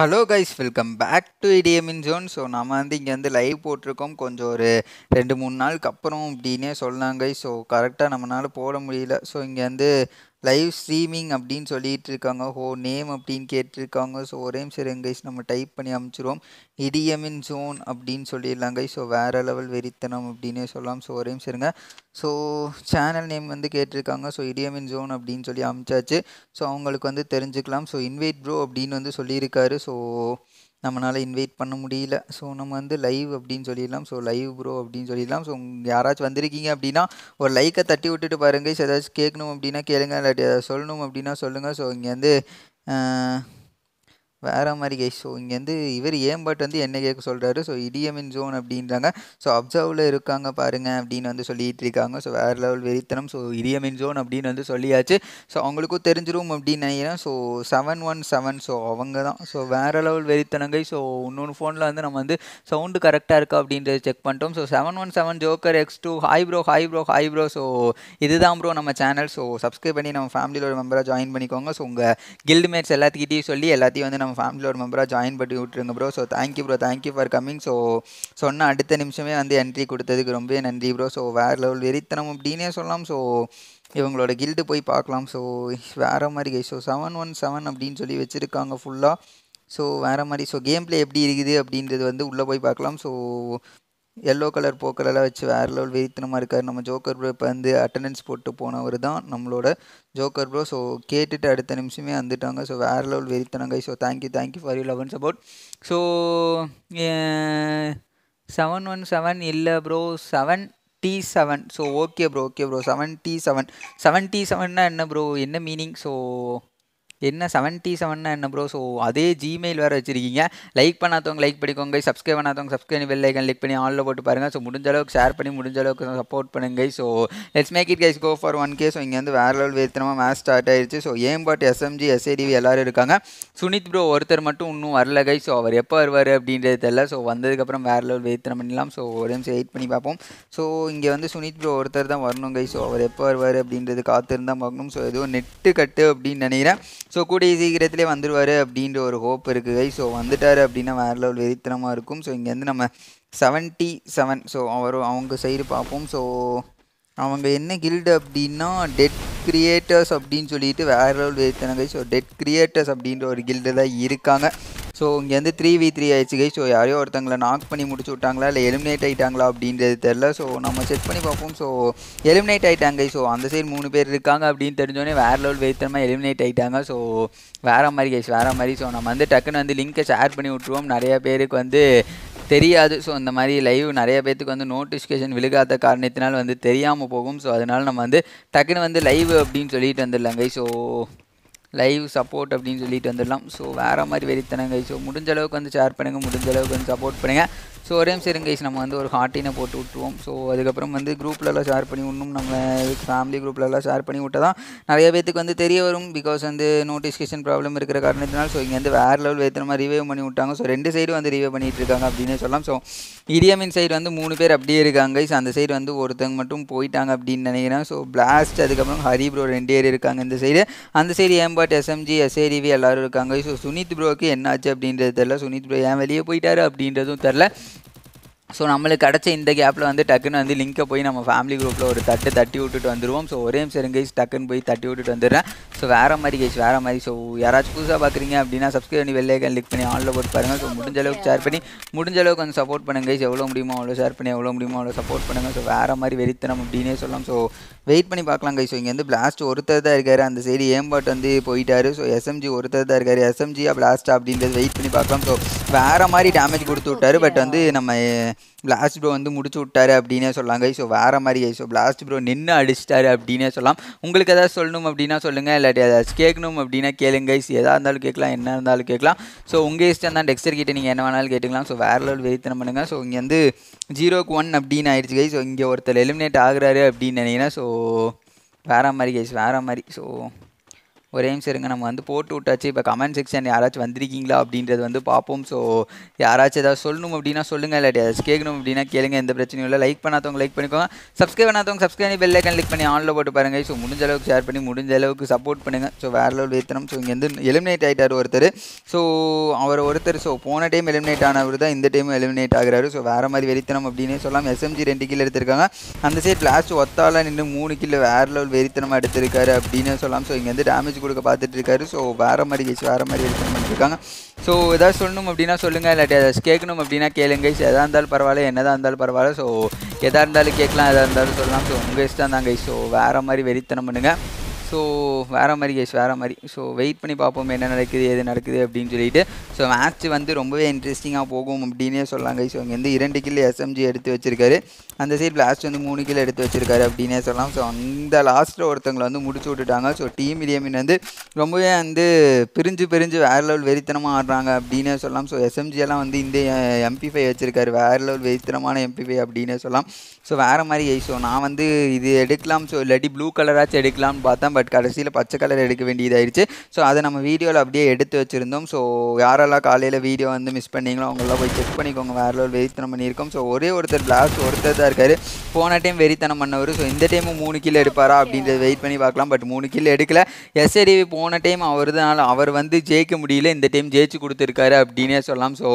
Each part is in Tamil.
Hello guys welcome back to இடிஎம்இன் ஜோன் ஸோ நம்ம வந்து இங்கே வந்து லைவ் போட்டிருக்கோம் கொஞ்சம் ஒரு ரெண்டு மூணு நாளுக்கு அப்புறம் அப்படின்னே சொல்லலாம் கைஸ் ஸோ கரெக்டாக நம்மளால போட முடியல ஸோ இங்கே வந்து லைவ் ஸ்ட்ரீமிங் அப்படின்னு சொல்லிட்டு இருக்காங்க ஹோ நேம் அப்படின்னு கேட்டிருக்காங்க ஸோ ஒரே நிமிஷம் கைஸ் நம்ம டைப் பண்ணி அமுச்சிருவோம் இடிஎம்இன் ஜோன் அப்படின்னு சொல்லிடலாம் கைஸ் ஸோ வேறு லெவல் வெறித்தனம் அப்படின்னே சொல்லலாம் ஸோ ஒரே நிமிஷம் இருங்க ஸோ சேனல் நேம் வந்து கேட்டிருக்காங்க ஸோ இடிஎம்இன் ஜோன் அப்படின்னு சொல்லி அமிச்சாச்சு ஸோ அவங்களுக்கு வந்து தெரிஞ்சுக்கலாம் ஸோ இன்வைட் ப்ரோ அப்படின்னு வந்து சொல்லியிருக்காரு ஸோ நம்மளால் இன்வைட் பண்ண முடியல ஸோ நம்ம வந்து லைவ் அப்படின்னு சொல்லிடலாம் ஸோ லைவ் ப்ரோ அப்படின்னு சொல்லிடலாம் ஸோ யாராச்சும் வந்திருக்கீங்க அப்படின்னா ஒரு லைக்கை தட்டி விட்டுட்டு பாருங்க ஸோ ஏதாச்சும் கேட்கணும் அப்படின்னா கேளுங்க இல்லாட்டி ஏதாவது சொல்லணும் அப்படின்னா சொல்லுங்கள் ஸோ இங்கே வந்து வேறு மாதிரி கைஸ் ஸோ இங்கேருந்து இவர் ஏம்பாட் வந்து என்ன கேட்க சொல்கிறாரு ஸோ இடிஎம்இன் ஜோன் அப்படின்றாங்க ஸோ அப்சர்வில் இருக்காங்க பாருங்க அப்படின்னு வந்து சொல்லிட்டு இருக்காங்க ஸோ வேறு லெவல் வெறித்தனம் ஸோ இடிஎம்இன் ஜோன் அப்படின்னு வந்து சொல்லியாச்சு ஸோ அவங்களுக்கும் தெரிஞ்சிரும் அப்படின்னு நினைக்கிறேன் so seven one seven so அவங்க தான் ஸோ வேறு லெவல் வெறித்தனங்கை ஸோ இன்னொன்று ஃபோனில் வந்து நம்ம வந்து சவுண்டு கரெக்டாக இருக்கா அப்படின்றத செக் பண்ணிட்டோம் so seven one seven joker X two hi bro hi bro hi bro so இதுதான் ப்ரோ நம்ம சேனல் ஸோ சப்ஸ்கிரைப் பண்ணி நம்ம ஃபேமிலியில் ஒரு மெம்பராக ஜாயின் பண்ணிக்கோங்க ஸோ உங்கள் கில்டு மேட்ஸ் எல்லாத்துக்கிட்டையும் சொல்லி எல்லாத்தையும் வந்து நம்ம ஃபேமிலியில் ஒரு மெம்பராக ஜாயின் பண்ணி விட்ருங்க bro so thank you bro thank you for coming so சொன்ன அடுத்த நிமிஷமே வந்து என்ட்ரி கொடுத்ததுக்கு ரொம்பவே நன்றி ப்ரோ ஸோ வேறு லெவல் வெறித்தனம் அப்படின்னே சொல்லலாம் ஸோ இவங்களோட கில்டு போய் பார்க்கலாம் ஸோ வேறு மாதிரி guy so seven one seven அப்படின்னு சொல்லி வச்சுருக்காங்க ஃபுல்லாக ஸோ வேறு மாதிரி ஸோ கேம் ப்ளே எப்படி இருக்குது அப்படின்றது வந்து உள்ளே போய் பார்க்கலாம் ஸோ எல்லோ கலர் போக்கரெல்லாம் வச்சு வேறு லெவல் வெறித்தனமாக இருக்கார் நம்ம ஜோக்கர் ப்ரோ இப்போ வந்து அட்டண்டன்ஸ் போட்டு போனவர் தான் நம்மளோட ஜோக்கர் ப்ரோ ஸோ கேட்டுட்டு அடுத்த நிமிஷமே வந்துட்டாங்க ஸோ வேறு லெவல் வெறித்தனங்க so thank you thank you for you love and support so seven one seven இல்லை bro seventy seven so okay bro okay bro seventy seven seventy செவன்னா என்ன ப்ரோ என்ன மீனிங் ஸோ என்ன செவன்ட்டி செவன்னா என்ன ப்ரோ ஸோ அதே ஜிமெயில் வேறு வச்சுருக்கீங்க லைக் பண்ணாதவங்க லைக் பண்ணிக்கோங்க சப்ஸ்கிரைப் பண்ணாதவங்க சப்ஸ்கிரைப் பெல் ஐக்கன் லிக் பண்ணி ஆனில் போட்டு பாருங்கள் ஸோ முடிஞ்ச அளவுக்கு ஷேர் பண்ணி முடிஞ்ச அளவுக்கு சப்போர்ட் பண்ணுங்க so let's make it guys go for one K so இங்கே வந்து வேறு லெவல் வேத்தனமாக மேட்ச் ஸ்டார்ட் ஆயிடுச்சு so aim bot SMG SADV எல்லோரும் இருக்காங்க சுனித் ப்ரோ ஒருத்தர் மட்டும் இன்னும் வரல கை ஸோ அவர் எப்போ வருவார் அப்படின்றது தெரியல ஸோ வந்ததுக்கப்புறம் வேறு லெவல் வேத்தனம் பண்ணலாம் ஸோ ஒரு நிமிஷம் வெயிட் பண்ணி பார்ப்போம் ஸோ இங்கே வந்து சுனித் ப்ரோ ஒருத்தர் தான் வரணும் கை ஸோ அவர் எப்போ வருவார் அப்படின்றது காத்திருந்தான் பார்க்கணும் ஸோ எதுவும் நெட்டு கட்டு அப்படின்னு நினைக்கிறேன் ஸோ கூடிய சீக்கிரத்திலே வந்துடுவார் அப்படின்ற ஒரு ஹோப் இருக்குது கை ஸோ வந்துட்டார் அப்படின்னா வேறு லெவல் வெறித்தனமாக இருக்கும் ஸோ இங்கேருந்து நம்ம செவன்ட்டி செவன் ஸோ அவர் அவங்க சைடு பார்ப்போம் ஸோ அவங்க என்ன கில்டு அப்படின்னா டெட் கிரியேட்டர்ஸ் அப்படின்னு சொல்லிட்டு வேறு லெவல் வெறித்தனங்க ஸோ டெட் கிரியேட்டர்ஸ் அப்படின்ற ஒரு கில்டு தான் இருக்காங்க ஸோ இங்கே வந்து த்ரீ வி த்ரீ ஆயிடுச்சு கை ஸோ யாரையோ ஒருத்தங்களை நாக் பண்ணி முடிச்சு விட்டாங்களா இல்லை எலிமினேட் ஆகிட்டாங்களா அப்படின்றது தெரில ஸோ நம்ம செக் பண்ணி பார்ப்போம் ஸோ எலிமினேட் ஆகிட்டாங்க ஸோ அந்த சைடு மூணு பேர் இருக்காங்க அப்படின்னு தெரிஞ்சோடனே வேறு லெவல் வெயித்தனமாக எலிமினேட் ஆகிட்டாங்க ஸோ வேறு மாதிரி கைஸ் வேறு மாதிரி ஸோ நம்ம வந்து டக்குன்னு வந்து லிங்க்கை ஷேர் பண்ணி விட்ருவோம் நிறைய பேருக்கு வந்து தெரியாது ஸோ இந்த மாதிரி லைவ் நிறைய பேத்துக்கு வந்து நோட்டிஃபிகேஷன் விழுகாத காரணத்தினால் வந்து தெரியாமல் போகும் ஸோ அதனால் நம்ம வந்து டக்குன்னு வந்து லைவ் அப்படின்னு சொல்லிட்டு வந்துடலாங்க ஸோ லைவ் சப்போர்ட் அப்படின்னு சொல்லிட்டு வந்துடலாம் ஸோ வேறு மாதிரி வெறித்தனங்க ஸோ முடிஞ்ச அளவுக்கு வந்து ஷேர் பண்ணுங்கள் முடிஞ்ச அளவுக்கு வந்து சப்போர்ட் பண்ணுங்கள் ஸோ ஒரே நிமிஷம் கைஸ் நம்ம வந்து ஒரு ஹார்ட்டினை போட்டு விட்ருவோம் ஸோ அதுக்கப்புறம் வந்து குரூப்லலாம் ஷேர் பண்ணி விடணும் நம்ம ஃபேமிலி குரூப்லலாம் ஷேர் பண்ணி விட்டால் தான் நிறைய பேத்துக்கு வந்து தெரிய வரும் பிகாஸ் வந்து நோட்டிஃபிகேஷன் ப்ராப்ளம் இருக்கிற காரணத்தினால் ஸோ இங்கே வந்து வேறு லெவல் வேத்தனமாக ரிவைவ் பண்ணி விட்டாங்க ஸோ ரெண்டு சைடு வந்து ரிவைவ் பண்ணிகிட்டு இருக்காங்க அப்படின்னு சொல்லலாம் ஸோ இடியமின் சைடு வந்து மூணு பேர் அப்படியே இருக்காங்க ஸோ அந்த சைடு வந்து ஒருத்தங்க மட்டும் போயிட்டாங்க அப்படின்னு நினைக்கிறேன் ஸோ பிளாஸ்ட் அதுக்கப்புறம் ஹரி ப்ரோ ரெண்டு பேர் இருக்காங்க இந்த சைடு அந்த சைடு ஏம்பாட் எஸ்எம்ஜி எஸ்ஏடிவி எல்லோரும் இருக்காங்க ஸோ சுனித் ப்ரோக்கு என்னாச்சு அப்படின்றது தெரில சுனித் ப்ரோ ஏன் வெளியே போயிட்டாரு அப்படின்றதும் தெரில ஸோ நம்மளுக்கு கிடச்ச இந்த கேப்பில் வந்து டக்குன்னு வந்து லிங்க்கை போய் நம்ம ஃபேமிலி குரூப்பில் ஒரு தட்டு தட்டி விட்டுட்டு வந்துடுவோம் ஸோ ஒரே நிமிஷம் கைஸ் டக்குன்னு போய் தட்டி விட்டுட்டு வந்துடுறேன் ஸோ வேறு மாதிரி கைஸ் வேறு மாதிரி ஸோ யாராச்சும் புதுசாக பார்க்குறீங்க அப்படின்னா சப்ஸ்கிரைப் பண்ணி வெள்ளைக்கன் லிக் பண்ணி ஆனில் போட்டு பாருங்கள் ஸோ முடிஞ்ச அளவுக்கு ஷேர் பண்ணி முடிஞ்ச அளவுக்கு வந்து சப்போர்ட் பண்ணுங்க கைஸ் எவ்வளோ முடியுமோ அவ்வளோ ஷேர் பண்ணி எவ்வளோ முடியுமோ அவ்வளோ சப்போர்ட் பண்ணுங்கள் ஸோ வேறு மாதிரி வெறித்தனம் அப்படின்னே சொல்லலாம் ஸோ வெயிட் பண்ணி பார்க்கலாம் கைஸ் ஸோ இங்கே வந்து பிளாஸ்ட் ஒருத்தர் தான் இருக்கார் அந்த சைடு ஏம்பாட் வந்து போயிட்டாரு ஸோ எஸ்எம்ஜி ஒருத்தர் தான் இருக்கார் எஸ்எம்ஜியா பிளாஸ்டா அப்படின்றது வெயிட் பண்ணி பார்க்கலாம் ஸோ வேறு மாதிரி டேமேஜ் கொடுத்து விட்டாரு பட் வந்து நம்ம பிளாஸ்ட் ப்ரோ வந்து முடிச்சு விட்டாரு அப்படின்னே சொல்லலாம் ஸோ வேறு மாதிரி ஸோ பிளாஸ்ட் ப்ரோ நின்று அடிச்சிட்டாரு அப்படின்னே சொல்லலாம் உங்களுக்கு ஏதாவது சொல்லணும் அப்படின்னா சொல்லுங்கள் இல்லாட்டி ஏதாச்சும் கேட்கணும் அப்படின்னா கேளுங்க எதாக இருந்தாலும் கேட்கலாம் என்ன இருந்தாலும் கேட்கலாம் ஸோ உங்கள் இஷ்டம் தான் டெக்ஸ்டர் கிட்ட நீங்கள் என்ன வேணாலும் கேட்டுக்கலாம் ஸோ வேறு லெவல் வெயித்தனம் பண்ணுங்கள் ஸோ இங்கே வந்து ஜீரோக்கு ஒன் அப்படின்னு ஆயிடுச்சு கை ஸோ இங்கே ஒருத்தர் எலிமினேட் ஆகுறாரு அப்படின்னு நினைக்கிறேன் ஸோ வேறு மாதிரி கைஸ் வேறு மாதிரி ஸோ ஒரே நிமிஷம் இருங்க நம்ம வந்து போட்டு விட்டாச்சு இப்போ கமெண்ட் செக்ஷன் யாராச்சும் வந்திருக்கீங்களா அப்படின்றது வந்து பார்ப்போம் ஸோ யாராச்சும் ஏதாவது சொல்லணும் அப்படின்னா சொல்லுங்கள் இல்லாட்டி ஏதாச்சும் கேட்கணும் அப்படின்னா கேளுங்க எந்த பிரச்சனையும் இல்லை லைக் பண்ணாதவங்க லைக் பண்ணிக்கோங்க சப்ஸ்கிரைப் பண்ணாதவங்க சப்ஸ்கிரைப் பண்ணி பெல் ஐக்கன் கிளிக் பண்ணி ஆனில் போட்டு பாருங்க ஸோ முடிஞ்ச அளவுக்கு ஷேர் பண்ணி முடிஞ்ச அளவுக்கு சப்போர்ட் பண்ணுங்கள் ஸோ வேற லெவல் வேத்தனம் ஸோ இங்கே வந்து எலிமினேட் ஆகிட்டார் ஒருத்தர் ஸோ அவர் ஒருத்தர் ஸோ போன டைம் எலிமினேட் ஆனவர் தான் இந்த டைம் எலிமினேட் ஆகுறாரு ஸோ வேற மாதிரி வெறித்தனம் அப்படின்னே சொல்லலாம் எஸ்எம்ஜி ரெண்டு கிலோ எடுத்திருக்காங்க அந்த சைட் லாஸ்ட் ஒத்தால நின்று மூணு கிலோ வேற லெவல் வெறித்தனமாக எடுத்திருக்காரு அப்படின்னு சொல்லலாம் ஸோ இங்கே வந்து டேமேஜ் கொடுக்க பார்த்துட்டு இருக்காரு ஸோ வேற மாதிரி கேஸ் வேற மாதிரி வெறித்தனம் பண்ணிருக்காங்க ஸோ ஏதாவது சொல்லணும் அப்படின்னா சொல்லுங்கள் இல்லாட்டி ஏதாச்சும் கேட்கணும் அப்படின்னா கேளுங்க கைஸ் எதாக இருந்தாலும் பரவாயில்ல என்னதான் இருந்தாலும் பரவாயில்ல ஸோ எதாக இருந்தாலும் கேட்கலாம் எதாக இருந்தாலும் சொல்லலாம் ஸோ உங்கள் இஷ்டம் தான் கைஸ் ஸோ வேறு மாதிரி வெறித்தனம் பண்ணுங்கள் ஸோ வேறு மாதிரி கேஸ் வேறு மாதிரி ஸோ வெயிட் பண்ணி பார்ப்போம் என்ன நடக்குது எது நடக்குது அப்படின்னு சொல்லிட்டு ஸோ மேட்ச் வந்து ரொம்பவே இன்ட்ரெஸ்டிங்காக போகும் அப்படின்னே சொல்லலாம் கைஸ் ஸோ இங்கே வந்து இரண்டு கிலோ எஸ்எம்ஜி எடுத்து வச்சிருக்காரு அந்த சைடு லாஸ்ட் வந்து மூணு கிலோ எடுத்து வச்சிருக்காரு அப்படின்னே சொல்லலாம் ஸோ அந்த லாஸ்ட்டில் ஒருத்தவங்களை வந்து முடிச்சு விட்டுட்டாங்க ஸோ டீம் இலியமின் வந்து ரொம்பவே வந்து பிரிஞ்சு பிரிஞ்சு வேறு லெவல் வெறித்தனமாக ஆடுறாங்க அப்படின்னே சொல்லலாம் ஸோ எஸ்எம்ஜி எல்லாம் வந்து இந்த எம்பி ஃபைவ் வச்சிருக்காரு வேறு லெவல் வெறித்தனமான எம்பி ஃபைவ் அப்படின்னே சொல்லலாம் ஸோ வேறு மாதிரி கை ஸோ நான் வந்து இது எடுக்கலாம் ஸோ இல்லாட்டி ப்ளூ கலராச்சும் எடுக்கலாம்னு பார்த்தேன் பட் கடைசியில் பச்சை கலர் எடுக்க வேண்டியதாயிருச்சு ஸோ அதை நம்ம வீடியோவில் அப்படியே எடுத்து வச்சுருந்தோம் ஸோ யாரெல்லாம் காலையில் வீடியோ வந்து மிஸ் பண்ணீங்களோ அவங்களாம் போய் செக் பண்ணிக்கோங்க வேறு லெவல் வெறித்தனம் பண்ணியிருக்கோம் ஸோ ஒரே ஒருத்தர் பிளாஸ்ட் ஒருத்தர் தான் இருக்காரு போன டைம் வெறித்தனம் பண்ணவர் ஸோ இந்த டைமும் மூணு கிலோ எடுப்பாரா அப்படின்றத வெயிட் பண்ணி பார்க்கலாம் பட் மூணு கிலோ எடுக்கல எஸ்ஏடிவி போன டைம் அவர் தான் அவர் வந்து ஜெயிக்க முடியல இந்த டைம் ஜெயிச்சு கொடுத்துருக்காரு அப்படின்னே சொல்லலாம் ஸோ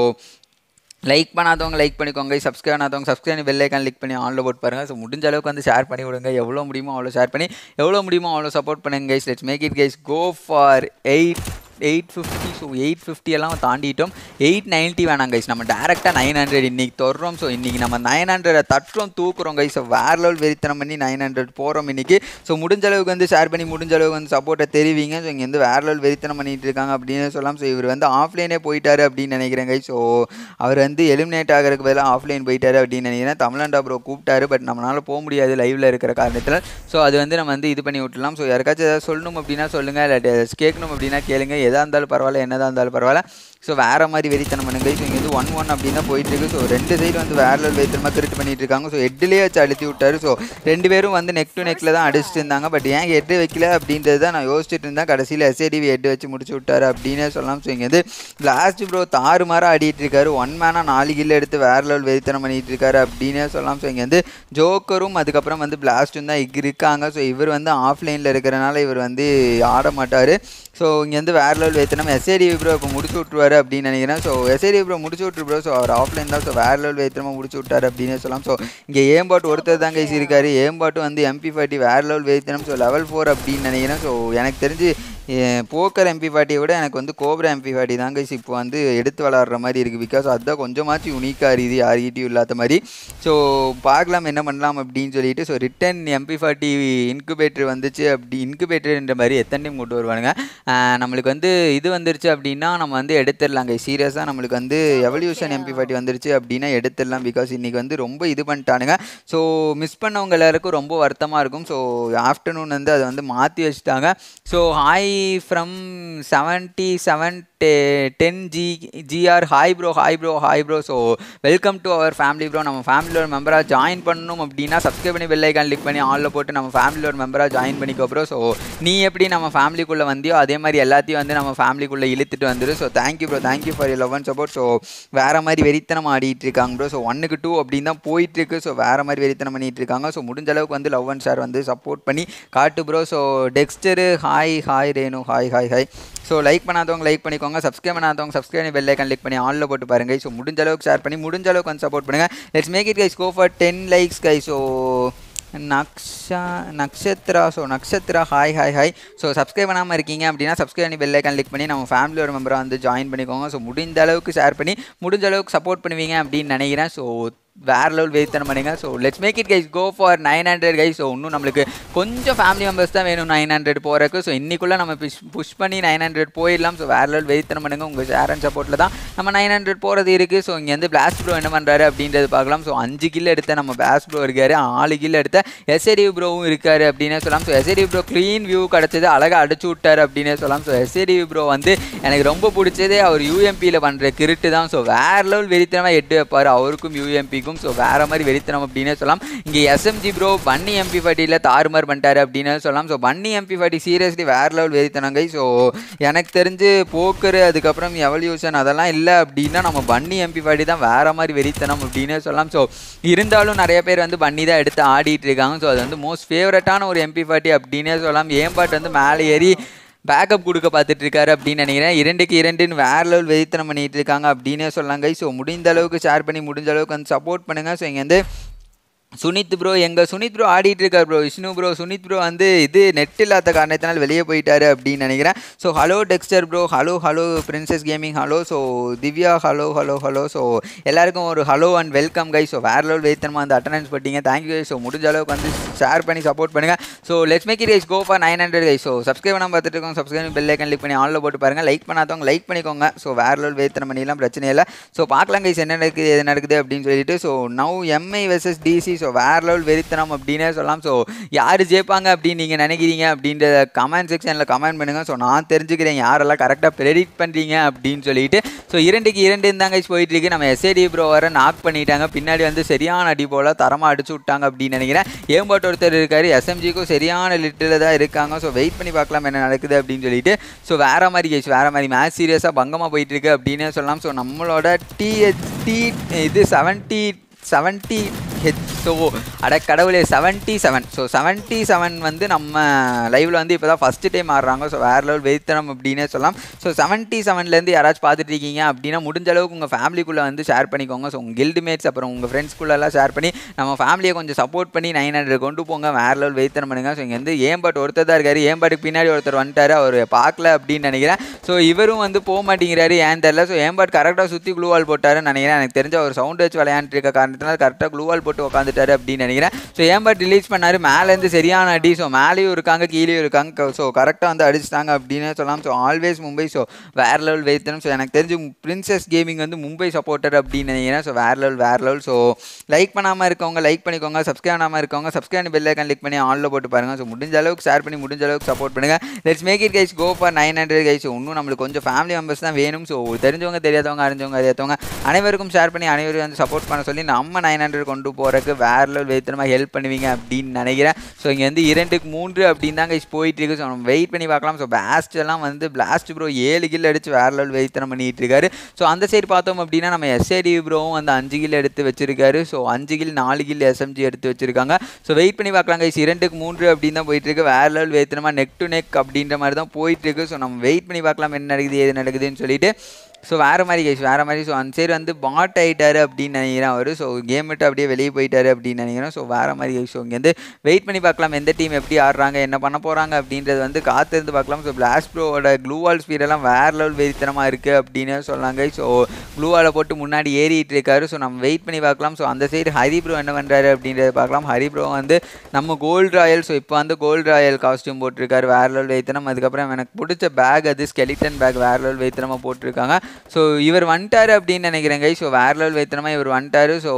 லைக் பண்ணாதவங்க லைக் பண்ணிக்கோங்க சப்ஸ்கிரைப் பண்ணாதவங்க சப்ஸ்கிரைப் பண்ணி பெல் ஐக்கான் கிளிக் பண்ணி ஆனில் போட்டு பாருங்கள் ஸோ முடிஞ்ச அளவுக்கு வந்து ஷேர் பண்ணி விடுங்க எவ்வளோ முடியுமோ அவ்வளோ ஷேர் பண்ணி எவ்வளோ முடியுமோ அவ்வளோ சப்போர்ட் பண்ணுங்க guys let's make it guys go for eight eight fifty so eight fifty எல்லாம் தாண்டிட்டோம் எயிட் நைன்ட்டி வேணாம் கைஸ் நம்ம டேரெக்டாக நைன் ஹண்ட்ரட் இன்றைக்கி தொடரோம் ஸோ இன்றைக்கி நம்ம நைன் ஹண்ட்ரடை தட்டுறோம் தூக்குறோம் கைஸ் ஸோ வேறு லெவல் வெறித்தனம் பண்ணி நைன் ஹண்ட்ரட் போகிறோம் இன்றைக்கி ஸோ முடிஞ்ச அளவுக்கு வந்து ஷேர் பண்ணி முடிஞ்ச அளவுக்கு வந்து சப்போர்ட்டை தெரிவிங்க ஸோ இங்கே வந்து வேறு லெவல் வெறித்தனம் பண்ணிட்டு இருக்காங்க அப்படின்னு சொல்லலாம் ஸோ இவர் வந்து ஆஃப்லைனே போயிட்டாரு அப்படின்னு நினைக்கிறேன் கைஸ் ஸோ அவர் வந்து எலிமினேட் ஆகிறதுக்கு பதிலாக ஆஃப்லைன் போயிட்டாரு அப்படின்னு நினைக்கிறேன் தமிழ்நாண்டா ப்ரோ கூப்பிட்டாரு பட் நம்மளால் போக முடியாது லைவில் இருக்கிற காரணத்தில் ஸோ அது வந்து நம்ம வந்து இது பண்ணி விட்டுலாம் ஸோ யாருக்காச்சும் ஏதாவது சொல்லணும் அப்படின்னா சொல்லுங்கள் இல்லாட்டி ஏதாச்சும் கேட்கணும் அப்படின்னா கேளுங்க எதாக இருந்தாலும் பரவாயில்ல என்னதான் இருந்தாலும் பரவாயில்ல ஸோ வேறு மாதிரி வெறித்தனம் பண்ணுங்க ஸோ இங்கே வந்து ஒன் ஒன் அப்படின்னு தான் போயிட்டு இருக்கு ஸோ ரெண்டு சைடு வந்து வேற லெவல் வெறித்தனமாக திருட்டு பண்ணிட்டு இருக்காங்க ஸோ ஹெட்லேயே வச்சு அழுத்தி விட்டாரு ஸோ ரெண்டு பேரும் வந்து நெக் டு நெக்கில் தான் அடிச்சுட்டு இருந்தாங்க பட் ஏன் ஹெட் வைக்கல அப்படின்றது தான் நான் யோசிச்சுட்டு இருந்தேன் கடைசியில் எஸ்ஏடிவி ஹெட் வச்சு முடிச்சு விட்டாரு அப்படின்னே சொல்லலாம் ஸோ இங்கே வந்து லாஸ்ட் ப்ரோ தாறு மாற ஆடிட்டு இருக்காரு ஒன் மேனாக நாலு கில் எடுத்து வேற லெவல் வெறித்தனம் பண்ணிட்டு இருக்காரு அப்படின்னே சொல்லலாம் ஸோ இங்கே வந்து ஜோக்கரும் அதுக்கப்புறம் வந்து பிளாஸ்ட்டும் தான் இங்க இருக்காங்க ஸோ இவர் வந்து ஆஃப்லைனில் இருக்கிறனால இவர் வந்து ஆட மாட்டார் ஸோ இங்கே வந்து வேறு லெவல் வைத்தனம் எஸ்ஏடி ப்ரோ இப்போ முடிச்சு விட்ருவாரு அப்படின்னு நினைக்கிறேன் ஸோ எஸ்ஏடி ப்ரோ முடிச்சு விட்ரு ப்ரோ ஸோ அவர் ஆஃப்லைன் தான் ஸோ வேறு லெவல் வைத்தனமாக முடிச்சு விட்டாரு அப்படின்னு சொல்லலாம் ஸோ இங்கே ஏம்பாட்டு ஒருத்தர் தான் கைஸ் இருக்காரு ஏம்பாட்டு வந்து எம்பி ஃபார்ட்டி வேறு லெவல் வைத்தனம் ஸோ லெவல் ஃபோர் அப்படின்னு நினைக்கிறேன் ஸோ எனக்கு தெரிஞ்சு போக்கர் எம்பி ஃபார்ட்டியை விட எனக்கு வந்து கோப்ரா எம்பி ஃபார்ட்டி தான் கைஸ் இப்போ வந்து எடுத்து விளாட்ற மாதிரி இருக்குது பிகாஸ் அதுதான் கொஞ்சமாச்சும் யூனிக்காக இருக்குது யார்கிட்டையும் இல்லாத மாதிரி ஸோ பார்க்கலாம் என்ன பண்ணலாம் அப்படின்னு சொல்லிட்டு so return MP forty incubator வந்துச்சு அப்படி இன்குபேட்டர்ன்ற மாதிரி எத்தனை டைம் கொண்டு வருவானுங்க நம்மளுக்கு வந்து இது வந்துருச்சு அப்படின்னா நம்ம வந்து எடுத்துடலாம் கை சீரியஸாக நம்மளுக்கு வந்து எவல்யூஷன் எம்பி ஃபார்ட்டி வந்துருச்சு அப்படின்னா எடுத்துடலாம் பிகாஸ் இன்றைக்கி வந்து ரொம்ப இது பண்ணிட்டானுங்க ஸோ மிஸ் பண்ணவங்க எல்லாருக்கும் ரொம்ப வருத்தமாக இருக்கும் ஸோ ஆஃப்டர்நூன் வந்து அதை வந்து மாற்றி வச்சுட்டாங்க so hi from seventy seven ten G GR hi bro hi bro hi bro so welcome to our family bro நம்ம ஃபேமிலியில் ஒரு மெம்பராக ஜாயின் பண்ணணும் அப்படின்னா சப்ஸ்கிரைப் பண்ணி பெல் ஐக்கான் கிளிக் பண்ணி ஆனில் போட்டு நம்ம ஃபேமிலியில் ஒரு மெம்பராக ஜாயின் பண்ணிக்கோ ப்ரோ ஸோ நீ எப்படி நம்ம ஃபேமிலிக்குள்ளே வந்தியோ அதே மாதிரி எல்லாத்தையும் வந்து நம்ம ஃபேமிலிக்குள்ளே இழுத்துட்டு வந்துரு so thank you bro thank you for you love and support so வேறு மாதிரி வெறித்தனம் ஆடிட்டு இருக்காங்க ப்ரோ ஸோ ஒன்னுக்கு டூ அப்படின்னு தான் போயிட்டு இருக்கு ஸோ வேறு மாதிரி வெறித்தனம் பண்ணிட்டு இருக்காங்க ஸோ முடிஞ்ச அளவுக்கு வந்து லவ் அண்ட் ஷேர் வந்து சப்போர்ட் பண்ணி காட்டு bro so Dexter hi hi Renu hi hi hi so like பண்ணாதவங்க லைக் பண்ணிக்கோங்க சப்ஸ்கிரைப் பண்ணாதவங்க சப்ஸ்கிரைப் பண்ணி பெல் ஐக்கன் கிளிக் பண்ணி ஆனில் போட்டு பாருங்க ஸோ முடிஞ்ச அளவுக்கு ஷேர் பண்ணி முடிஞ்ச அளவுக்கு வந்து சப்போர்ட் பண்ணுங்கள் let's make it guys go for ten likes guy so Naksha Nakshatra so Nakshatra hi hi hi so subscribe பண்ணாமல் இருக்கீங்க அப்படின்னா சப்ஸ்கிரைப் பண்ணி பெல் ஐக்கான் கிளிக் பண்ணி நம்ம ஃபேமிலியோட மெம்பராக வந்து ஜாயின் பண்ணிக்கோங்க ஸோ முடிந்த அளவுக்கு ஷேர் பண்ணி முடிஞ்ச அளவுக்கு சப்போர்ட் பண்ணுவீங்க அப்படின்னு நினைக்கிறேன் ஸோ வேறு லெவல் வெயித்தனம் பண்ணுங்க so let's make it guys go for nine hundred guys so இன்னும் நம்மளுக்கு கொஞ்சம் ஃபேமிலி மெம்பர்ஸ் தான் வேணும் நைன் ஹண்ட்ரட் போகிறக்கு ஸோ இன்னைக்குள்ளே நம்ம புஷ் புஷ் பண்ணி நைன் ஹண்ட்ரட் போயிடலாம் ஸோ வேறு லெவல் வெயித்தனம் பண்ணுங்க உங்கள் ஷேர் அண்ட் சப்போர்ட்டில் தான் நம்ம நைன் ஹண்ட்ரட் போகிறது இருக்குது ஸோ இங்கே வந்து பிளாஸ்ட் ப்ரோ என்ன பண்ணுறாரு அப்படின்றது பார்க்கலாம் ஸோ அஞ்சு கில் எடுத்த நம்ம பிளாஸ்ட் ப்ரோ இருக்காரு ஆறு கில் எடுத்த எஸ்ஏடி ப்ரோவும் இருக்காரு அப்படின்னே சொல்லலாம் so SAD bro clean view கிடச்சது அழகாக அடிச்சு விட்டார் அப்படின்னே சொல்லலாம் ஸோ எஸ்ஏடி ப்ரோ வந்து எனக்கு ரொம்ப பிடிச்சதே அவர் யூஎம்பியில் பண்ணுற கிருட்டு தான் ஸோ வேறு லெவல் வெறித்தனமாக எட்டு வைப்பார் அவருக்கும் யூஎம்பிக்கும் இருக்கும் ஸோ வேற மாதிரி வெறித்தனம் அப்படின்னே சொல்லலாம் இங்கே எஸ்எம்ஜி ப்ரோ பன்னி எம்பி ஃபார்ட்டியில் தாறுமாறு பண்ணிட்டாரு அப்படின்னு சொல்லலாம் so bunny MP forty seriously வேற லெவல் வெறித்தனங்க ஸோ எனக்கு தெரிஞ்சு போக்கரு அதுக்கப்புறம் எவல்யூஷன் அதெல்லாம் இல்லை அப்படின்னா நம்ம பன்னி எம்பி ஃபார்ட்டி தான் வேற மாதிரி வெறித்தனம் அப்படின்னு சொல்லலாம் ஸோ இருந்தாலும் நிறைய பேர் வந்து பன்னி தான் எடுத்து ஆடிட்டு இருக்காங்க ஸோ அது வந்து மோஸ்ட் ஃபேவரட்டான ஒரு எம்பி ஃபார்ட்டி அப்படின்னே சொல்லலாம் ஏம்பாட் வந்து மேலே ஏறி பேக்கப் கொடுக்க பார்த்துட்டு இருக்காரு அப்படின்னு நினைக்கிறேன் இரண்டுக்கு இரண்டுன்னு வேற லெவல் வெறித்தனம் பண்ணிட்டு இருக்காங்க அப்படின்னே சொல்லாங்க ஸோ முடிந்த அளவுக்கு ஷேர் பண்ணி முடிஞ்ச அளவுக்கு வந்து சப்போர்ட் பண்ணுங்க ஸோ இங்கே வந்து சுனித் ப்ரோ எங்கள் சுனித் ப்ரோ ஆடிட்டு இருக்கார் bro Vishnu bro Sunit bro வந்து இது நெட் இல்லாத காரணத்தினால் வெளியே போயிட்டாரு அப்படின்னு நினைக்கிறேன் so hello Dexter bro hello hello princess gaming hello so Divya hello hello hello so எல்லாருக்கும் ஒரு hello and welcome guy so வேற லெவல் வெயித்தனமாக வந்து அட்டண்டன்ஸ் போட்டீங்க தேங்க்யூ ஸோ முடிஞ்ச அளவுக்கு வந்து ஷேர் பண்ணி சப்போர்ட் பண்ணுங்கள் so let's make it guys go for nine hundred guys so subscribe பண்ணாம பார்த்துட்டு இருக்கோங்க சப்ஸ்கிரைப் பெல் ஐக்கன் கிளிக் பண்ணி ஆனில் போட்டு பாருங்கள் லைக் பண்ணாதவங்க லைக் பண்ணிக்கோங்க ஸோ வேற லெவல் வெயித்தனம் பண்ணிலாம் பிரச்சனை இல்லை ஸோ பார்க்கலாம் கைஸ் என்ன நடக்குது எது நடக்குது அப்படின்னு சொல்லிட்டு so now MI versus DC so வேற லெவல் வெறித்தனம் அப்படின்னே சொல்லலாம் ஸோ யார் ஜெயிப்பாங்க அப்படின்னு நீங்கள் நினைக்கிறீங்க அப்படின்ற கமெண்ட் செக்ஷனில் கமெண்ட் பண்ணுங்கள் ஸோ நான் தெரிஞ்சுக்கிறேன் யாரெல்லாம் கரெக்டாக ப்ரெடிக்ட் பண்ணுறீங்க அப்படின்னு சொல்லிட்டு ஸோ இரண்டுக்கு இரண்டு தாங்க போயிட்டு இருக்கு நம்ம எஸ்ஏடி ப்ரோ வர நாக் பண்ணிட்டாங்க பின்னாடி வந்து சரியான அடி போல் தரமாக அடிச்சு விட்டாங்க அப்படின்னு நினைக்கிறேன் ஏம்பாட்டு ஒருத்தர் இருக்காரு எஸ்எம்ஜிக்கும் சரியான லிட்டில் தான் இருக்காங்க ஸோ வெயிட் பண்ணி பார்க்கலாம் என்ன நடக்குது அப்படின்னு சொல்லிட்டு ஸோ வேற மாதிரி கேஸ் வேற மாதிரி மேட்ச் சீரியஸாக பங்கமாக போயிட்டு இருக்கு அப்படின்னு சொல்லலாம் ஸோ நம்மளோட டிஹெச்டி இது செவன்ட்டி செவன்ட்டி ஹெச் ஸோ அட கடவுளே seventy seven so seventy seven வந்து நம்ம லைவில் வந்து இப்போ தான் ஃபஸ்ட்டு டைம் ஆடுறாங்க ஸோ வேறு லெவல் வெயித்தனம் அப்படின்னே சொல்லலாம் ஸோ செவன்ட்டி செவன்லேருந்து யாராச்சும் பார்த்துட்டு இருக்கீங்க அப்படின்னா முடிஞ்ச அளவுக்கு உங்கள் ஃபேமிலிக்குள்ளே வந்து ஷேர் பண்ணிக்கோங்க ஸோ உங்கள் கில்டு மேட்ஸ் அப்புறம் உங்கள் ஃப்ரெண்ட்ஸ்குள்ளெல்லாம் ஷேர் பண்ணி நம்ம ஃபேமிலியை கொஞ்சம் சப்போர்ட் பண்ணி நைன் ஹண்ட்ரட் கொண்டு போங்க வேறு லெவல் வெயித்தனம் பண்ணுங்க ஸோ இங்கே வந்து ஏம்பாட் ஒருத்தர் தான் இருக்காரு ஏம்பாட்டுக்கு பின்னாடி ஒருத்தர் வந்துட்டார் அவர் பார்க்கல அப்படின்னு நினைக்கிறேன் ஸோ இவரும் வந்து போக மாட்டேங்கிறாரு ஏன் தெரில ஸோ ஏம்பாட் கரெக்டாக சுற்றி க்ளூவால் போட்டாருன்னு நினைக்கிறேன் எனக்கு தெரிஞ்ச ஒரு சவுண்ட் வச்சு விளையாண்டுட்டு இருக்க காரணத்தினால கரெக்டாக க்ளூவால் போட்டு உட்காந்துட்டாரு அப்படின்னு நினைக்கிறேன் ஸோ ஏம்பாட் ரிலீஸ் பண்ணார் மேலேருந்து சரியான அடி ஸோ மேலேயும் இருக்காங்க கீழேயும் இருக்காங்க ஸோ கரெக்டாக வந்து அடிச்சிட்டாங்க அப்படின்னு சொல்லலாம் ஸோ ஆல்வேஸ் மும்பை ஸோ வேறு லெவல் வைத்தனும் ஸோ எனக்கு தெரிஞ்சு பிரின்சஸ் கேமிங் வந்து மும்பை சப்போர்ட்டர் அப்படின்னு நினைக்கிறேன் ஸோ வேறு லெவல் வேறு லெவல் ஸோ லைக் பண்ணாமல் இருக்கவங்க லைக் பண்ணிக்கோங்க சப்ஸ்கிரைப் பண்ணாமல் இருக்கவங்க சப்ஸ்கிரைப் பெல் ஐக்கன் கிளிக் பண்ணி ஆனில் போட்டு பாருங்கள் ஸோ முடிஞ்ச அளவுக்கு ஷேர் பண்ணி முடிஞ்ச அளவுக்கு சப்போர்ட் பண்ணுங்கள் let's make it guys go for nine hundred guys இன்னும் நம்மளுக்கு கொஞ்சம் ஃபேமிலி மெம்பர்ஸ் தான் வேணும் ஸோ தெரிஞ்சவங்க தெரியாதவங்க அறிஞ்சவங்க அறியாதவங்க அனைவருக்கும் ஷேர் பண்ணி அனைவரும் வந்து சப்போர்ட் பண்ண சொல்லி நம்ம நைன் ஹண்ட்ரட் கொண்டு போகிறதுக்கு வேறு லெவல் வைத்தனமாக ஹெல்ப் பண்ணுவீங்க அப்படின்னு நினைக்கிறேன் ஸோ இங்கே வந்து இரண்டுக்கு மூன்று அப்படின்னு தான் கைஸ் போயிட்டு இருக்கு ஸோ நம்ம வெயிட் பண்ணி பார்க்கலாம் ஸோ பிளாஸ்ட் எல்லாம் வந்து பிளாஸ்ட் ப்ரோ ஏழு கில் அடிச்சு வேறு லெவல் வைத்தனம் பண்ணிட்டு இருக்காரு ஸோ அந்த சைடு பார்த்தோம் அப்படின்னா நம்ம எஸ்ஏடி ப்ரோவும் வந்து அஞ்சு கில் எடுத்து வச்சிருக்காரு ஸோ அஞ்சு கில் நாலு கில் எஸ்எம்ஜி எடுத்து வச்சிருக்காங்க ஸோ வெயிட் பண்ணி பார்க்கலாம் கைஸ் இரண்டுக்கு மூன்று அப்படின்னு தான் போயிட்டு இருக்கு வேறு லெவல் வைத்தனமா நெக் டு நெக் அப்படின்ற மாதிரி தான் போயிட்டு இருக்கு ஸோ நம்ம வெயிட் பண்ணி பார்க்கலாம் என்ன நடக்குது ஏது நடக்குதுன்னு சொல்லிட்டு ஸோ வேறு மாதிரி கேஸ் வேறு மாதிரி ஸோ அந்த சைடு வந்து பாட் ஆகிட்டாரு அப்படின்னு நினைக்கிறேன் அவர் ஸோ கேம் விட்டு அப்படியே வெளியே போயிட்டாரு அப்படின்னு நினைக்கிறேன் ஸோ வேறு மாதிரி கேஸ் ஸோ இங்கேருந்து வெயிட் பண்ணி பார்க்கலாம் எந்த டீம் எப்படி ஆடுறாங்க என்ன பண்ண போகிறாங்க அப்படின்றது வந்து காத்திருந்து பார்க்கலாம் ஸோ பிளாஸ்ட் ப்ரோவோட க்ளூவால் ஸ்பீடெல்லாம் வேறு லெவல் வெறித்தனமாக இருக்குது அப்படின்னு சொன்னாங்க ஸோ க்ளூவாலை போட்டு முன்னாடி ஏறிட்டு இருக்காரு ஸோ நம்ம வெயிட் பண்ணி பார்க்கலாம் ஸோ அந்த சைடு ஹரி ப்ரோ என்ன பண்ணுறாரு அப்படின்றத பார்க்கலாம் ஹரி ப்ரோ வந்து நம்ம கோல்டு ராயல் ஸோ இப்போ வந்து கோல்டு ராயல் காஸ்டியூம் போட்டிருக்காரு வேறு லெவல் வைத்தனம் அதுக்கப்புறம் எனக்கு பிடிச்ச பேக் அது ஸ்கெலிட்டன் பேக் வேறு லெவல் வைத்தனமாக போட்டிருக்காங்க ஸோ இவர் வந்துட்டாரு அப்படின்னு நினைக்கிறேங்க ஸோ வேறு லெவல் வைத்தனமாக இவர் வந்துட்டாரு ஸோ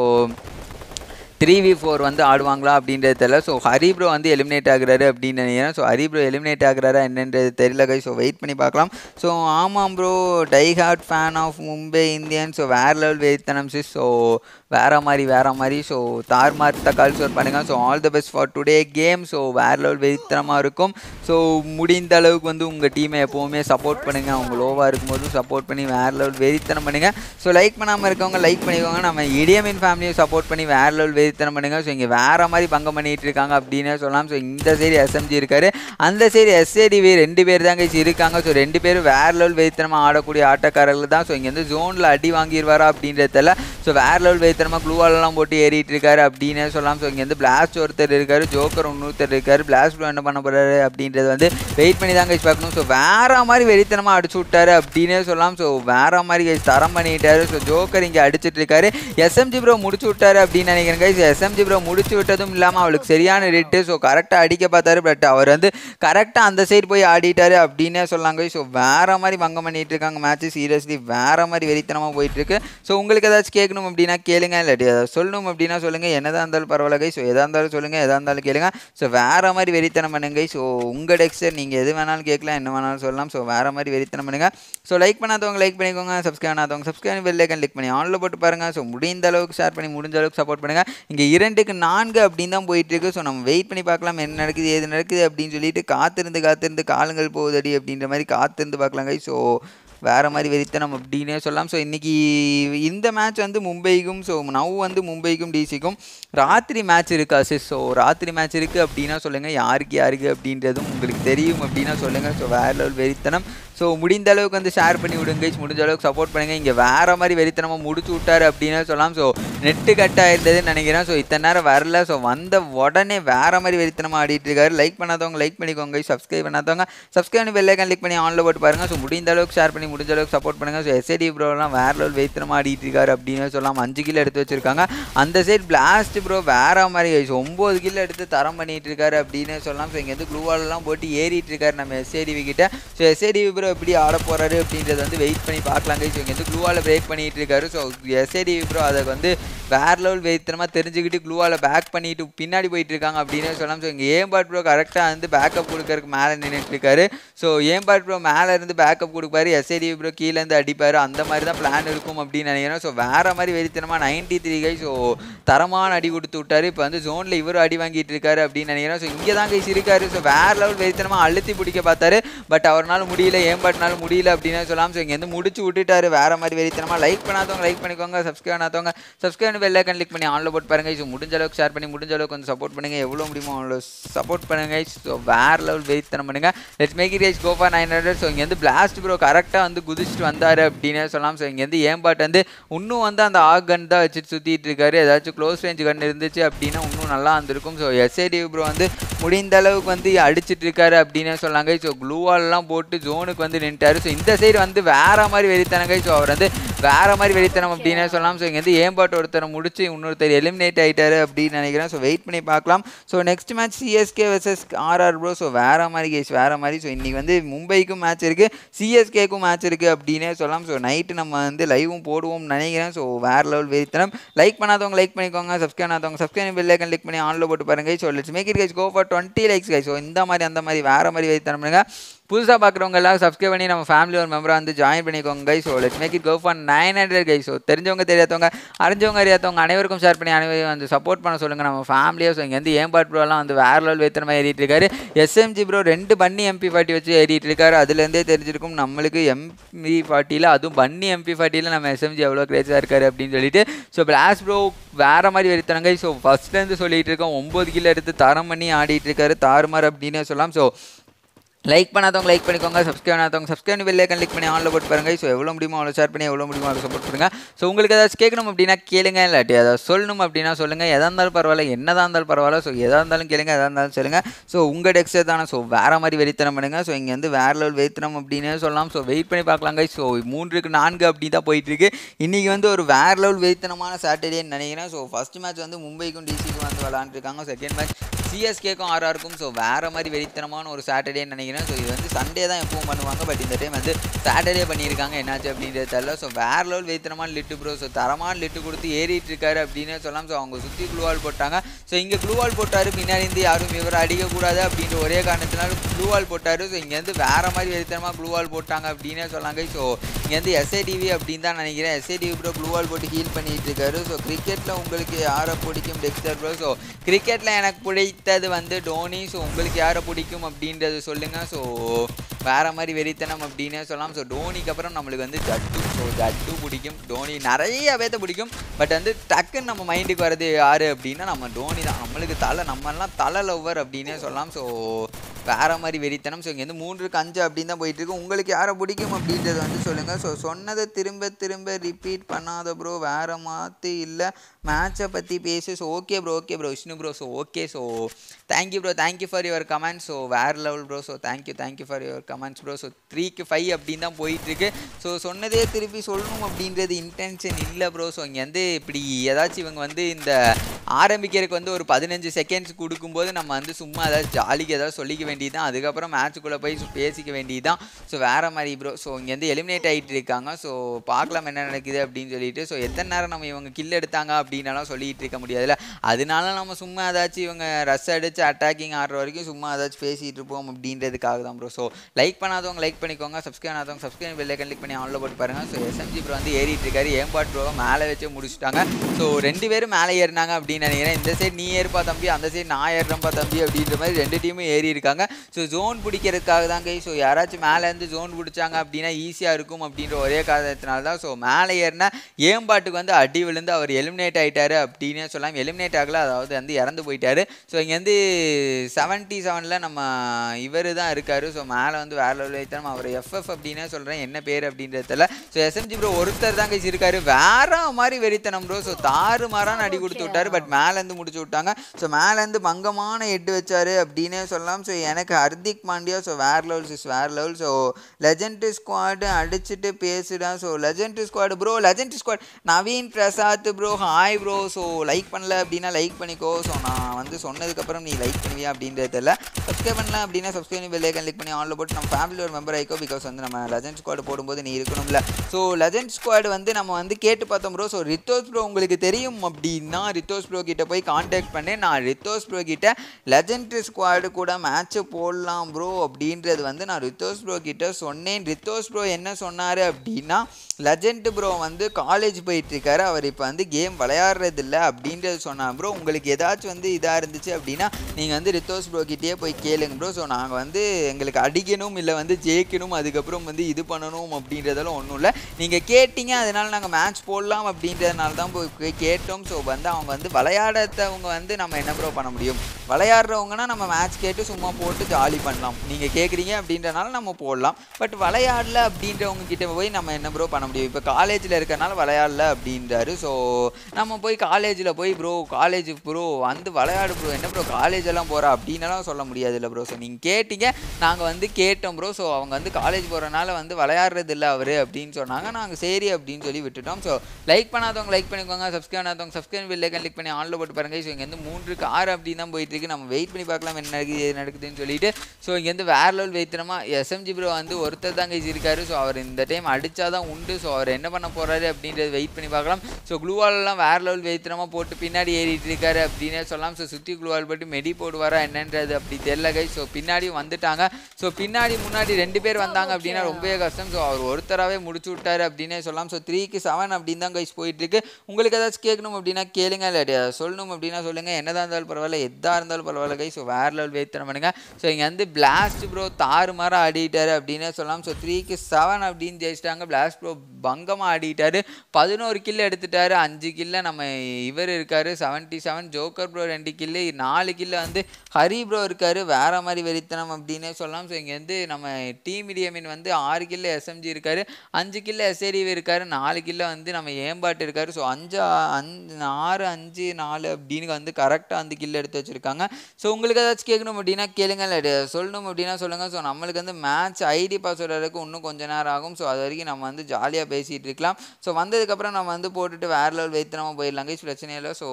த்ரீ வி ஃபோர் வந்து ஆடுவாங்களா அப்படின்றது தெரியல ஸோ ஹரி ப்ரோ வந்து எலிமினேட் ஆகுறாரு அப்படின்னு நினைக்கிறேன் ஸோ ஹரி ப்ரோ எலிமினேட் ஆகுறாரா என்னன்றது தெரியல கை ஸோ வெயிட் பண்ணி பார்க்கலாம் ஸோ ஆமாம் bro die hard fan of Mumbai Indian so வேறு லெவல் வெயித்தனம் சிஸ் ஸோ வேறு மாதிரி வேறு மாதிரி ஸோ தார்மார் தக்கால் ஸ்கோர் பண்ணுங்கள் so all the best for today game so வேறு லெவல் வெயித்தனமாக இருக்கும் ஸோ முடிந்த அளவுக்கு வந்து உங்கள் டீமை எப்போவுமே சப்போர்ட் பண்ணுங்கள் அவங்க லோவாக இருக்கும்போது சப்போர்ட் பண்ணி வேறு லெவல் வெறித்தனம் பண்ணுங்கள் ஸோ லைக் பண்ணாமல் இருக்கவங்க லைக் பண்ணிக்கோங்க நம்ம இடியமின் ஃபேமிலியை சப்போர்ட் பண்ணி வேறு லெவல் வெறித்தனம் பண்ணுங்கள் ஸோ இங்கே வேறு மாதிரி பங்கம் பண்ணிகிட்டு இருக்காங்க அப்படின்னு சொல்லலாம் ஸோ இந்த சைடு எஸ்எம்ஜி இருக்காரு அந்த சைடு எஸ்ஏடிவி ரெண்டு பேர் தாங்க இருக்காங்க ஸோ ரெண்டு பேரும் வேறு லெவல் வெறித்தனமாக ஆடக்கூடிய ஆட்டக்காரர்கள் தான் ஸோ இங்கே வந்து ஜோனில் அடி வாங்கிடுவாரா அப்படின்றதில்ல ஸோ வேறு லெவல் வெறித்தனமாக க்ளூவாலெல்லாம் போட்டு ஏறிட்டு இருக்காரு அப்படின்னு சொல்லலாம் ஸோ இங்கே வந்து பிளாஸ்ட் ஒருத்தர் இருக்காரு ஜோக்கர் இன்னொருத்தர் இருக்காரு பிளாஸ்ட் என்ன பண்ண போகிறாரு அப்படின்றது வந்து வெயிட் பண்ணி தான் கைஸ் பார்க்கணும் ஸோ வேற மாதிரி வெறித்தனமாக அடிச்சு விட்டாரு அப்படின்னே சொல்லலாம் ஸோ வேற மாதிரி கைஸ் தரம் பண்ணிட்டாரு ஸோ ஜோக்கர் இங்கே அடிச்சிட்டு இருக்காரு எஸ்எம்ஜி ப்ரோ முடிச்சு விட்டாரு அப்படின்னு நினைக்கிறேன் கைஸ் எஸ்எம்ஜி ப்ரோ முடிச்சு விட்டதும் இல்லாமல் அவளுக்கு சரியான ரேட்டு ஸோ கரெக்டாக அடிக்க பார்த்தாரு பட் அவர் வந்து கரெக்டாக அந்த சைடு போய் ஆடிட்டாரு அப்படின்னே சொல்லாங்க ஸோ வேற மாதிரி பங்கம் பண்ணிட்டு இருக்காங்க மேட்ச் சீரியஸ்லி வேற மாதிரி வெறித்தனமாக போயிட்டு இருக்கு ஸோ உங்களுக்கு ஏதாச்சும் கேட்கணும் கேட்கணும் அப்படின்னா கேளுங்க இல்லாட்டி ஏதாவது சொல்லணும் அப்படின்னா சொல்லுங்கள் என்னதான் இருந்தாலும் பரவாயில்ல கை ஸோ எதாக இருந்தாலும் சொல்லுங்கள் எதாக இருந்தாலும் கேளுங்க ஸோ வேறு மாதிரி வெறித்தனம் பண்ணுங்க ஸோ உங்கள் டெக்ஸ்டர் நீங்கள் எது வேணாலும் கேட்கலாம் என்ன வேணாலும் சொல்லலாம் ஸோ வேறு மாதிரி வெறித்தனம் பண்ணுங்கள் ஸோ லைக் பண்ணாதவங்க லைக் பண்ணிக்கோங்க சப்ஸ்கிரைப் பண்ணாதவங்க சப்ஸ்கிரைப் பெல் ஐக்கன் கிளிக் பண்ணி ஆனில் போட்டு பாருங்கள் ஸோ முடிந்த அளவுக்கு ஷேர் பண்ணி முடிஞ்ச அளவுக்கு சப்போர்ட் பண்ணுங்கள் இங்கே இரண்டுக்கு நான்கு அப்படின்னு தான் போயிட்டு இருக்கு ஸோ நம்ம வெயிட் பண்ணி பார்க்கலாம் என்ன நடக்குது ஏது நடக்குது அப்படின்னு சொல்லிட்டு காத்திருந்து காத்திருந்து காலங்கள் போகுதடி அப்படின்ற மாதிரி காத்திருந்து பார்க்கலாங்க ஸோ வேறு மாதிரி வெறித்தனம் அப்படின்னே சொல்லலாம் ஸோ இன்றைக்கி இந்த மேட்ச் வந்து மும்பைக்கும் ஸோ நவ் வந்து மும்பைக்கும் டிசிக்கும் ராத்திரி மேட்ச் இருக்கா சிஸ் ஸோ ராத்திரி மேட்ச் இருக்குது அப்படின்னா சொல்லுங்கள் யாருக்கு யாருக்கு அப்படின்றதும் உங்களுக்கு தெரியும் அப்படின்னா சொல்லுங்கள் ஸோ வேறு லெவல் வெறித்தனம் ஸோ முடிந்த அளவுக்கு வந்து ஷேர் பண்ணி விடுங்க முடிஞ்ச அளவுக்கு சப்போர்ட் பண்ணுங்கள் இங்கே வேறு மாதிரி வெறித்தனமாக முடிச்சு விட்டாரு அப்படின்னு சொல்லலாம் ஸோ நெட்டு கட் ஆயிருந்ததுன்னு நினைக்கிறேன் ஸோ இத்தனை நேரம் வரல ஸோ வந்த உடனே வேறு மாதிரி வெறித்தனமாக ஆடிட்டு இருக்காரு லைக் பண்ணாதவங்க லைக் பண்ணிக்கோங்க சப்ஸ்கிரைப் பண்ணாதவங்க சப்ஸ்கிரைப் பண்ணி பெல்லைக்கன் கிளிக் பண்ணி ஆனில் போட்டு பாருங்கள் ஸோ முடிந்த அளவுக்கு ஷேர் பண்ணி முடிஞ்ச அளவுக்கு சப்போர்ட் பண்ணுங்கள் ஸோ எஸ்ஏடி ப்ரோலாம் வேறு லெவல் வெறித்தனமாக ஆடிட்டு இருக்காரு அப்படின்னு சொல்லலாம் அஞ்சு கிலோ எடுத்து வச்சிருக்காங்க அந்த சைடு பிளாஸ்ட் ப்ரோ வேற மாதிரி ஸோ ஒம்பது கிலோ எடுத்து தரம் பண்ணிட்டு இருக்காரு அப்படின்னு சொல்லலாம் ஸோ இங்கேருந்து க்ளூவாலெலாம் போட்டு ஏறிட்டு இருக்காரு நம்ம எஸ்ஏடிவி கிட்ட ஸோ எஸ்ஏடிவி ப்ரோ எப்படி ஆட போகிறாரு அப்படின்றத வந்து வெயிட் பண்ணி பார்க்கலாங்க ஸோ இங்கேருந்து க்ளூவால் பிரேக் பண்ணிட்டு இருக்காரு ஸோ எஸ்ஏடிவி ப்ரோ அதை வந்து வேற லெவல் வெயித்தனமாக தெரிஞ்சுக்கிட்டு க்ளூவால் பேக் பண்ணிட்டு பின்னாடி போயிட்டு இருக்காங்க அப்படின்னு சொல்லலாம் ஸோ இங்கே ஏம்பாட் ப்ரோ கரெக்டாக வந்து பேக்கப் கொடுக்கறதுக்கு மேலே நின்றுட்டு இருக்காரு ஸோ ஏம்பாட் ப்ரோ மேலே இருந்து பேக்கப் கொடுப்பாரு எஸ்ஏடி ப்ரோ கீழேருந்து அடிப்பார் அந்த மாதிரி தான் பிளான் இருக்கும் அப்படின்னு நினைக்கிறேன் ஸோ வேறு மாதிரி வெறித்தனமாக நைன்டி த்ரீ கை ஸோ தரமான அடி கொடுத்து விட்டாரு இப்போ வந்து ஜோனில் இவரும் அடி வாங்கிட்டு இருக்காரு அப்படின்னு நினைக்கிறேன் ஸோ இங்கே தான் கைஸ் இருக்காரு ஸோ வேறு லெவல் வெறித்தனமாக அழுத்தி பிடிக்க பார்த்தாரு பட் அவரால் முடியல ஏம்பாட்னால முடியல அப்படின்னு சொல்லலாம் ஸோ இங்கேருந்து முடிச்சு விட்டுட்டாரு வேறு மாதிரி வெறித்தனமாக லைக் பண்ணாதவங்க லைக் பண்ணிக்கோங்க சப்ஸ்கிரைப் பண்ணாதவங்க சப்ஸ்கிரைப் பெல் ஐக்கன் கிளிக் பண்ணி ஆனில் போட்டு பாருங்க ஸோ முடிஞ்ச அளவுக்கு ஷேர் பண்ணி முடிஞ்ச அளவுக்கு வந்து சப்போர்ட் பண்ணுங்க எவ்வளோ முடியுமோ அவ்வளோ சப்போர்ட் பண்ணுங்க ஸோ வேறு லெவல் வெயித்தனம் பண்ணுங்க let's make it guys go for nine hundred so இங்கேருந்து பிளாஸ்ட் ப்ரோ கரெக்டாக வந்து குதிச்சுட்டு வந்தார் அப்படின்னு சொல்லலாம் ஸோ இங்கேருந்து ஏம்பாட் வந்து இன்னும் வந்து அந்த ஆக் கன் தான் வச்சுட்டு சுற்றிட்டு இருக்காரு ஏதாச்சும் க்ளோஸ் ரேஞ்ச் கன் இருந்துச்சு அப்படின்னா இன்னும் நல்லா இருந்திருக்கும் ஸோ எஸ்ஏடி ப்ரோ வந்து முடிந்த அளவுக்கு வந்து அடிச்சிட்டு இருக்காரு அப்படின்னு சொன்னாங்க ஸோ க்ளூவாலெலாம் போட்டு ஜோனுக்கு வந்து நின்ட்டாரு ஸோ இந்த சைடு வந்து வேற மாதிரி வெறித்தனங்க ஸோ அவர் வந்து வேற மாதிரி வெறித்தனம் அப்படின்னு சொல்லலாம் ஸோ இங்கேருந்து ஏம்பாட் ஒருத்தரை முடிச்சு இன்னொருத்தர் எலிமினேட் ஆயிட்டாரு அப்படின்னு நினைக்கிறேன் ஸோ வெயிட் பண்ணி பார்க்கலாம் so next match CSK versus RR bro so வேற மாதிரி கேஸ் வேற மாதிரி ஸோ இன்னைக்கு வந்து மும்பைக்கும் மேட்ச் இருக்கு சிஎஸ்கேக்கும் மேட்ச் இருக்கு அப்படின்னே சொல்லலாம் ஸோ நைட்டு நம்ம வந்து லைவும் போடுவோம்னு நினைக்கிறேன் ஸோ வேற லெவல் வெறித்தனம் லைக் பண்ணாதவங்க லைக் பண்ணிக்கோங்க சப்ஸ்கிரைப் பண்ணாதவங்க சப்ஸ்கிரைப் பெல் ஐக்கன் கிளிக் பண்ணி ஆன்ல போட்டு பாருங்க so let's make it guys go for twenty likes guys so இந்த மாதிரி அந்த மாதிரி வேற மாதிரி வெறித்தனம் பண்ணுங்க புதுசாக பார்க்குறவங்க எல்லாம் சப்ஸ்கிரைப் பண்ணி நம்ம ஃபேமிலி ஒரு மெம்பராக வந்து ஜாயின் பண்ணிக்கோங்க guy so let's make it go for nine hundred guy so தெரிஞ்சவங்க தெரியாதவங்க அறிஞ்சவங்க அறியாதவங்க அனைவருக்கும் ஷேர் பண்ணி அனைவரும் வந்து சப்போர்ட் பண்ண சொல்லுங்கள் நம்ம ஃபேமிலியாக ஸோ இங்கே வந்து ஏம்பாட் ப்ரோலாம் வந்து வேற லெவல் வேத்தனமாக ஏறிட்டு இருக்காரு எஸ்எம்ஜி ப்ரோ ரெண்டு பன்னி எம்பி ஃபார்ட்டி வச்சு ஏறிட்டு இருக்காரு அதுலேருந்தே தெரிஞ்சிருக்கும் நம்மளுக்கு எம்பி ஃபார்ட்டியில் அதுவும் பன்னி எம்பி ஃபார்ட்டியில் நம்ம எஸ்எம்ஜி எவ்வளோ கிரேஸாக இருக்காரு அப்படின்னு சொல்லிட்டு ஸோ பிளாஸ் ப்ரோ வேற மாதிரி வெறித்தனங்க ஸோ ஃபஸ்ட்லேருந்து சொல்லிட்டு இருக்கோம் ஒம்பது கிலோ எடுத்து தரம் பண்ணி ஆடிட்டு இருக்காரு தாறுமாறு அப்படின்னே சொல்லலாம் ஸோ லைக் பண்ணாதவங்க லைக் பண்ணிக்கோங்க சப்ஸ்கிரைப் பண்ணாதவங்க சப்ஸ்கிரைப் பெல் ஐக்கன் கிளிக் பண்ணி ஆன்ல போட்டு பாருங்க ஸோ எவ்வளோ முடியுமோ அவ்வளோ ஷேர் பண்ணி எவ்வளோ முடியுமோ அவ்வளோ சப்போர்ட் பண்ணுங்க ஸோ உங்களுக்கு ஏதாச்சும் கேட்கணும் அப்படின்னா கேளுங்க இல்லாட்டி ஏதாவது சொல்லணும் அப்படின்னா சொல்லுங்கள் எதாக இருந்தாலும் பரவாயில்ல என்னதான் இருந்தாலும் பரவாயில்ல ஸோ எதாக இருந்தாலும் கேளுங்க எதாக இருந்தாலும் சொல்லுங்கள் ஸோ உங்கள் டெக்ஸ்டே தானே ஸோ வேறு மாதிரி வெறித்தனம் பண்ணுங்க ஸோ இங்கே வந்து வேறு லெவல் வெறித்தனம் அப்படின்னு சொல்லலாம் ஸோ வெயிட் பண்ணி பார்க்கலாங்க ஸோ மூன்றுக்கு நான்கு அப்படி தான் போயிட்டு இருக்கு இன்றைக்கி வந்து ஒரு வேறு லெவல் வெறித்தனமான சாட்டர்டேன்னு நினைக்கிறேன் ஸோ ஃபஸ்ட் மேட்ச் வந்து மும்பைக்கும் டிசிக்கும் வந்து விளாண்டுருக்காங்க செகண்ட் மேட்ச் சிஎஸ்கேக்கும் ஆர்ஆருக்கும் ஸோ வேறு மாதிரி வெறித்தனமான ஒரு சாட்டர்டேன்னு நினைக்கிறேன் ஸோ இது வந்து சண்டே தான் எப்பவும் பண்ணுவாங்க பட் இந்த டைம் வந்து சாட்டர்டே பண்ணியிருக்காங்க என்னாச்சு அப்படின்றது தெரியல ஸோ வேறு லெவல் வெறித்தனமான லிட்டு ப்ரோ ஸோ தரமான லிட்டு கொடுத்து ஏறிட்டு இருக்காரு அப்படின்னு சொல்லலாம் ஸோ அவங்க சுற்றி க்ளூவால் போட்டாங்க ஸோ இங்கே க்ளூவால் போட்டார் பின்னாடி இருந்து யாரும் இவரை அடிக்கக்கூடாது அப்படின்ற ஒரே காரணத்தினால க்ளூவால் போட்டார் ஸோ இங்கேருந்து வேறு மாதிரி வெறித்தனமாக க்ளூவால் போட்டாங்க அப்படின்னே சொன்னாங்க ஸோ இங்கேருந்து எஸ்ஏடிவி அப்படின்னு தான் நினைக்கிறேன் எஸ்ஏடிவி ப்ரோ க்ளூவால் போட்டு ஹீல் பண்ணிட்டு இருக்காரு ஸோ கிரிக்கெட்டில் உங்களுக்கு யாரை பிடிக்கும் டெக்ஸ்டர் ப்ரோ ஸோ கிரிக்கெட்டில் எனக்கு பிடித்தது வந்து டோனி ஸோ உங்களுக்கு யாரை பிடிக்கும் அப்படின்றது சொல்லுங்கள் ஸோ வேறு மாதிரி வெறித்தனம் அப்படின்னே சொல்லலாம் ஸோ டோனிக்கு அப்புறம் நம்மளுக்கு வந்து ஜட்டு ஸோ ஜட்டு பிடிக்கும் டோனி நிறைய பேர்த்த பிடிக்கும் பட் வந்து டக்குன்னு நம்ம மைண்டுக்கு வர்றது யார் அப்படின்னா நம்ம டோனி தான் நம்மளுக்கு தலை நம்மலாம் தலை லவ்வர் அப்படின்னே சொல்லலாம் ஸோ வேறு மாதிரி வெறித்தனம் ஸோ இங்கேருந்து மூன்றுக்கு அஞ்சு அப்படின்னு தான் போயிட்டு இருக்கு உங்களுக்கு யாரை பிடிக்கும் அப்படின்றத வந்து சொல்லுங்கள் ஸோ சொன்னதை திரும்ப திரும்ப ரிப்பீட் பண்ணாத ப்ரோ வேறு மாற்றி இல்லை மேட்சை பற்றி பேசு so okay bro okay bro Vishnu bro so okay so thank you bro thank you for your comment so வேறு level bro so thank you thank you for your comments bro so த்ரீக்கு ஃபைவ் அப்படின்னு தான் போயிட்டுருக்கு ஸோ சொன்னதே திருப்பி சொல்லணும் அப்படின்றது இன்டென்ஷன் இல்லை ப்ரோ ஸோ இங்கே வந்து இப்படி ஏதாச்சும் இவங்க வந்து இந்த ஆரம்பிக்கிறதுக்கு வந்து ஒரு பதினஞ்சு செகண்ட்ஸ் கொடுக்கும்போது நம்ம வந்து சும்மா ஏதாவது ஜாலிக்கு ஏதாவது சொல்லிக்க வேண்டியது தான் அதுக்கப்புறம் மேட்ச்சுக்குள்ளே போய் சு- பேசிக்க வேண்டியது தான் ஸோ வேறு மாதிரி ப்ரோ ஸோ இங்கேருந்து எலிமினேட் ஆகிட்டு இருக்காங்க ஸோ பார்க்கலாம் என்ன நடக்குது அப்படின்னு சொல்லிட்டு ஸோ எத்தனை நேரம் நம்ம இவங்க கில் எடுத்தாங்க அப்படின்னாலும் சொல்லிட்டு இருக்க முடியாதுல்ல அதனால நம்ம சும்மா ஏதாச்சும் இவங்க ரஸ் அடிச்சு அட்டாக்கிங் ஆடுற வரைக்கும் சும்மா ஏதாச்சும் பேசிகிட்டு இருப்போம் அப்படின்றதுக்காக தான் ப்ரோ ஸோ லைக் பண்ணாதவங்க லைக் பண்ணிக்கோங்க சப்ஸ்கிரைப் பண்ணாதவங்க சப்ஸ்கிரைப் பெல்லை கிளிக் பண்ணி ஆன்ல போட்டு பாருங்க ஸோ எஸ்எம்ஜி ப்ரோ வந்து ஏறிட்டு இருக்காரு ஏம்பாட் ப்ரோ மேலே வச்சு முடிச்சுட்டாங்க ஸோ ரெண்டு பேரும் மேலே ஏறினாங்க அப்படின்னு நினைக்கிறேன் இந்த சைடு நீ ஏறுப்பா தம்பி அந்த சைடு நான் ஏறுறேன்ப்பா தம்பி அப்படின்ற மாதிரி ரெண்டு டீமும் ஏறி இருக்காங்க ஸோ ஜோன் பிடிக்கிறதுக்காக தான் கை ஸோ யாராச்சும் மேலேருந்து ஜோன் பிடிச்சாங்க அப்படின்னா ஈஸியாக இருக்கும் அப்படின்ற ஒரே காரணத்தினால தான் ஸோ மேலே ஏறினா ஏம்பாட்டுக்கு வந்து அடி விழுந்து அவர் எலிமினேட் ஆயிட்டாரு அப்படின்னே சொல்லலாம் எலிமினேட் ஆகல அதாவது வந்து இறந்து போயிட்டாரு ஸோ இங்கேருந்து செவன்ட்டி செவனில் நம்ம இவர் தான் இருக்காரு ஸோ மேலே வந்து வேற லெவலில் வைத்தோம் அவர் எஃப்எஃப் அப்படின்னே சொல்கிறேன் என்ன பேர் அப்படின்றதுல ஸோ எஸ்எம்ஜி ப்ரோ ஒருத்தர் தான் கைஸ் இருக்காரு வேற மாதிரி வெறித்தனம் ப்ரோ ஸோ தாறு மாறான அடி கொடுத்து விட்டாரு பட் மேலேருந்து முடிச்சு விட்டாங்க ஸோ மேலேருந்து பங்கமான எட்டு வச்சாரு அப்படின்னே சொல்லலாம் ஸோ எனக்கு ஹர்திக் பாண்டியா ஸோ வேற லெவல்ஸ் இஸ் வேற லெவல் ஸோ லெஜண்ட் ஸ்குவாடு அடிச்சுட்டு பேசுடா so legend squad bro legend squad Naveen Prasad bro hi bro so like பண்ணல அப்படின்னா லைக் பண்ணிக்கோ ஸோ நான் வந்து சொன்னதுக்கப்புறம் நீ லைக் பண்ணுவியா அப்படின்றது தெரியல சப்ஸ்கிரைப் பண்ணல அப்படின்னா சப்ஸ்கிரைப் பண்ணி பெல்லைக்கன் கிளிக் பண்ணி ஆன்ல போட்டு நம்ம ஃபேமிலி ஒரு மெம்பர் ஆயிக்கோ பிகாஸ் வந்து நம்ம லெஜண்ட் ஸ்குவாட் போடும்போது நீ இருக்கணும்ல ஸோ லெஜண்ட் ஸ்குவாட் வந்து நம்ம வந்து கேட்டு பார்த்தோம் ப்ரோ ஸோ ரித்தோஸ் ப்ரோ உங்களுக்கு தெரியும் அப்படின்னா ரித்தோஸ் ப்ரோ கிட்ட போய் காண்டாக்ட் பண்ணி நான் ரித்தோஸ் ப்ரோ கிட்ட லெஜண்ட் ஸ்குவாடு கூட மேட்ச்சு போடலாம் ப்ரோ அப்படின்றது வந்து நான் ரித்தோஸ் ப்ரோ கிட்ட சொன்னேன் ரித்தோஸ் ப்ரோ என்ன சொன்னார் அப்படின்னா லெஜண்ட் ப்ரோ வந்து காலேஜ் போயிட்டு இருக்காரு அவர் இப்போ வந்து கேம் விளையாடுறது இல்லை அப்படின்றது சொன்னார் ப்ரோ உங்களுக்கு ஏதாச்சும் வந்து இதாக இருந்துச்சு அப்படின்னா நீங்கள் வந்து ரித்தோஸ் ப்ரோ கிட்டேயே போய் கேளுங்க ப்ரோ ஸோ நாங்கள் வந்து எங்களுக்கு அடிக்கணும் இல்லை வந்து ஜெயிக்கணும் அதுக்கப்புறம் வந்து இது பண்ணணும் அப்படின்றதெல்லாம் ஒன்றும் இல்லை நீங்கள் கேட்டீங்க அதனால நாங்கள் மேட்ச் போடலாம் அப்படின்றதுனால தான் போய் போய் கேட்டோம் ஸோ வந்து அவங்க வந்து விளையாடாதவங்க வந்து நம்ம என்ன ப்ரோ பண்ண முடியும் விளையாடுறவங்கன்னா நம்ம மேட்ச் கேட்டு சும்மா போட்டு ஜாலி பண்ணலாம் நீங்கள் கேட்குறீங்க அப்படின்றனால நம்ம போடலாம் பட் விளையாடல அப்படின்றவங்க கிட்ட போய் நம்ம என்ன ப்ரோ பண்ண முடியும் இப்போ காலேஜில் இருக்கறனால விளையாடல அப்படின்றாரு ஸோ நம்ம போய் காலேஜில் போய் ப்ரோ காலேஜ் ப்ரோ வந்து விளையாடு ப்ரோ என்ன ப்ரோ காலேஜ் எல்லாம் போகிறா அப்படின்னலாம் சொல்ல முடியாது இல்லை ப்ரோ ஸோ நீங்கள் கேட்டீங்க நாங்கள் வந்து கேட்டோம் ப்ரோ ஸோ அவங்க வந்து காலேஜ் போகிறனால வந்து விளையாடுறது இல்லை அவர் அப்படின்னு சொன்னாங்க நாங்கள் சரி அப்படின்னு சொல்லி விட்டுட்டோம் ஸோ லைக் பண்ணாதவங்க லைக் பண்ணிக்கோங்க சப்ஸ்கிரைப் பண்ணாதவங்க சப்ஸ்கிரைப் பில்லை கிளிக் பண்ணி ஆன்ல போட்டு பாருங்க ஸோ இங்கேருந்து மூன்றுக்கு ஆறு அப்படின்னு தான் போயிட்டு இருக்கு நம்ம வெயிட் பண்ணி பார்க்கலாம் என்ன நடக்குது ஏது நடக்குதுன்னு சொல்லிட்டு ஸோ இங்கேருந்து வேற லெவல் வைத்திரமா எஸ்எம்ஜி ப்ரோ வந்து ஒருத்தர் தான் கைஸ் இருக்காரு ஸோ அவர் இந்த டைம் அடிச்சா தான் உண்டு ஸோ அவர் என்ன பண்ண போறாரு அப்படின்றத வெயிட் பண்ணி பார்க்கலாம் ஸோ குளூவாலெல்லாம் வேற லெவல் வைத்திரமா போட்டு பின்னாடி ஏறிட்டு இருக்காரு அப்படின்னே சொல்லலாம் ஸோ சுற்றி குளூவால் போட்டு மெடி போடுவாரா என்னன்றது அப்படி தெரியல கைஸ் ஸோ பின்னாடி வந்துட்டாங்க ஸோ பின்னாடி முன்னாடி ரெண்டு பேர் வந்தாங்க அப்படின்னா ரொம்பவே கஷ்டம் ஸோ அவர் ஒருத்தராகவே முடிச்சு விட்டாரு அப்படின்னே சொல்லலாம் ஸோ த்ரீக்கு செவன் அப்படின்னு தான் கைஸ் போயிட்டு இருக்கு உங்களுக்கு ஏதாச்சும் கேட்கணும் அப்படின்னா கேளுங்க இல்லை சொல்லணும் அப்படின்னா சொல்லுங்க என்னதான் இருந்தாலும் பரவாயில்ல எதா இருந்தாலும் பரவாயில்ல கை ஸோ வேற லெவல் வெயித்தனம் பண்ணுங்க ஸோ இங்கே வந்து பிளாஸ்ட் ப்ரோ தாறு மாற ஆடிட்டாரு அப்படின்னே சொல்லலாம் ஸோ த்ரீக்கு செவன் அப்படின்னு ஜெயிச்சிட்டாங்க பிளாஸ்ட் ப்ரோ பங்கமாக ஆடிட்டாரு பதினோரு கில் எடுத்துட்டாரு அஞ்சு கில்ல நம்ம இவர் இருக்காரு செவன்ட்டி செவன் ஜோக்கர் ப்ரோ ரெண்டு கில்லு நாலு கில்ல வந்து ஹரி ப்ரோ இருக்காரு வேற மாதிரி வெறித்தனம் அப்படின்னே சொல்லலாம் ஸோ இங்கே வந்து நம்ம டீம் இடியமின் வந்து ஆறு கில்ல எஸ்எம்ஜி இருக்காரு அஞ்சு கில்ல எஸ்ஏடி இருக்காரு நாலு கில்ல வந்து நம்ம ஏம்பாட்டு இருக்காரு ஸோ அஞ்சு அஞ்சு ஆறு அஞ்சு நாலு அப்படின்னு வந்து கரெக்டாக அந்த கில் எடுத்து வச்சிருக்காங்க ஸோ உங்களுக்கு ஏதாச்சும் கேட்கணும் அப்படின்னா கேளுங்க இல்லை சொல்லணும் அப்படின்னா சொல்லுங்கள் ஸோ நம்மளுக்கு வந்து மேட்ச் ஐடி பாஸ்வேர்டு வரைக்கும் இன்னும் கொஞ்ச நேரம் ஆகும் ஸோ அது வரைக்கும் நம்ம வந்து ஜாலியாக பேசிகிட்டு இருக்கலாம் ஸோ வந்ததுக்கப்புறம் நம்ம வந்து போட்டுட்டு வேற லெவல் வைத்து நம்ம போயிடலாம் கைஸ் பிரச்சனை இல்லை ஸோ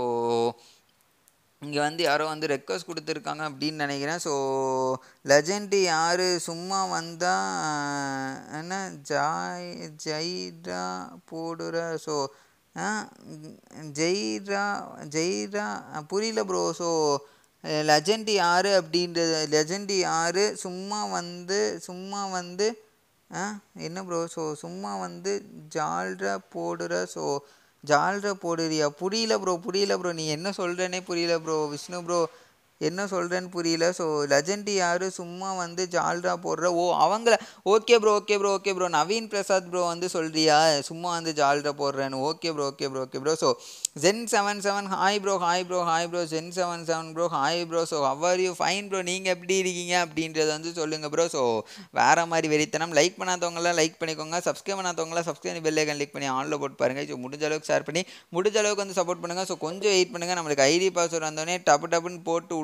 இங்கே வந்து யாரோ வந்து ரெக்வஸ்ட் கொடுத்துருக்காங்க அப்படின்னு நினைக்கிறேன் ஸோ லெஜெண்டு யார் சும்மா வந்தால் என்ன ஜாய் ஜெய்ரா போடுற ஸோ ஜெய்ரா ஜெய்ரா புரியல ப்ரோ ஸோ லெஜெண்ட் யார் அப்படின்றது லெஜெண்ட் யார் சும்மா வந்து சும்மா வந்து ஆ என்ன ப்ரோ ஸோ சும்மா வந்து ஜால்ரா போடுற ஸோ ஜால்ரா போடுறியா புரியல ப்ரோ புரியல ப்ரோ நீ என்ன சொல்கிறேனே புரியல ப்ரோ விஷ்ணு ப்ரோ என்ன சொல்கிறேன்னு புரியல ஸோ லெஜெண்ட் யார் சும்மா வந்து ஜால்ரா போடுற ஓ அவங்கள okay bro okay bro okay bro Naveen Prasad bro வந்து சொல்கிறியா சும்மா வந்து ஜால்ரா போடுறேன்னு okay bro okay bro okay bro so Zen seven seven hi bro hi bro hi bro Zen seven seven bro hi bro so how are you fine bro நீங்கள் எப்படி இருக்கீங்க அப்படின்றத வந்து சொல்லுங்கள் ப்ரோ ஸோ வேறு மாதிரி வெறித்தனம் லைக் பண்ணாதவங்களாம் லைக் பண்ணிக்கோங்க சப்ஸ்கிரைப் பண்ணாதவங்களாம் சப்ஸ்கிரைப் பெல்லைக்கன் லிக் பண்ணி ஆனில் போட்டு பாருங்கள் ஸோ முடிஞ்ச அளவுக்கு ஷேர் பண்ணி முடிஞ்ச அளவுக்கு வந்து சப்போர்ட் பண்ணுங்கள் ஸோ கொஞ்சம் வெயிட் பண்ணுங்கள் நம்மளுக்கு ஐடி பாஸ்வேர்டு வந்தோடனே டப்பு டப்புன்னு போட்டு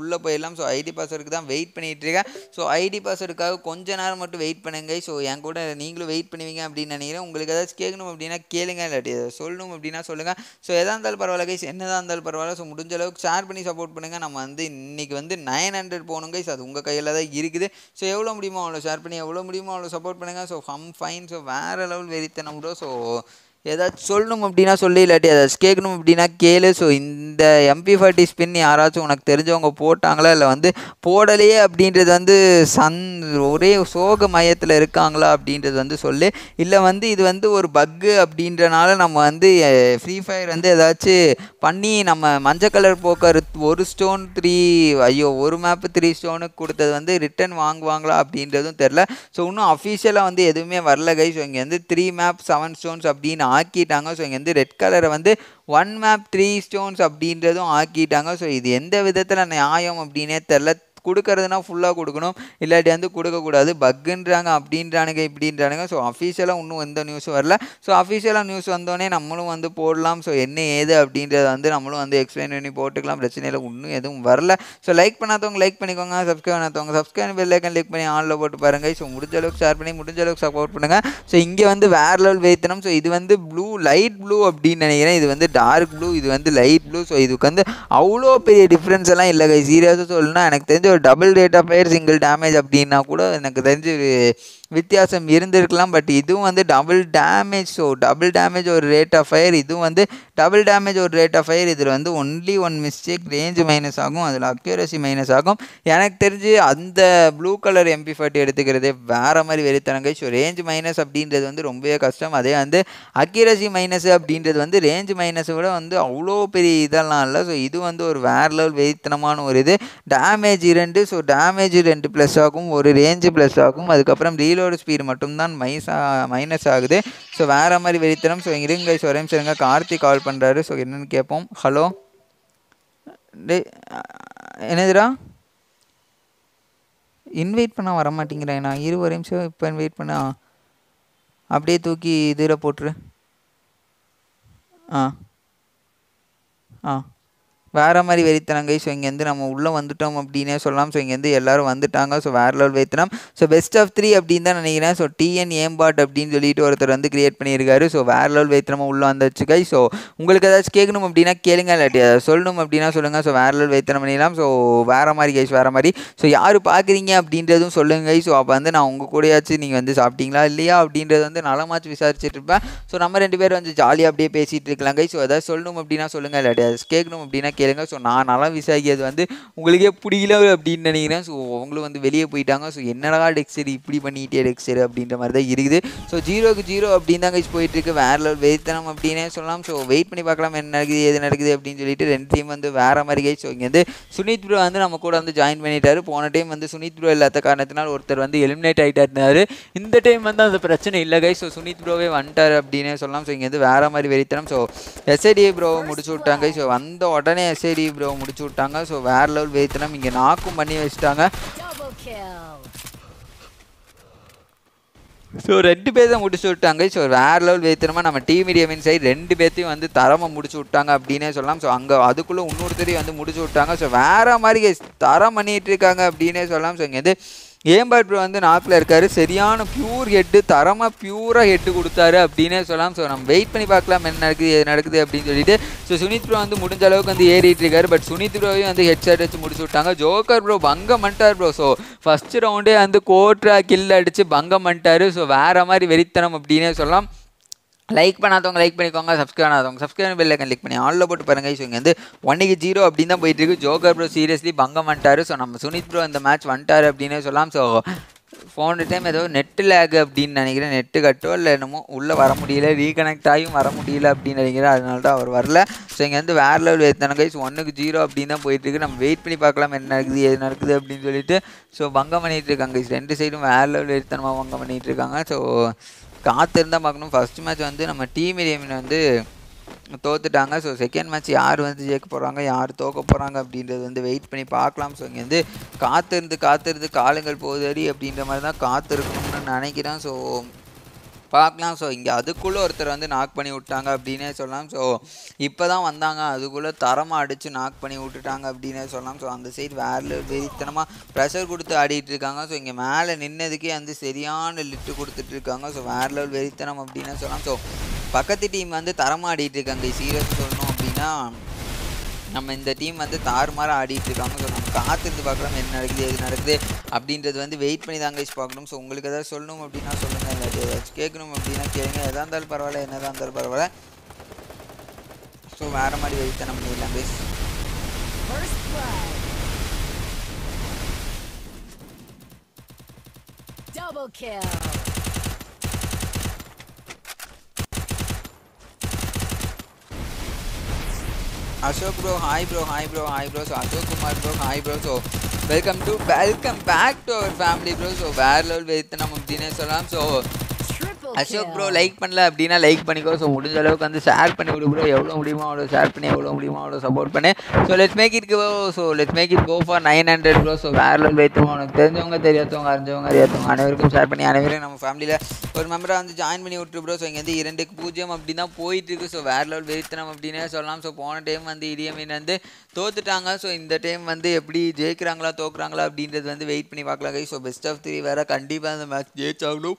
உள்ளே போயிடலாம் ஸோ ஐடி பாஸ்வேர்டுக்கு தான் வெயிட் பண்ணிகிட்டு இருக்கேன் ஸோ ஐடி பாஸ்வேர்டுக்காக கொஞ்ச நேரம் மட்டும் வெயிட் பண்ணுங்க ஸோ என் கூட நீங்களும் வெயிட் பண்ணுவீங்க அப்படின்னு நினைக்கிறேன் உங்களுக்கு ஏதாச்சும் கேட்கணும் அப்படின்னா கேளுங்க இல்லாட்டி ஏதாவது சொல்லணும் அப்படின்னா சொல்லுங்கள் ஸோ எதாக இருந்தாலும் பரவாயில்ல கைஸ் என்னதான் இருந்தாலும் பரவாயில்ல ஸோ முடிஞ்ச அளவுக்கு ஷேர் பண்ணி சப்போர்ட் பண்ணுங்கள் நம்ம வந்து இன்னைக்கு வந்து நைன் ஹண்ட்ரட் போகணும் கைஸ் அது உங்கள் கையில் தான் இருக்குது ஸோ எவ்வளோ முடியுமோ அவ்வளோ ஷேர் பண்ணி எவ்வளோ முடியுமோ அவ்வளோ சப்போர்ட் பண்ணுங்கள் ஸோ ஃபம் ஃபைன் ஸோ வேறு லெவல் வெறித்தனம் ப்ரோ ஸோ ஏதாச்சும் சொல்லணும் அப்படின்னா சொல்லி இல்லாட்டி ஏதாச்சும் கேட்கணும் அப்படின்னா கேளு ஸோ இந்த எம்பி ஃபார்ட்டி ஸ்பின் யாராச்சும் உனக்கு தெரிஞ்சவங்க போட்டாங்களா இல்லை வந்து போடலையே அப்படின்றது வந்து சன் ஒரே சோக மயத்தில் இருக்காங்களா அப்படின்றது வந்து சொல்லு இல்லை வந்து இது வந்து ஒரு பக்கு அப்படின்றனால நம்ம வந்து ஃப்ரீ ஃபயர் வந்து ஏதாச்சும் பண்ணி நம்ம மஞ்சள் கலர் போக்கர் ஒரு ஸ்டோன் த்ரீ ஐயோ ஒரு மேப்பு த்ரீ ஸ்டோனுக்கு கொடுத்தது வந்து ரிட்டன் வாங்குவாங்களா அப்படின்றதும் தெரில ஸோ இன்னும் அஃபிஷியலாக வந்து எதுவுமே வரல கை ஸோ இங்கே வந்து த்ரீ மேப் செவன் ஸ்டோன்ஸ் அப்படின்னு ஆக்கிட்டாங்க ஸோ இங்கே வந்து ரெட் கலரை வந்து ஒன் மேப் த்ரீ ஸ்டோன்ஸ் அப்படின்றதும் ஆக்கிட்டாங்க ஸோ இது எந்த விதத்தில் நியாயம் அப்படின்னே தெரில கொடுக்கறதுனா ஃபுல்லாக கொடுக்கணும் இல்லாட்டி வந்து கொடுக்கக்கூடாது பக்குன்றாங்க அப்படின்றானுங்க இப்படின்றானுங்க ஸோ அஃபிஷியலாக இன்னும் எந்த நியூஸும் வரல ஸோ அஃபிஷியலாக நியூஸ் வந்தோடனே நம்மளும் வந்து போடலாம் ஸோ என்ன ஏது அப்படின்றத வந்து நம்மளும் வந்து எக்ஸ்பிளைன் பண்ணி போட்டுக்கலாம் பிரச்சனை இல்லை இன்னும் எதுவும் வரல ஸோ லைக் பண்ணாதவங்க லைக் பண்ணிக்கோங்க சப்ஸ்கிரைப் பண்ணாதவங்க சப்ஸ்கிரைப் பெல் ஐக்கன் லிக் பண்ணி ஆனில் போட்டு பாருங்க ஸோ முடிஞ்ச அளவுக்கு ஷேர் பண்ணி முடிஞ்ச அளவுக்கு சப்போர்ட் பண்ணுங்கள் ஸோ இங்கே வந்து வேறு லெவல் வைத்தனம் ஸோ இது வந்து ப்ளூ லைட் ப்ளூ அப்படின்னு நினைக்கிறேன் இது வந்து டார்க் ப்ளூ இது வந்து லைட் ப்ளூ ஸோ இதுக்கு வந்து அவ்வளோ பெரிய டிஃப்ரென்ஸ் எல்லாம் இல்லை கை சீரியஸாக சொல்லணும்னா எனக்கு தெரிஞ்ச ஒரு double rate of fire single damage அப்படின்னா கூட எனக்கு தெரிஞ்சு ஒரு வித்தியாசம் இருந்திருக்கலாம் பட் இதுவும் வந்து double damage so double damage ஒரு ரேட் ஆஃப் ஃபயர் இதுவும் வந்து டபுள் டேமேஜ் ஒரு ரேட் ஆஃப் ஃபயர் இதில் வந்து only one mistake range minus ஆகும் அதில் அக்யூரசி மைனஸ் ஆகும் எனக்கு தெரிஞ்சு அந்த ப்ளூ கலர் எம்பி ஃபார்ட்டி எடுத்துக்கிறதே வேறு மாதிரி வெறித்தனங்க ஸோ ரேஞ்ச் மைனஸ் அப்படின்றது வந்து ரொம்பவே கஷ்டம் அதே வந்து அக்யூரசி மைனஸ் அப்படின்றது வந்து ரேஞ்ச் மைனஸை விட வந்து அவ்வளோ பெரிய இதெல்லாம் இல்லை ஸோ இது வந்து ஒரு வேறு லெவல் வெறித்தனமான ஒரு இது டேமேஜ் இரண்டு ஸோ டேமேஜ் ரெண்டு ப்ளஸ் ஆகும் ஒரு ரேஞ்சு ப்ளஸ் ஆகும் அதுக்கப்புறம் ரீலோடு ஸ்பீடு மட்டும்தான் மைஸா மைனஸ் ஆகுது ஸோ வேறு மாதிரி வெறித்தனம் ஸோ இருங்க ஸோ ஒரே நிமிஷம் இருங்க கார்த்திக் கால் பண்ணுறாரு ஸோ என்னென்னு கேட்போம் ஹலோ டே என்னதுடா இன்வைட் பண்ண வர மாட்டேங்கிறேன் நான் இரு ஒரு நிமிஷம் இப்போ இன்வைட் பண்ண அப்படியே தூக்கி இதில் போட்டுரு ஆ ஆ வேறு மாதிரி வெறித்தனங்க ஸோ இங்கேருந்து நம்ம உள்ளே வந்துட்டோம் அப்படின்னே சொல்லலாம் ஸோ இங்கேருந்து எல்லோரும் வந்துட்டாங்க ஸோ வேறு லெவல் வெறித்தனம் ஸோ பெஸ்ட் ஆஃப் த்ரீ அப்படின்னு தான் நினைக்கிறேன் ஸோ டிஎன் ஏம்பாட் அப்படின்னு சொல்லிட்டு ஒருத்தர் வந்து கிரியேட் பண்ணியிருக்காரு ஸோ வேறு லெவல் வெறித்தனமாக உள்ளே வந்துச்சு கை ஸோ உங்களுக்கு ஏதாச்சும் கேட்கணும் அப்படின்னா கேளுங்க இல்லாட்டி அதை சொல்லணும் அப்படின்னா சொல்லுங்கள் ஸோ வேறு லெவல் வெறித்தனம் பண்ணிடலாம் ஸோ வேறு மாதிரி கைஸ் வேறு மாதிரி ஸோ யார் பார்க்குறீங்க அப்படின்றதும் சொல்லுங்க ஸோ அப்போ வந்து நான் உங்கள் கூடயாச்சும் நீங்கள் வந்து சாப்பிட்டீங்களா இல்லையா அப்படின்றது வந்து நலமாச்சு விசாரிச்சுட்டு இருப்பேன் ஸோ நம்ம ரெண்டு பேரும் வந்து ஜாலியாக அப்படியே பேசிகிட்டு இருக்கலாம் கை ஸோ ஏதாவது சொல்லணும் அப்படின்னா சொல்லுங்கள் இல்லாட்டி அதை கேட்கணும் அப்படின்னா கேளுங்க ஸோ நான் நல்லா விசாரிக்கிறது வந்து உங்களுக்கே பிடிக்கல அப்படின்னு நினைக்கிறேன் ஸோ அவங்களும் வந்து வெளியே போயிட்டாங்க ஸோ என்னடா டெக்ஸ்டர் இப்படி பண்ணிட்டே டெக்ஸ்டர் அப்படின்ற மாதிரி தான் இருக்குது ஸோ ஜீரோக்கு ஜீரோ அப்படின்னு தான் கைஸ் போயிட்டுருக்கு வேறு லெவல் வெயித்தனம் அப்படின்னே சொல்லலாம் ஸோ வெயிட் பண்ணி பார்க்கலாம் என்ன நடக்குது எது நடக்குது அப்படின்னு சொல்லிட்டு ரெண்டு டீம் வந்து வேறு மாதிரி கைஸ் ஸோ இங்கே வந்து சுனித் ப்ரோ வந்து நம்ம கூட வந்து ஜாயின் பண்ணிட்டாரு போன டைம் வந்து சுனித் ப்ரோ இல்லாத காரணத்தினால் ஒருத்தர் வந்து எலிமினேட் ஆகிட்டாரு இந்த டைம் வந்து அந்த பிரச்சனை இல்லை கைஸ் ஸோ சுனித் ப்ரோவே வந்துட்டார் அப்படின்னே சொல்லலாம் ஸோ இங்கே வந்து வேறு மாதிரி வெறித்தனம் ஸோ எஸ்ஐடிஏ ப்ரோ முடிச்சு விட்டாங்க ஸோ வந்த உடனே எஸ்ஐடி ப்ரோ முடிச்சு விட்டாங்க ஸோ வேறு லெவல் வெயித்தனம் இங்கே நாக்கும் பண்ணி வச்சுட்டாங்க Double kill. ஸோ ரெண்டு பேர் தான் முடிச்சு விட்டாங்க ஸோ வேறு லெவல் வைத்திரமா நம்ம டீம் மீடியமின் சைடு ரெண்டு பேர்த்தையும் வந்து தரமாக முடிச்சு விட்டாங்க அப்படின்னே சொல்லலாம் ஸோ அங்கே அதுக்குள்ளே இன்னொருத்தரையும் வந்து முடிச்சு விட்டாங்க ஸோ வேறு மாதிரி guys தரம் பண்ணிட்டு இருக்காங்க அப்படின்னே சொல்லலாம் ஸோ இங்கே வந்து ஏம்பாட் ப்ரோ வந்து நாக்கில் இருக்காரு சரியான பியூர் ஹெட்டு தரமாக பியூராக ஹெட்டு கொடுத்தாரு அப்படின்னே சொல்லலாம் ஸோ நம்ம வெயிட் பண்ணி பார்க்கலாம் என்ன நடக்குது எது நடக்குது அப்படின்னு சொல்லிட்டு ஸோ சுனித் ப்ரோ வந்து முடிஞ்ச அளவுக்கு வந்து ஏறிட்டு இருக்காரு பட் சுனித் ப்ரோவையும் வந்து ஹெட் ஷாட் வச்சு முடிச்சு விட்டாங்க ஜோக்கர் ப்ரோ பங்கம் பண்ணிட்டார் ப்ரோ ஸோ ஃபர்ஸ்ட் ரவுண்டே வந்து கோட்ரா கில் அடித்து பங்கம் பண்ணிட்டாரு ஸோ வேறு மாதிரி வெறித்தனம் அப்படின்னே சொல்லலாம் லைக் பண்ணாதவங்க லைக் பண்ணிக்கோங்க சப்ஸ்கிரைப் பண்ணாதவங்க சப்ஸ்கிரைப் பெல் ஐக்கன் கிளிக் பண்ணி ஆல்ல போட்டு பாருங்க ஸோ இங்கே வந்து ஒன்னைக்கு ஜீரோ அப்படின்னு தான் போயிட்டு இருக்கு ஜோக்கர் ப்ரோ சீரியஸ்லி பங்கம் வந்துட்டாரு ஸோ நம்ம சுனித் ப்ரோ இந்த மேட்ச் வந்துட்டாரு அப்படின்னே சொல்லலாம் ஸோ போன டைம் ஏதோ நெட்டு லேக் அப்படின்னு நினைக்கிறேன் நெட்டு கட்டோ இல்லை என்னமோ உள்ளே வர முடியல ரீகனெக்ட் ஆகியும் வர முடியல அப்படின்னு நினைக்கிறேன் அதனால தான் அவர் வரல ஸோ இங்கே வந்து வேறு லெவல் ஏற்றினாங்க கைஸ் ஒன்றுக்கு ஜீரோ அப்படின்னு தான் போயிட்டு இருக்கு நம்ம வெயிட் பண்ணி பார்க்கலாம் என்ன நடக்குது எது நடக்குது அப்படின்னு சொல்லிட்டு ஸோ பங்கம் பண்ணிட்டு இருக்காங்க guys. ரெண்டு சைடும் வேறு லெவல் ஏற்றனமாக பங்கம் பண்ணிட்டு இருக்காங்க ஸோ காத்து இருந்தால் பார்க்கணும் ஃபர்ஸ்ட் மேட்ச் வந்து நம்ம டீம் மீடியமின் வந்து தோத்துட்டாங்க ஸோ செகண்ட் மேட்ச் யார் வந்து ஜெயிக்க போகிறாங்க யார் தோக்க போகிறாங்க அப்படின்றது வந்து வெயிட் பண்ணி பார்க்கலாம் ஸோ இங்கே வந்து காத்திருந்து காத்திருந்து காலங்கள் போதடி அப்படின்ற மாதிரி தான் காத்து இருக்கணும்னு நினைக்கிறேன் ஸோ பார்க்கலாம் ஸோ இங்கே அதுக்குள்ளே ஒருத்தர் வந்து நாக் பண்ணி விட்டாங்க அப்படின்னே சொல்லலாம் ஸோ இப்போ தான் வந்தாங்க அதுக்குள்ளே தரமாக அடித்து நாக் பண்ணி விட்டுட்டாங்க அப்படின்னே சொல்லலாம் ஸோ அந்த சைடு வேறு வெறித்தனமாக ப்ரெஷர் கொடுத்து ஆடிட்டு இருக்காங்க ஸோ இங்கே மேலே நின்னதுக்கே வந்து சரியான லிட்டு கொடுத்துட்டு இருக்காங்க ஸோ வேறு லெவல் வெறித்தனம் அப்படின்னே சொல்லலாம் ஸோ பக்கத்து டீம் வந்து தரமாக ஆடிட்டு இருக்காங்க சீரியஸ் சொல்லணும் அப்படின்னா நம்ம இந்த டீம் வந்து தாறுமாறாக ஆடிட்டு இருக்காங்க ஸோ நம்ம காத்திருந்து பார்க்கலாம் என்ன நடக்குது எது நடக்குது அப்படின்றது வந்து வெயிட் பண்ணி தாங்க guys பார்க்கணும் ஸோ உங்களுக்கு ஏதாவது சொல்லணும் அப்படின்னா சொல்லுங்கள் இல்லாட்டி ஏதாச்சும் கேட்கணும் அப்படின்னா கேளுங்க எதாக இருந்தாலும் பரவாயில்ல என்னதான் இருந்தாலும் பரவாயில்ல ஸோ வேறு மாதிரி வெயிட்டனம் பண்ணிடலாம் guys First blood. Double kill. Ashok bro hi bro hi bro hi bro so Ashok Kumar bro hi bro so welcome to welcome back to our family bro so வேறு லெவல் வெயிட்டனம் அப்படின்னே சொல்லலாம் so Triple Ashok bro kill. Like பண்ணல அப்படின்னா லைக் பண்ணிக்கோ ஸோ முடிஞ்ச அளவுக்கு வந்து ஷேர் பண்ணி விடு ப்ரோ எவ்வளோ முடியுமோ அவ்வளோ ஷேர் பண்ணி எவ்வளோ முடியுமோ அவ்வளோ சப்போர்ட் பண்ணு so let's make it go so let's make it go for nine hundred bro so வேற லெவல் வைத்தோம் உனக்கு தெரிஞ்சவங்க தெரியாதவங்க அறிஞ்சவங்க அறியாதவங்க அனைவருக்கும் ஷேர் பண்ணி அனைவரும் நம்ம ஃபேமிலியில் ஒரு மெம்பரை வந்து ஜாயின் பண்ணி விட்டுரு ப்ரோ ஸோ இங்கேருந்து இரண்டுக்கு பூஜ்ஜியம் அப்படி தான் போயிட்டு இருக்கு ஸோ வேற லெவல் வெறித்தனம் அப்படின்னே சொல்லலாம் ஸோ போன டைம் வந்து இடியமீன் வந்து தோத்துட்டாங்க ஸோ இந்த டைம் வந்து எப்படி ஜெயிக்கிறாங்களா தோக்குறாங்களா அப்படின்றது வந்து வெயிட் பண்ணி பார்க்கலாம் ஸோ பெஸ்ட் ஆஃப் த்ரீ வேற கண்டிப்பாக அந்த மேட்ச் ஜெயிச்சாகணும்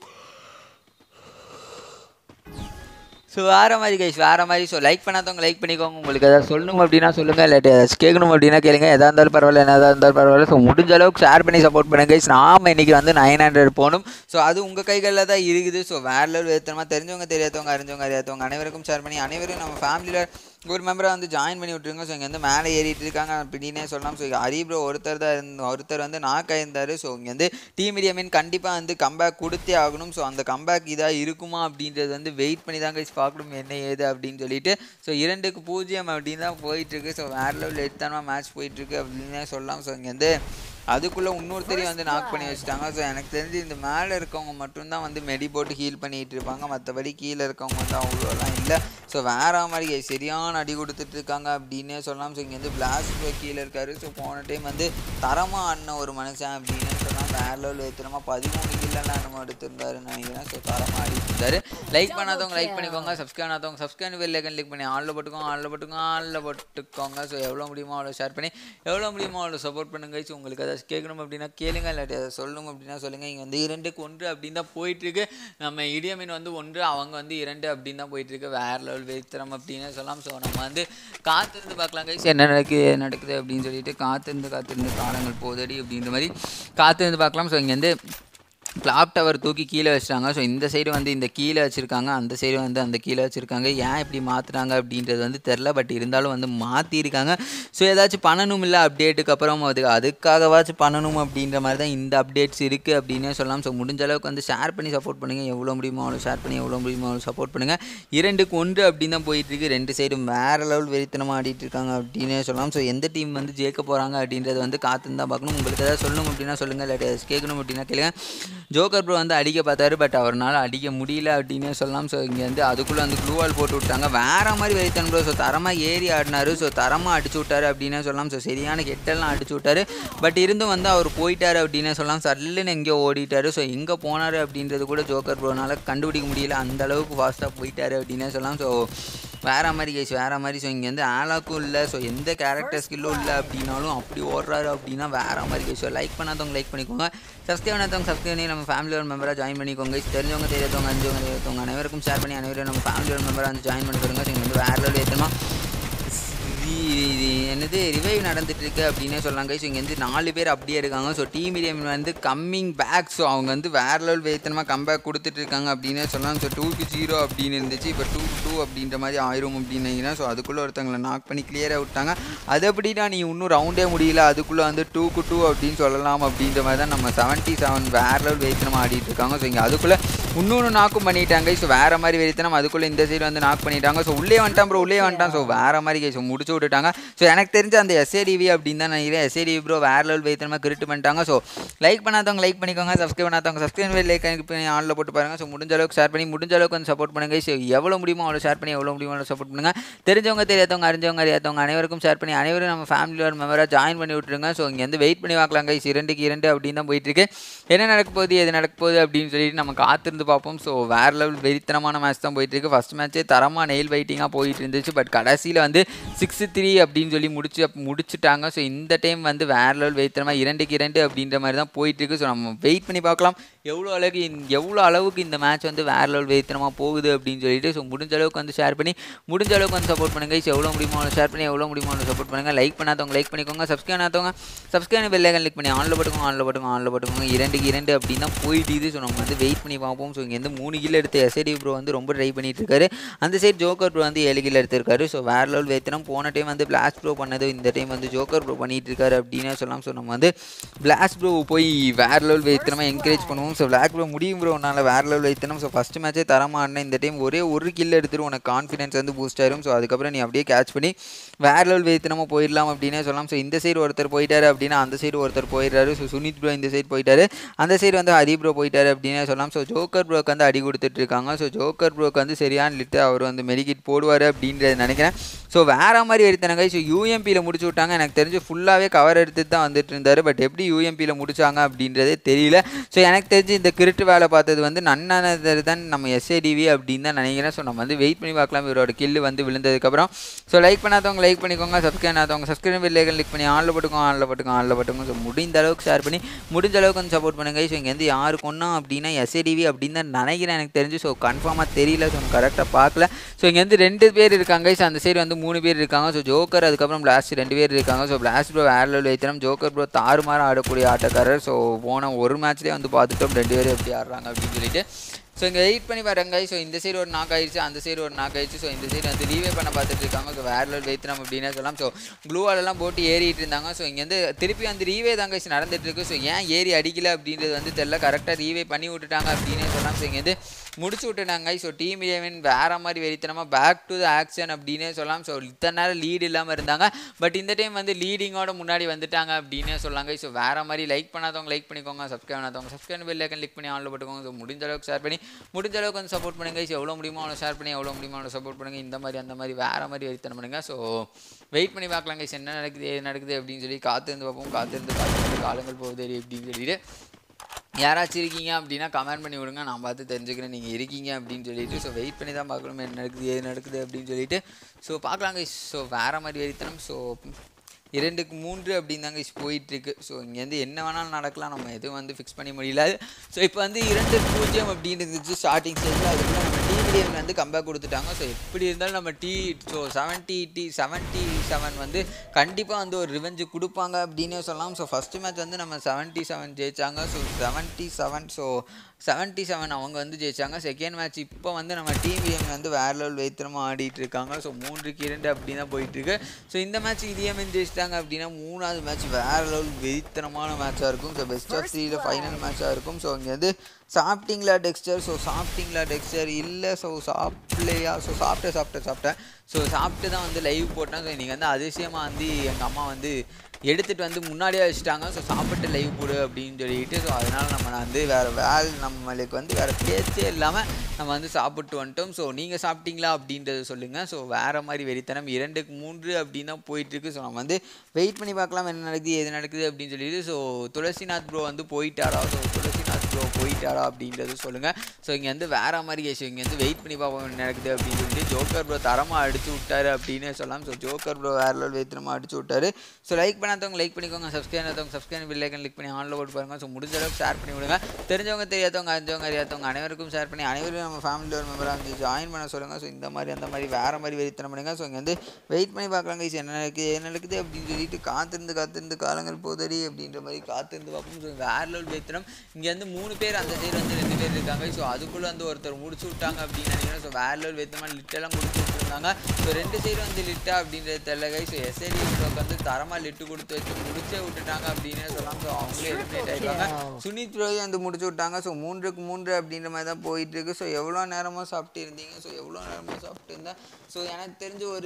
ஸோ வேறு மாதிரி கைஸ் வேறு மாதிரி ஸோ லைக் பண்ணாதவங்க லைக் பண்ணிக்கோங்க உங்களுக்கு ஏதாவது சொல்லணும் அப்படின்னா சொல்லுங்கள் இல்லாட்டி ஏதாச்சும் கேட்கணும் அப்படின்னா கேளுங்க எதாக இருந்தாலும் பரவாயில்ல என்னதாக இருந்தாலும் பரவாயில்ல ஸோ முடிஞ்ச அளவுக்கு ஷேர் பண்ணி சப்போர்ட் பண்ணுங்க கைஸ் நாம இன்னைக்கு வந்து நைன் ஹண்ட்ரட் போகணும் ஸோ அது உங்கள் கைகளில் தான் இருக்குது ஸோ வேறு லெவல் ஏற்றமாக தெரிஞ்சவங்க தெரியாதவங்க அறிஞ்சவங்க அறியாதவங்க அனைவருக்கும் ஷேர் பண்ணி அனைவரும் நம்ம ஃபேமிலியில் ஒரு மெம்பரை வந்து ஜாயின் பண்ணி விட்ருங்க ஸோ இங்கே வந்து மேலே ஏறிட்டு இருக்காங்க அப்படின்னே சொல்லலாம் ஸோ ஹரி ப்ரோ ஒருத்தர் தான் இருந்த ஒருத்தர் வந்து நாக் ஆயிருந்தார் ஸோ இங்கே வந்து டீம் இந்தியா மீன் கண்டிப்பாக வந்து கம்பேக் கொடுத்தே ஆகணும் ஸோ அந்த கம்பேக் இதாக இருக்குமா அப்படின்றது வந்து வெயிட் பண்ணி தான் கைஸ் பார்க்கணும் என்ன ஏது அப்படின்னு சொல்லிட்டு ஸோ இரண்டுக்கு பூஜ்ஜியம் அப்படின்னு தான் போயிட்டுருக்கு ஸோ வேறு லெவலில் எடுத்தான மேட்ச் போயிட்டுருக்கு அப்படின்னே சொல்லலாம் ஸோ இங்கே வந்து அதுக்குள்ளே இன்னொருத்தரையும் வந்து நாக் பண்ணி வச்சுட்டாங்க ஸோ எனக்கு தெரிஞ்சு இந்த மேலே இருக்கவங்க மட்டும்தான் வந்து மெடி போட்டு ஹீல் பண்ணிகிட்டு இருப்பாங்க மற்றபடி கீழே இருக்கவங்க வந்து அவ்வளோலாம் இல்லை ஸோ வேற மாதிரி சரியான அடி கொடுத்துட்டு இருக்காங்க அப்படின்னே சொல்லலாம் ஸோ இங்கே வந்து பிளாஸ்ட் ப்ரோ கீழே இருக்காரு ஸோ போன டைம் வந்து தரமாக ஆடின ஒரு மனுஷன் அப்படின்னு சொல்லலாம் வேற லெவலில் ஏற்றுனமா பதிமூணு கில்லாம் நம்ம எடுத்திருந்தாருன்னு நினைக்கிறேன் ஸோ தரமாக ஆடிட்டு இருந்தாரு லைக் பண்ணாதவங்க லைக் பண்ணிக்கோங்க சப்ஸ்கிரைப் பண்ணாதவங்க சப்ஸ்கிரைப் பெல் ஐக்கன் கிளிக் பண்ணி ஆளில் போட்டுக்கோங்க ஆளில் போட்டுக்கோங்க ஆளில் போட்டுக்கோங்க ஸோ எவ்வளோ முடியுமோ அவ்வளோ ஷேர் பண்ணி எவ்வளோ முடியுமோ அவ்வளோ சப்போர்ட் பண்ணுங்க ஸோ உங்களுக்கு ஏதாச்சும் கேட்கணும் அப்படின்னா கேளுங்க இல்லாட்டி அதை சொல்லணும் அப்படின்னா சொல்லுங்கள் இங்கே வந்து இரண்டுக்கு ஒன்று அப்படின்னு தான் போயிட்டுருக்கு நம்ம இடியமீன் வந்து ஒன்று அவங்க வந்து இரண்டு அப்படின்னு தான் போயிட்டுருக்கு வேற லெவல் வெறித்தரம் அப்படின்னு சொல்லலாம் ஸோ நம்ம வந்து காத்திருந்து பார்க்கலாம் கைஸ் என்ன நடக்குது நடக்குது அப்படின்னு சொல்லிட்டு காத்திருந்து காத்திருந்து காலங்கள் போதடி அப்படின்ற மாதிரி காத்திருந்து பார்க்கலாம் ஸோ இங்கே வந்து கிளாப் டவர் தூக்கி கீழே வச்சிட்டாங்க ஸோ இந்த சைடு வந்து இந்த கீழே வச்சுருக்காங்க அந்த சைடு வந்து அந்த கீழே வச்சுருக்காங்க ஏன் இப்படி மாற்றுறாங்க அப்படின்றது வந்து தெரில பட் இருந்தாலும் வந்து மாற்றிருக்காங்க ஸோ ஏதாச்சும் பண்ணணும் இல்லை அப்டேட்டுக்கு அப்புறம் அது அதுக்காகவாச்சும் பண்ணணும் அப்படின்ற மாதிரி தான் இந்த அப்டேட்ஸ் இருக்குது அப்படின்னே சொல்லலாம் ஸோ முடிஞ்ச அளவுக்கு வந்து ஷேர் பண்ணி சப்போர்ட் பண்ணுங்கள் எவ்வளோ முடியுமோ அவ்வளோ ஷேர் பண்ணி எவ்வளோ முடியுமோ அவ்வளோ சப்போர்ட் பண்ணுங்கள் இரண்டுக்கு ஒன்று அப்படின்னு தான் போயிட்டுருக்கு ரெண்டு சைடும் வேறு லெவல் வெறித்தனமாக ஆடிட்டு இருக்காங்க அப்படின்னே சொல்லலாம் ஸோ எந்த டீம் வந்து ஜெயிக்க போகிறாங்க அப்படின்றத வந்து காத்துன்னு தான் பார்க்கணும் உங்களுக்கு ஏதாவது சொல்லணும் அப்படின்னா சொல்லுங்கள் இல்லாட்டி ஏதாச்சும் கேட்கணும் அப்படின்னா கேளுங்க ஜோக்கர் ப்ரோ வந்து அடிக்க பார்த்தாரு பட் அவரால் அடிக்க முடியல அப்படின்னே சொல்லலாம் ஸோ இங்கே வந்து அதுக்குள்ளே வந்து க்ளூவால் போட்டு விட்டாங்க வேற மாதிரி வெறித்தன் ப்ரோ ஸோ தரமாக ஏறி ஆடினாரு ஸோ தரமாக அடிச்சு விட்டாரு அப்படின்னே சொல்லலாம் ஸோ சரியான கெட்டெல்லாம் அடிச்சு விட்டாரு பட் இருந்தும் வந்து அவர் போயிட்டாரு அப்படின்னே சொல்லலாம் சல்லுன்னு எங்கேயோ ஓடிட்டாரு ஸோ எங்கே போனார் அப்படின்றது கூட ஜோக்கர் ப்ரோனால கண்டுபிடிக்க முடியல அந்த அளவுக்கு ஃபாஸ்ட்டாக போயிட்டாரு அப்படின்னே சொல்லலாம் ஸோ வேற மாதிரி கேஸ் வேற மாதிரி ஸோ இங்கே வந்து ஆலாக்கும் இல்லை ஸோ எந்த கேரக்டர் ஸ்கில்லும் இல்லை அப்படின்னாலும் அப்படி ஓடுறாரு அப்படின்னா வேற மாதிரி கேஸ் ஸோ லைக் பண்ணாதவங்க லைக் பண்ணிக்கோங்க சப்ஸ்கிரைப் பண்ணாதவங்க சப்ஸ்கிரைப் பண்ணி நம்ம ஃபேமிலியோட மெம்பராக ஜாயின் பண்ணிக்கோங்க தெரிஞ்சவங்க தெரியாதவங்க அஞ்சவங்க தெரியாதவங்க அனைவருக்கும் ஷேர் பண்ணி அனைவரும் நம்ம ஃபேமிலியோட மெம்பராக வந்து ஜாயின் பண்ணி கொடுங்க ஸோ இங்கே வந்து வேற லெவல் ஏற்றமா இது என்னது ரிவைவ் நடந்துட்டு இருக்கு அப்படின்னே சொல்லலாம் கைஸ் இங்கே வந்து நாலு பேர் அப்படியே இருக்காங்க ஸோ டீம் இடியம் வந்து கம்மிங் பேக் ஸோ அவங்க வந்து வேற லெவல் வேத்தனமாக கம்பேக் கொடுத்துட்டு இருக்காங்க அப்படின்னே சொல்லலாம் ஸோ டூக்கு ஜீரோ அப்படின்னு இருந்துச்சு இப்போ டூ டூ அப்படின்ற மாதிரி ஆயிரும் அப்படின்னு ஸோ அதுக்குள்ளே ஒருத்தவங்களை நாக் பண்ணி கிளியராக விட்டாங்க அது எப்படின்னா நீ இன்னும் ரவுண்டே முடியல அதுக்குள்ளே வந்து டூக்கு டூ அப்படின்னு சொல்லலாம் அப்படின்ற மாதிரி தான் நம்ம செவன்ட்டி செவன் வேற லெவல் வெயித்தனமாக ஆடிட்டு இருக்காங்க ஸோ இங்கே அதுக்குள்ளே இன்னொன்று நாக்கும் பண்ணிட்டாங்க ஸோ வேற மாதிரி வெறித்தனம் அதுக்குள்ளே இந்த சைடு வந்து நாக் பண்ணிட்டாங்க ஸோ உள்ளே வந்துட்டான் ப்ரோ உள்ளே வந்துட்டான் ஸோ வேற மாதிரி ஸோ முடிச்சு விட்டுட்டாங்க ஸோ எனக்கு தெரிஞ்ச அந்த எஸ்ஏடிவி அப்படின்னு தான் நினைக்கிறேன் எஸ்ஏடிவி ப்ரோ வேற லெவல் வெயித்தனமாக கிரிட்டு பண்ணிட்டாங்க ஸோ லைக் பண்ணாதவங்க லைக் பண்ணிக்கோங்க சப்ஸ்கிரைப் பண்ணாதவங்க சப்ஸ்கிரைப் லைக் பண்ணி ஆனில் போட்டு பாருங்க ஸோ முடிஞ்ச அளவுக்கு ஷேர் பண்ணி முடிஞ்ச அளவுக்கு வந்து சப்போர்ட் பண்ணுங்க ஸோ எவ்வளோ முடியுமோ அவ்வளோ ஷேர் பண்ணி எவ்வளோ முடியுமோ அவ்வளோ சப்போர்ட் பண்ணுங்க தெரிஞ்சவங்க தெரியாதவங்க அறிஞ்சவங்க அறியாதவங்க அனைவருக்கும் ஷேர் பண்ணி அனைவரும் நம்ம ஃபேமிலியோட மெம்பராக ஜாயின் பண்ணி விட்டுருங்க ஸோ இங்கே வந்து வெயிட் பண்ணி பார்க்கலாம் கைஸ் இரண்டுக்கு இரண்டு அப்படின்னு தான் போயிட்டு இருக்கு என்ன நடக்க போகுது எது நடக்க போகுது அப்படின்னு சொல்லிட்டு நம்ம காத்திருந்து காத்திருந்து பார்ப்போம் ஸோ வேறு லெவல் வெறித்தனமான மேட்ச் தான் போயிட்டு இருக்கு ஃபர்ஸ்ட் மேட்ச்சே தரமாக நெயில் பைட்டிங்காக போயிட்டு இருந்துச்சு பட் கடைசியில் வந்து சிக்ஸ் த்ரீ அப்படின்னு சொல்லி முடிச்சு முடிச்சுட்டாங்க ஸோ இந்த டைம் வந்து வேறு லெவல் வெறித்தனமாக இரண்டுக்கு இரண்டு அப்படின்ற மாதிரி தான் போயிட்டு இருக்கு ஸோ நம்ம வெயிட் பண்ணி பார்க்கலாம் எவ்வளோ அளவுக்கு இந்த- எவ்வளோ அளவுக்கு இந்த மேட்ச் வந்து வேறு லெவல் வெறித்தனமாக போகுது அப்படின்னு சொல்லிட்டு ஸோ முடிஞ்ச அளவுக்கு வந்து ஷேர் பண்ணி முடிஞ்ச அளவுக்கு வந்து சப்போர்ட் பண்ணுங்க ஸோ எவ்வளோ முடியுமோ ஷேர் பண்ணி எவ்வளோ முடியுமோ சப்போர்ட் பண்ணுங்க லைக் பண்ணாதவங்க லைக் பண்ணிக்கோங்க சப்ஸ்கிரைப் பண்ணாதவங்க சப்ஸ்கிரைப் பெல்லைக்கன் கிளிக் பண்ணி ஆனில் போட்டுக்கோங்க ஆனில் போட்டுக்கோங்க ஆனில் போட்டுக்கோங்க இரண்டுக்கு இரண்டு அப்படின்னு தான் போயிட்டு ஸோ நம்ம வந்து வெயிட் பண்ணி பார்ப்போம் ஸோ இங்கேருந்து மூணு கில் எடுத்து எஸ்ஐடி ப்ரோ வந்து ரொம்ப ட்ரை பண்ணிட்டு இருக்காரு அந்த சைடு ஜோக்கர் ப்ரோ வந்து ஏழு கில் எடுத்திருக்காரு ஸோ வேற லெவல் வேத்தனம் போன டைம் வந்து பிளாஸ்ட் ப்ரோ பண்ணது இந்த டைம் வந்து ஜோக்கர் ப்ரோ பண்ணிட்டு இருக்காரு அப்படின்னு சொல்லலாம் ஸோ நம்ம வந்து பிளாஸ்ட் ப்ரோ போய் வேற லெவல் வேத்தனமாக என்கரேஜ் பண்ணுவோம் ஸோ பிளாக் ப்ரோ முடியும் ப்ரோ உன்னால் வேற லெவல் வைத்தனம் ஸோ ஃபஸ்ட் மேட்சே தரமா ஆடின இந்த டைம் ஒரே ஒரு கில் எடுத்துட்டு உனக்கு கான்ஃபிடன்ஸ் வந்து பூஸ்ட் ஆயிரும் ஸோ அதுக்கப்புறம் நீ அப்படியே கேட்ச் பண்ணி வேற லெவல் வைத்தனமாக போயிடலாம் அப்படின்னே சொல்லலாம் ஸோ இந்த சைடு ஒருத்தர் போயிட்டாரு அப்படின்னா அந்த சைடு ஒருத்தர் போயிடுறாரு ஸோ சுனித் ப்ரோ இந்த சைடு போயிட்டாரு அந்த சைடு வந்து ஹரி ப்ரோ போயிட்டாரு அப்படின்னே சொல்லலாம் ஸோ ஜோக்கர் ப்ரோக்கு வந்து அடி கொடுத்துட்டு இருக்காங்க ஸோ ஜோக்கர் ப்ரோக்கு வந்து சரியான லிட்டு அவர் வந்து மெடிக்கிட் போடுவார் அப்படின்றத நினைக்கிறேன் ஸோ வேற மாதிரி எடுத்தாங்க ஸோ யூஎம்பியில் முடிச்சு விட்டாங்க எனக்கு தெரிஞ்சு ஃபுல்லாகவே கவர் எடுத்துட்டு தான் வந்துட்டு இருந்தார் பட் எப்படி யூஎம்பியில் முடிச்சாங்க அப்படின்றதே தெரியல ஸோ எனக்கு தெரிஞ்சு இந்த கிரிட்டு வேலை பார்த்தது வந்து நன்னானது தான் நம்ம எஸ்ஏடிவி அப்படின்னு தான் நினைக்கிறேன் ஸோ நம்ம வந்து வெயிட் பண்ணி பார்க்கலாம் இவரோட கில்லு வந்து விழுந்ததுக்கப்புறம் ஸோ லைக் பண்ணாதவங்க லைக் பண்ணிக்கோங்க சப்ஸ்கிரைப் பண்ணாதவங்க சப்ஸ்கிரைப் பெல்லைக்கன் கிளிக் பண்ணி ஆனில் போட்டுக்கோங்க ஆனில் போட்டுக்கோங்க ஆனில் போட்டுக்கோங்க ஸோ முடிந்த அளவுக்கு ஷேர் பண்ணி முடிஞ்ச அளவுக்கு வந்து சப்போர்ட் பண்ணுங்க ஸோ இங்கே வந்து யாரு கொண்டோம் அப்படின்னா எஸ்ஏடிவி அப்படின்னு தான் நினைக்கிறேன் எனக்கு தெரிஞ்சு ஸோ கன்ஃபார்மாக தெரியல ஸோ கரெக்டாக பார்க்கல ஸோ இங்கே வந்து ரெண்டு பேர் இருக்காங்க ஸோ அந்த சைடு வந்து மூணு பேர் இருக்காங்க ஸோ ஜோக்கர் அதுக்கப்புறம் பிளாஸ்ட் ரெண்டு பேர் இருக்காங்க ஸோ பிளாஸ்ட் ப்ரோ வேற லெவல் வைத்திரம் ஜோக்கர் ப்ரோ தாறுமாற ஆடக்கூடிய ஆட்டக்காரர் ஸோ போன ஒரு மேட்ச்லேயே வந்து பார்த்துட்டோம் ரெண்டு பேரும் எப்படி ஆடுறாங்க அப்படின்னு சொல்லிட்டு ஸோ இங்கே வெயிட் பண்ணி பாருங்க ஸோ இந்த சைடு ஒரு நாக் ஆயிடுச்சு அந்த சைடு ஒரு நாக் ஆயிடுச்சு ஸோ இந்த சைடு வந்து ரீவே பண்ண பார்த்துட்டு இருக்காங்க ஸோ வேற லெவல் வைத்திரம் அப்படின்னே சொல்லலாம் ஸோ க்ளூவாலெல்லாம் போட்டு ஏறிட்டு இருந்தாங்க ஸோ இங்கேருந்து திருப்பி வந்து ரீவே தாங்க guys நடந்துட்டு இருக்கு ஸோ ஏன் ஏறி அடிக்கல அப்படின்றது வந்து தெரில கரெக்டாக ரீவே பண்ணி விட்டுட்டாங்க அப்படின்னே சொல்லலாம் ஸோ இங்கேருந்து முடிச்சு விட்டுட்டாங்க ஸோ டீம் இலவன் வேற மாதிரி வெறித்தனமாக பேக் டு த ஆக்ஷன் அப்படின்னே சொல்லலாம் ஸோ இத்தனை நேரம் லீடு இல்லாமல் இருந்தாங்க பட் இந்த டைம் வந்து லீடிங்கோட முன்னாடி வந்துட்டாங்க அப்படின்னே சொல்லாங்க ஸோ வேற மாதிரி லைக் பண்ணாதவங்க லைக் பண்ணிக்கோங்க சப்ஸ்கிரைப் பண்ணாதவங்க சப்ஸ்கிரைப் பெல் ஐக்கன் கிளிக் பண்ணி ஆன்ல போட்டுக்கோங்க ஸோ முடிஞ்ச அளவுக்கு ஷேர் பண்ணி முடிஞ்ச அளவுக்கு வந்து சப்போர்ட் பண்ணுங்க ஸோ எவ்வளோ முடியுமோ அவ்வளோ ஷேர் பண்ணி எவ்வளோ முடியுமோ அவ்வளோ சப்போர்ட் பண்ணுங்க இந்த மாதிரி அந்த மாதிரி வேற மாதிரி வெறித்தனம் பண்ணுங்க ஸோ வெயிட் பண்ணி பார்க்கலாம் guys என்ன நடக்குது ஏது நடக்குது அப்படின்னு சொல்லி காத்திருந்து பார்ப்போம் காத்திருந்து காத்திருந்து காலங்கள் போகுது அப்படின்னு சொல்லிட்டு யாராச்சும் இருக்கீங்க அப்படின்னா கமெண்ட் பண்ணி விடுங்க நான் பார்த்து தெரிஞ்சுக்கிறேன் நீங்கள் இருக்கீங்க அப்படின்னு சொல்லிட்டு ஸோ வெயிட் பண்ணி தான் பார்க்கணும் என்ன நடக்குது ஏது நடக்குது அப்படின்னு சொல்லிட்டு ஸோ பார்க்கலாங்க ஸோ வேற மாதிரி வெறித்தனம் ஸோ இரண்டுக்கு மூன்று அப்படின்னு தாங்க போயிட்டுருக்கு ஸோ இங்கேருந்து என்ன வேணாலும் நடக்கலாம் நம்ம எதுவும் வந்து ஃபிக்ஸ் பண்ணி முடியல ஸோ இப்போ வந்து இரண்டு பூஜ்ஜியம் அப்படின்னு இருந்துச்சு ஸ்டார்டிங் ஸ்டேஜில் அதுக்குள்ள நம்ம டிவிடிஎம் வந்து கம்பேக் கொடுத்துட்டாங்க ஸோ எப்படி இருந்தாலும் நம்ம T so seventy T seventy seven வந்து கண்டிப்பாக வந்து ஒரு ரிவெஞ்சு கொடுப்பாங்க அப்படின்னே சொல்லலாம் ஸோ ஃபஸ்ட்டு மேட்ச் வந்து நம்ம செவன்ட்டி செவன் ஜெயிச்சாங்க so seventy seven so seventy seven அவங்க வந்து ஜெயிச்சாங்க செகண்ட் மேட்ச் இப்போ வந்து நம்ம டிவிஎம் வந்து வேற லெவல் வைத்திரமாக ஆடிட்டு இருக்காங்க ஸோ மூன்றுக்கு இரண்டு அப்படி தான் போயிட்டுருக்கு ஸோ இந்த மேட்ச் இடிஎம்என் ஜெயிச்சிட்டாங்க அப்படின்னா மூணாவது மேட்ச் வேற லெவல் வெறித்தனமான மேட்சாக இருக்கும் ஸோ பெஸ்ட் ஆஃப் த்ரீல ஃபைனல் மேட்சாக இருக்கும் ஸோ இங்கே வந்து சாப்பிட்டீங்களா டெக்ஸ்டர் ஸோ சாப்பிட்டீங்களா டெக்ஸ்டர் இல்லை ஸோ சாப்பிட்லையா ஸோ சாப்பிட்டேன் சாப்பிட்டேன் சாப்பிட்டேன் ஸோ சாப்பிட்டு தான் வந்து லைவ் போட்டேன் ஸோ இன்றைக்கி வந்து அதிசயமாக வந்து எங்கள் அம்மா வந்து எடுத்துகிட்டு வந்து முன்னாடியே வச்சுட்டாங்க ஸோ சாப்பிட்டு லைவ் போடு அப்படின்னு சொல்லிட்டு ஸோ அதனால் நம்ம வந்து வேறு வேல் நம்மளுக்கு வந்து வேறு பேச்சே இல்லாமல் நம்ம வந்து சாப்பிட்டு வந்துட்டோம் ஸோ நீங்கள் சாப்பிட்டீங்களா அப்படின்றத சொல்லுங்கள் ஸோ வேறு மாதிரி வெறித்தனம் இரண்டுக்கு மூன்று அப்படின்னு தான் போயிட்டுருக்கு ஸோ நம்ம வந்து வெயிட் பண்ணி பார்க்கலாம் என்ன நடக்குது எது நடக்குது அப்படின்னு சொல்லிட்டு ஸோ துளசிநாத் ப்ரோ வந்து போயிட்டாரா ஸோ துளசிநாத் ப்ரோ போயிட்டாரா அப்படின்றது சொல்லுங்கள் ஸோ இங்கே வந்து வேற மாதிரி கேஷ் இங்கே வந்து வெயிட் பண்ணி பார்ப்போம் என்ன நடக்குது அப்படின்னு சொல்லிட்டு ஜோக்கர் ப்ரோ தரமாக அடிச்சு விட்டாரு அப்படின்னு சொல்லலாம் ஸோ ஜோக்கர் ப்ரோ வேற லெவல் வெயித்தனமாக அடிச்சு விட்டாரு ஸோ லைக் பண்ணாதவங்க லைக் பண்ணிக்கோங்க சப்ஸ்கிரைப் பண்ணாதவங்க சப்ஸ்கிரைப் பில் ஐக்கன் கிளிக் பண்ணி ஆன்ல போட்டு பாருங்க ஸோ முடிஞ்ச அளவுக்கு ஷேர் பண்ணி விடுங்க தெரிஞ்சவங்க தெரியாதவங்க அறிஞ்சவங்க அறியாதவங்க அனைவருக்கும் ஷேர் பண்ணி அனைவரும் நம்ம ஃபேமிலியில் ஒரு மெம்பராக வந்து ஜாயின் பண்ண சொல்லுங்கள் ஸோ இந்த மாதிரி அந்த மாதிரி வேற மாதிரி வெறித்தனம் பண்ணுங்க ஸோ இங்கே வந்து வெயிட் பண்ணி பார்க்கலாங்க guys, என்ன நடக்குது என்ன நடக்குது அப்படின்னு சொல்லிட்டு காத்திருந்து காத்திருந்து காலங்கள் போதடி அப்படின்ற மாதிரி காத்திருந்து பார்ப்போம் ஸோ வேற லெவல் வெறித்தனம் இங்கே வந்து மூணு பேர் அந்த சைடு வந்து ரெண்டு பேர் இருக்காங்க ஸோ அதுக்குள்ளே வந்து ஒருத்தர் முடிச்சு விட்டாங்க அப்படின்னு நினைக்கிறேன் ஸோ வேற லெவல் வெறித்தனமாக லிட்டெல்லாம் முடிச்சு விட்டுருந்தாங்க ஸோ ரெண்டு சைடு வந்து லிட்டா அப்படின்றது தெரியல கை ஸோ எஸ்ஐடி வந்து தரமாக லிட்டு கொடுத்து வச்சு முடிச்சே விட்டுட்டாங்க அப்படின்னு சொல்லலாம் ஸோ அவங்களே எலிமினேட் ஆயிடுவாங்க சுனித் ரோய் வந்து முடிச்சு விட்டாங்க ஸோ மூன்றுக்கு மூன்று அப்படின்ற மாதிரி தான் போயிட்டு இருக்கு ஸோ எவ்வளோ நேரமாக சாப்பிட்டு இருந்தீங்க ஸோ எவ்வளோ நேரமாக சாப்பிட்டு இருந்தேன் ஸோ எனக்கு தெரிஞ்சு ஒரு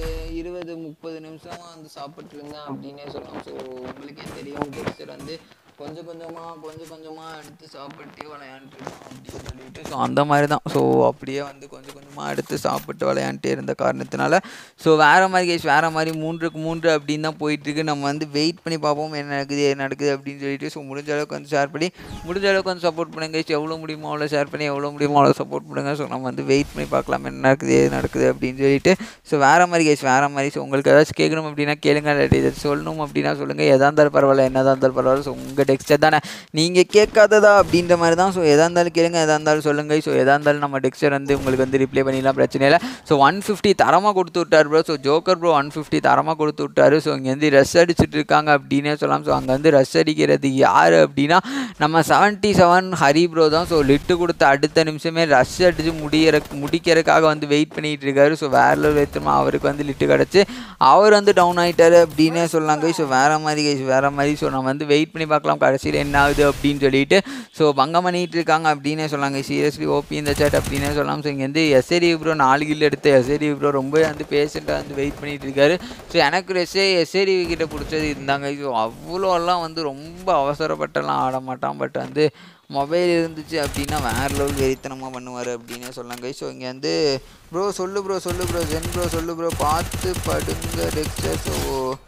இருபது முப்பது நிமிஷம் வந்து சாப்பிட்டு இருந்தேன் அப்படின்னே சொல்லலாம் ஸோ உங்களுக்கே தெரியும் டெக்ஸ்டர் வந்து கொஞ்சம் கொஞ்சமாக கொஞ்சம் கொஞ்சமாக எடுத்து சாப்பிட்டு விளையாண்டுருக்கோம் அப்படின்னு சொல்லிட்டு ஸோ அந்த மாதிரி தான் ஸோ அப்படியே வந்து கொஞ்சம் கொஞ்சமாக எடுத்து சாப்பிட்டு விளையாண்டுட்டே இருந்த காரணத்தினால ஸோ வேறு மாதிரி கேஸ் வேறு மாதிரி மூன்றுக்கு மூன்று அப்படின்னு தான் போயிட்டுருக்கு நம்ம வந்து வெயிட் பண்ணி பார்ப்போம் என்ன நடக்குது என்ன நடக்குது அப்படின்னு சொல்லிட்டு ஸோ முடிஞ்ச அளவுக்கு வந்து ஷேர் பண்ணி முடிஞ்ச அளவுக்கு வந்து சப்போர்ட் பண்ணுங்க guys. எவ்வளோ முடியுமோ அவ்வளோ ஷேர் பண்ணி எவ்வளோ முடியுமோ அவ்வளோ சப்போர்ட் பண்ணுங்க ஸோ நம்ம வந்து வெயிட் பண்ணி பார்க்கலாம் என்ன நடக்குது ஏது நடக்குது அப்படின்னு சொல்லிட்டு ஸோ வேறு மாதிரி கேஸ் வேறு மாதிரி ஸோ உங்களுக்கு ஏதாச்சும் கேட்கணும் அப்படின்னா கேளுங்க இல்லாட்டி இதை சொல்லணும் அப்படின்னா சொல்லுங்கள் எதா இருந்தாலும் பரவாயில்ல என்னதான் இருந்தாலும் பரவாயில்ல ஸோ உங்கள் டெக்ஸ்டர் தானே நீங்கள் கேட்காததா அப்படின்ற மாதிரி தான் ஸோ எதா இருந்தாலும் கேளுங்க எதா இருந்தாலும் சொல்லுங்கள் ஸோ எதா இருந்தாலும் நம்ம டெக்ஸ்டர் வந்து உங்களுக்கு வந்து ரிப்ளை பண்ணிடலாம் பிரச்சனை இல்லை ஸோ ஒன் ஃபிஃப்டி தரமாக கொடுத்து விட்டார் bro so joker bro one fifty தரமாக கொடுத்து விட்டாரு ஸோ இங்கே வந்து ரஷ் அடிச்சுட்டு இருக்காங்க அப்படின்னே சொல்லலாம் ஸோ அங்கே வந்து ரஷ் அடிக்கிறது யார் அப்படின்னா நம்ம செவன்ட்டி செவன் ஹரி ப்ரோ தான் ஸோ லிட்டு கொடுத்த அடுத்த நிமிஷமே ரஷ் அடித்து முடிகிற முடிக்கிறதுக்காக வந்து வெயிட் பண்ணிட்டு இருக்காரு ஸோ வேற லெவல் வைத்தமா அவருக்கு வந்து லிட்டு கிடச்சி அவர் வந்து டவுன் ஆகிட்டாரு அப்படின்னே சொல்லலாங்க ஸோ வேறு மாதிரி கைஸ் வேறு மாதிரி ஸோ நம்ம வந்து வெயிட் பண்ணி பார்க்கலாம் கடைசியில் என்ன ஆகுது அப்படின்னு சொல்லிட்டு ஸோ பங்கம் பண்ணிட்டு இருக்காங்க அப்படின்னே சொல்லாங்க சீரியஸ்லி ஓபி இந்த சேட் அப்படின்னே சொல்லலாம் ஸோ இங்கே வந்து எஸ்ஏடி ப்ரோ நாலு கில் எடுத்து எஸ்ஏடி ப்ரோ ரொம்ப வந்து பேஷண்ட்டாக வந்து வெயிட் பண்ணிட்டு இருக்காரு ஸோ எனக்கு எஸ்ஏ எஸ்ஏடி கிட்ட பிடிச்சது இருந்தாங்க ஸோ அவ்வளோலாம் வந்து ரொம்ப அவசரப்பட்டெல்லாம் ஆட மாட்டான் பட் வந்து மொபைல் இருந்துச்சு அப்படின்னா வேறு லெவல் வெறித்தனமாக பண்ணுவார் அப்படின்னே சொல்லாங்க ஸோ இங்கே வந்து ப்ரோ சொல்லு ப்ரோ சொல்லு ப்ரோ ஜென் ப்ரோ சொல்லு ப்ரோ பார்த்து படுங்க டெக்ஸ்டர் ஸோ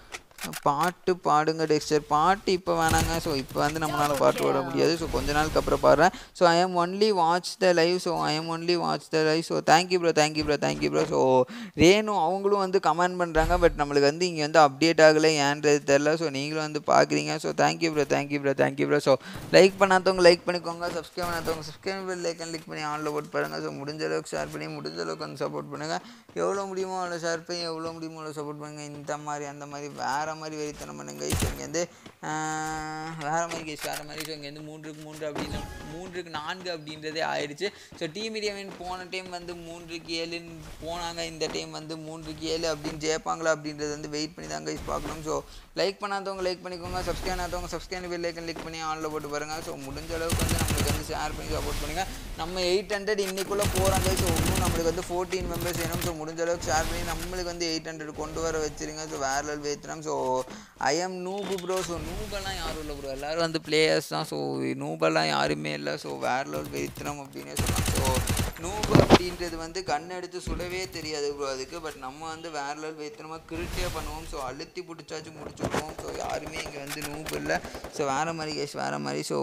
பாட்டு பாடுங்க டெக்ஸ்டர் பாட்டு இப்போ வேணாங்க ஸோ இப்போ வந்து நம்மளால் பாட்டு பாட முடியாது ஸோ கொஞ்ச நாளுக்கு அப்புறம் பாடுறேன் so I am only watch the live so I am only watch the live so thank you bro thank you bro thank you bro so Renu அவங்களும் வந்து கமெண்ட் பண்ணுறாங்க பட் நம்மளுக்கு வந்து இங்கே வந்து அப்டேட் ஆகலை ஏன்றது தெரில ஸோ நீங்களும் வந்து பார்க்குறீங்க so thank you bro thank you bro thank you bro so like பண்ணாதவங்க லைக் பண்ணிக்கோங்க சப்ஸ்கிரைப் பண்ணாதவங்க சப்ஸ்கிரைப் பெல் லைக்கன் கிளிக் பண்ணி ஆனில் போட்டு பாருங்கள் ஸோ முடிஞ்ச அளவுக்கு ஷேர் பண்ணி முடிஞ்ச அளவுக்கு வந்து சப்போர்ட் பண்ணுங்கள் எவ்வளோ முடியுமோ அவ்வளோ ஷேர் பண்ணி எவ்வளோ முடியுமோ அவ்வளோ சப்போர்ட் பண்ணுங்கள் இந்த மாதிரி அந்த மாதிரி வேறு மாதிரி வெறித்தனம் பண்ணுங்க ஸோ இங்கேருந்து வேறு மாதிரி கேஸ் வேறு மாதிரி ஸோ இங்கேருந்து மூன்றுக்கு மூன்று அப்படின்னு மூன்றுக்கு நான்கு அப்படின்றதே ஆயிடுச்சு ஸோ டீம் இடியவன் போன டைம் வந்து மூன்றுக்கு ஏழுன்னு போனாங்க இந்த டைம் வந்து மூன்றுக்கு ஏழு அப்படின்னு ஜெயிப்பாங்களா அப்படின்றது வந்து வெயிட் பண்ணி தான் கைஸ் பார்க்கணும் ஸோ லைக் பண்ணாதவங்க லைக் பண்ணிக்கோங்க சப்ஸ்கிரைப் பண்ணாதவங்க சப்ஸ்கிரைப் பெல் லைக்கன் கிளிக் பண்ணி ஆனில் போட்டு பாருங்கள் ஸோ முடிஞ்ச அளவுக்கு வந்து நம்மளுக்கு வந்து ஷேர் பண்ணி சப்போர்ட் பண்ணுங்கள் நம்ம எயிட் ஹண்ட்ரட் இன்னைக்குள்ளே போகிறாங்க ஸோ இன்னும் நம்மளுக்கு வந்து ஃபோர்டீன் மெம்பர்ஸ் வேணும் ஸோ முடிஞ்ச அளவுக்கு ஷேர் பண்ணி நம்மளுக்கு வந்து எயிட் ஹண்ட்ரட் கொண்டு வர வச்சிருங்க ஸோ வேற லெவல் வேத்துறோம் so I am noob bro so நூபெல்லாம் யாரும் இல்லை ப்ரோ எல்லோரும் வந்து பிளேயர்ஸ் தான் ஸோ நூபெல்லாம் யாருமே இல்லை ஸோ வேற லெவல் வேத்துறோம் அப்படின்னே சொல்லலாம் ஸோ நூபு அப்படின்றது வந்து கண் எடுத்து சுடவே தெரியாது ப்ரோ அதுக்கு பட் நம்ம வந்து வேற லெவல் வேத்தனமாக கிருட்டியாக பண்ணுவோம் ஸோ அழுத்தி பிடிச்சாச்சும் முடிச்சு விடுவோம் ஸோ யாருமே இங்கே வந்து நூபு இல்லை ஸோ வேறு மாதிரி கேஸ் வேறு மாதிரி ஸோ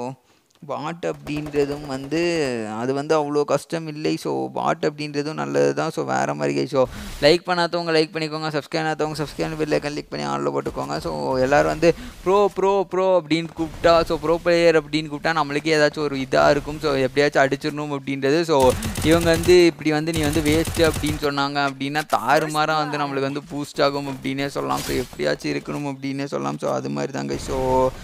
பாட் அப்படின்றதும் வந்து அது வந்து அவ்வளோ கஷ்டம் இல்லை ஸோ பாட் அப்படின்றதும் நல்லது தான் ஸோ வேறு மாதிரி ஸோ லைக் பண்ணாதவங்க லைக் பண்ணிக்கோங்க சப்ஸ்கிரைப் பண்ணாதவங்க சப்ஸ்கிரைப் பில்லை கிளிக் பண்ணி ஆனில் போட்டுக்கோங்க ஸோ எல்லோரும் வந்து ப்ரோ ப்ரோ ப்ரோ அப்படின்னு கூப்பிட்டா ஸோ ப்ரோ பிளேயர் அப்படின்னு கூப்பிட்டா நம்மளுக்கே ஏதாச்சும் ஒரு இதாக இருக்கும் ஸோ எப்படியாச்சும் அடிச்சிடணும் அப்படின்றது ஸோ இவங்க வந்து இப்படி வந்து நீ வந்து வேஸ்ட்டு அப்படின்னு சொன்னாங்க அப்படின்னா தாறுமாறாக வந்து நம்மளுக்கு வந்து பூஸ்ட் ஆகும் அப்படின்னே சொல்லலாம் ஸோ எப்படியாச்சும் இருக்கணும் அப்படின்னே சொல்லலாம் ஸோ அது மாதிரி தாங்க ஸோ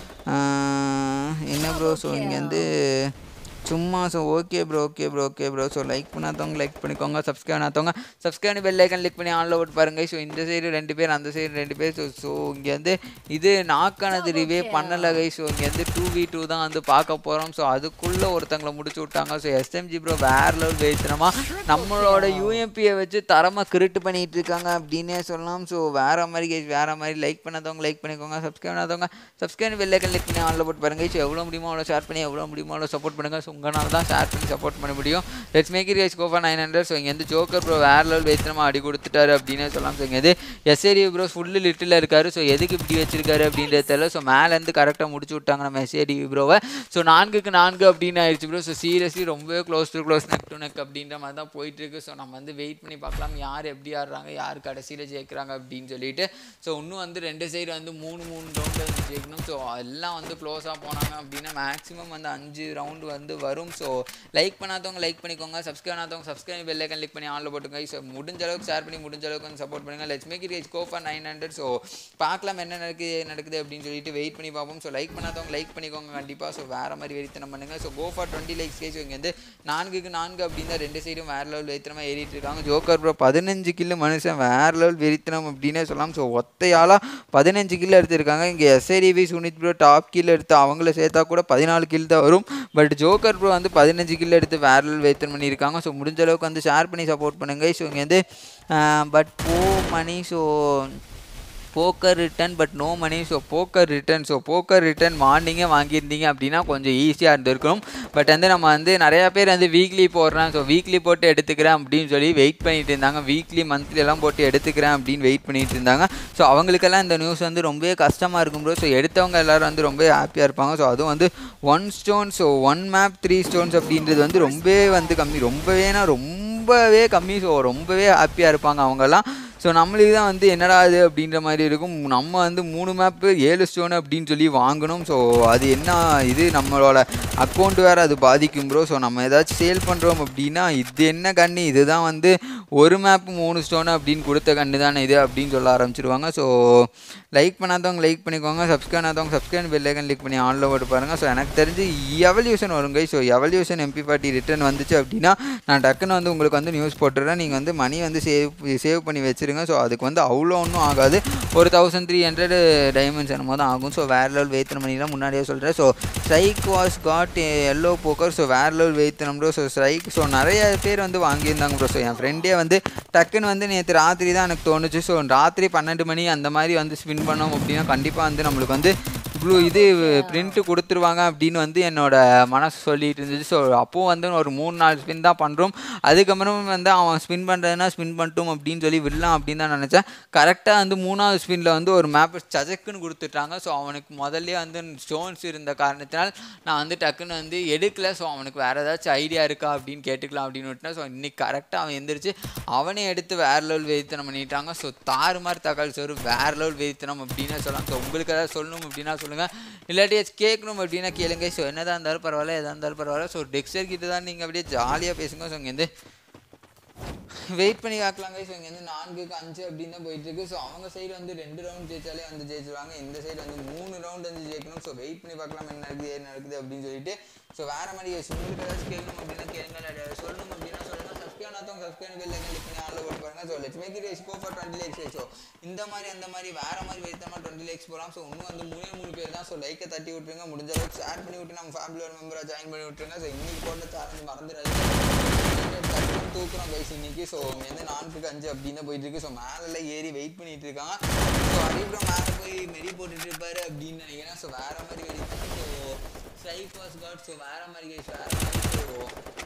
என்ன ப்ரோ ஸோ இங்கே வந்து சும்மா so okay bro okay bro okay bro so like பண்ணாதவங்க லைக் பண்ணிக்கோங்க சப்ஸ்கிரைப் பண்ணாதவங்க சப்ஸ்கிரைப் பெல் ஐக்கன் கிளிக் பண்ணி ஆனில் ஓட்டு பாருங்க ஸோ இந்த சைடு ரெண்டு பேர் அந்த சைடு ரெண்டு பேர் ஸோ ஸோ இங்கே வந்து இது நாக்கானது ரிவே பண்ணலை கை ஸோ இங்கே வந்து டூ வி டூ தான் வந்து பார்க்க போகிறோம் ஸோ அதுக்குள்ளே ஒருத்தங்களை முடிச்சு விட்டாங்க ஸோ எஸ்எம்ஜி ப்ரோ வேற லெவல் பேசுகிறோமா நம்மளோட யூஎம்பியை வச்சு தரமாக கிரிட்டு பண்ணிகிட்டு இருக்காங்க அப்படின்னே சொல்லலாம் ஸோ வேறு மாதிரி கேஸ் வேறு மாதிரி லைக் பண்ணாதவங்க லைக் பண்ணிக்கோங்க சப்ஸ்கிரைப் பண்ணாதவங்க சப்ஸ்கிரைப் பெல் ஐக்கன் கிளிக் பண்ணி ஆனில் போட்டு பாருங்க ஸோ எவ்வளோ முடியுமோ அவ்வளோ ஷேர் பண்ணி எவ்வளோ முடியுமோ அவ்வளோ சப்போர்ட் பண்ணுங்கள் ஸோ உங்களால் தான் ஷேர் பண்ணி சப்போர்ட் பண்ண முடியும் let's make it guys go for nine hundred so இங்கே வந்து ஜோக்கர் ப்ரோ வேற லெவல் வேத்தனமாக அடி கொடுத்துட்டாரு அப்படின்னு சொல்லலாம் ஸோ இங்கே வந்து எஸ்ஏடி ப்ரோ ஃபுல்லு லிட்டில் இருக்காரு ஸோ எதுக்கு இப்படி வச்சிருக்காரு அப்படின்றது தெரியல ஸோ மேலேருந்து கரெக்டாக முடிச்சு விட்டாங்க நம்ம எஸ்ஏடி ப்ரோவை ஸோ நான்குக்கு நான்கு அப்படின்னு ஆயிடுச்சு ப்ரோ ஸோ சீரியஸ்லி ரொம்பவே close to close neck to neck அப்படின்ற மாதிரி தான் போயிட்டு இருக்கு ஸோ நம்ம வந்து வெயிட் பண்ணி பார்க்கலாம் யார் எப்படி ஆடுறாங்க யார் கடைசியில் ஜெயிக்கிறாங்க அப்படின்னு சொல்லிட்டு ஸோ இன்னும் வந்து ரெண்டு சைடு வந்து மூணு மூணு ரவுண்டு வந்து ஜெயிக்கணும் ஸோ எல்லாம் வந்து க்ளோஸாக போனாங்க அப்படின்னா மேக்ஸிமம் வந்து அஞ்சு ரவுண்டு வந்து வரும் ஸோ லைக் பண்ணாதவங்க லைக் பண்ணிக்கோங்க சப்ஸ்கிரைப் பண்ணாதவங்க சப்ஸ்கிரைப் பெல் ஐக்கன் கிளிக் பண்ணி ஆனில் போட்டுங்க ஸோ முடிஞ்ச அளவுக்கு ஷேர் பண்ணி முடிஞ்ச அளவுக்கு வந்து சப்போர்ட் பண்ணுங்கள் let's make it go for nine hundred so பார்க்கலாம் என்ன நடக்குது நடக்குது அப்படின்னு சொல்லிட்டு வெயிட் பண்ணி பார்ப்போம் ஸோ லைக் பண்ணாதவங்க லைக் பண்ணிக்கோங்க கண்டிப்பாக ஸோ வேறு மாதிரி வெறித்தனம் பண்ணுங்கள் so go for twenty likes guys இங்கே வந்து நான்குக்கு நான்கு அப்படின்னு தான் ரெண்டு சைடும் வேறு லெவல் வெறித்தனமாக ஏறிட்டு இருக்காங்க ஜோக்கர் ப்ரோ பதினஞ்சு கில்லு மனுஷன் வேறு லெவல் வெறித்தனம் அப்படின்னே சொல்லலாம் ஸோ ஒத்தையாலாக பதினஞ்சு கில் எடுத்திருக்காங்க இங்கே SIDV Sunith bro top kill எடுத்து அவங்கள சேர்த்தா கூட பதினாலு கில் தான் வரும் பட் ஜோக்கர் ப்ரோ வந்து பதினஞ்சு கில் எடுத்து வேற லெவல் வெயித்தன் பண்ணியிருக்காங்க ஸோ முடிஞ்ச அளவுக்கு வந்து ஷேர் பண்ணி சப்போர்ட் பண்ணுங்க ஸோ இங்கே வந்து பட் போ money so poker return but no money so poker return so poker return மார்னிங்கே வாங்கியிருந்தீங்க அப்படின்னா கொஞ்சம் ஈஸியாக இருந்திருக்கும் பட் வந்து நம்ம வந்து நிறையா பேர் வந்து வீக்லி போடுறேன் ஸோ வீக்லி போட்டு எடுத்துக்கிறேன் அப்படின்னு சொல்லி வெயிட் பண்ணிட்டு இருந்தாங்க வீக்லி மந்த்லி எல்லாம் போட்டு எடுத்துக்கிறேன் அப்படின்னு வெயிட் பண்ணிட்டு இருந்தாங்க ஸோ அவங்களுக்கெல்லாம் இந்த நியூஸ் வந்து ரொம்பவே கஷ்டமாக இருக்கும் ப்ரோ ஸோ எடுத்தவங்க எல்லாரும் வந்து ரொம்ப ஹாப்பியாக இருப்பாங்க ஸோ அதுவும் வந்து one stone so one map three stones அப்படின்றது வந்து ரொம்பவே வந்து கம்மி ரொம்பவேனா ரொம்பவே கம்மி ஸோ ரொம்பவே ஹாப்பியாக இருப்பாங்க அவங்கெல்லாம் ஸோ நம்மளுக்கு தான் வந்து என்னடா இது அப்படின்ற மாதிரி இருக்கும் நம்ம வந்து மூணு மேப்பு ஏழு ஸ்டோன் அப்படின்னு சொல்லி வாங்கணும் ஸோ அது என்ன இது நம்மளோட அக்கௌண்ட் வேறு அது பாதிக்கும் ப்ரோ ஸோ நம்ம ஏதாச்சும் சேல் பண்ணுறோம் அப்படின்னா இது என்ன கண்ணு இதுதான் வந்து ஒரு மேப் மூணு ஸ்டோன் அப்படின்னு கொடுத்த கண்ணு தானே இது அப்படின்னு சொல்ல ஆரம்பிச்சிருவாங்க ஸோ லைக் பண்ணாதவங்க லைக் பண்ணிக்கோங்க சப்ஸ்கிரைப் பண்ணாதவங்க சப்ஸ்கிரைப் பெல்லைக்கன் கிளிக் பண்ணி ஆன்ல போட்டு பாருங்கள் ஸோ எனக்கு தெரிஞ்சு எவல்யூஷன் வருங்க so evolution MP party return வந்துச்சு அப்படின்னா நான் டக்குன்னு வந்து உங்களுக்கு வந்து நியூஸ் போட்டுறேன் நீங்கள் வந்து மணி வந்து சேவ் சேவ் பண்ணி வச்சுருங்க ஸோ அதுக்கு வந்து அவ்வளோ ஒன்றும் ஆகாது ஒரு தௌசண்ட் த்ரீ ஹண்ட்ரட் டைமண்ட்ஸ் என்னமோ தான் ஆகும் ஸோ வேறு லெவல் வெயித்தனம் பண்ணிலாம் முன்னாடியே சொல்கிறேன் so strike was got yellow poker so வேறு லெவல் வெயித்தனம் ப்ரோ ஸோ ஸ்ட்ரைக் ஸோ நிறைய பேர் வந்து வாங்கியிருந்தாங்க ப்ரோ ஸோ என் ஃப்ரெண்டே வந்து டக்குன்னு வந்து நேற்று ராத்திரி தான் எனக்கு தோணுச்சு ஸோ ராத்திரி பன்னெண்டு மணி அந்த மாதிரி வந்து ஸ்பின் பண்ணோம் அப்படின்னா கண்டிப்பாக வந்து நம்மளுக்கு வந்து ப்ளூ இது பிரிண்ட்டு கொடுத்துருவாங்க அப்படின்னு வந்து என்னோட மனசு சொல்லிட்டு இருந்துச்சு ஸோ அப்போது வந்து ஒரு மூணு நாலு ஸ்பின் தான் பண்ணுறோம் அதுக்கப்புறம் வந்து அவன் ஸ்பின் பண்ணுறதுனா ஸ்பின் பண்ணட்டும் அப்படின்னு சொல்லி விடலாம் அப்படின்னு தான் நினச்சேன் கரெக்டாக வந்து மூணாவது ஸ்பின்னில் வந்து ஒரு மேப் சஜக்குன்னு கொடுத்துட்டாங்க ஸோ அவனுக்கு முதல்ல வந்து ஸ்டோன்ஸ் இருந்த காரணத்தினால் நான் வந்து டக்குன்னு வந்து எடுக்கல ஸோ அவனுக்கு வேறு ஏதாச்சும் ஐடியா இருக்கா அப்படின்னு கேட்டுக்கலாம் அப்படின்னு விட்டேன் ஸோ இன்னைக்கு கரெக்டாக அவன் எந்திரிச்சு அவனே எடுத்து வேறு லெவல் வெயித்தனம் பண்ணிட்டாங்க ஸோ தாறுமாறு தகவல் சோறு வேறு லெவல் வெயித்தனம் அப்படின்னு சொல்லலாம் ஸோ உங்களுக்கு ஏதாவது சொல்லணும் அப்படின்னா சொல்லுங்கள் இல்லாட்டி கேட்கணும் அப்படின்னா கேளுங்க ஸோ என்னதான் இருந்தாலும் பரவாயில்ல எதாக இருந்தாலும் பரவாயில்ல ஸோ டெக்ஸ்டர் கிட்ட தான் நீங்கள் அப்படியே ஜாலியாக பேசுங்க ஸோ இங்கேருந்து வெயிட் பண்ணி பார்க்கலாங்க ஸோ இங்கே வந்து நான்குக்கு அஞ்சு அப்படின்னு தான் போயிட்டு இருக்கு ஸோ அவங்க சைடு வந்து ரெண்டு ரவுண்ட் ஜெயிச்சாலே வந்து ஜெயிச்சிருவாங்க இந்த சைடு வந்து மூணு ரவுண்ட் வந்து ஜெயிக்கணும் ஸோ வெயிட் பண்ணி பார்க்கலாம் என்ன நடக்குது என்ன நடக்குது அப்படின்னு சொல்லிட்டு ஸோ வேற மாதிரி உங்களுக்கு ஏதாச்சும் கேட்கணும் அப்படின்னா கேளுங்க இல்லாட்டி சொல்லணும் அப்படின்னா சொல்லுங்க சப்ஸ்கிரைப் ஆனாதவங்க சப்ஸ்கிரைப் பெல் ஐக்கன் கிளிக் பண்ணி ஆல்ல போட்டு பாருங்க so let's make it go for twenty likes so இந்த மாதிரி அந்த மாதிரி வேற மாதிரி வைத்தமா டுவெண்ட்டி லேக்ஸ் போகலாம் ஸோ இன்னும் வந்து மூணே மூணு பேர் தான் ஸோ லைக்கை தட்டி விட்டுருங்க முடிஞ்ச அளவுக்கு ஷேர் பண்ணி விட்டு நம்ம ஃபேமிலியோட மெம்பராக ஜாயின் பண்ணி விட்டுருங்க ஸோ இன்னைக்கு போட்ட சேலஞ்ச் மறந்துடாது டக்குன்னு தூக்குறோம் கைஸ் இன்னைக்கு ஸோ வந்து நான்குக்கு அஞ்சு அப்படின்னு தான் போயிட்டு இருக்கு ஸோ மேலே ஏறி வெயிட் பண்ணிட்டு இருக்காங்க ஸோ அதுக்கப்புறம் மேலே போய் மெடி போட்டுட்டு இருப்பாரு அப்படின்னு நினைக்கிறேன் ஸோ வேற மாதிரி வெடி so strike was got so வேற மாதிரி கைஸ் வேற மாதிரி ஸோ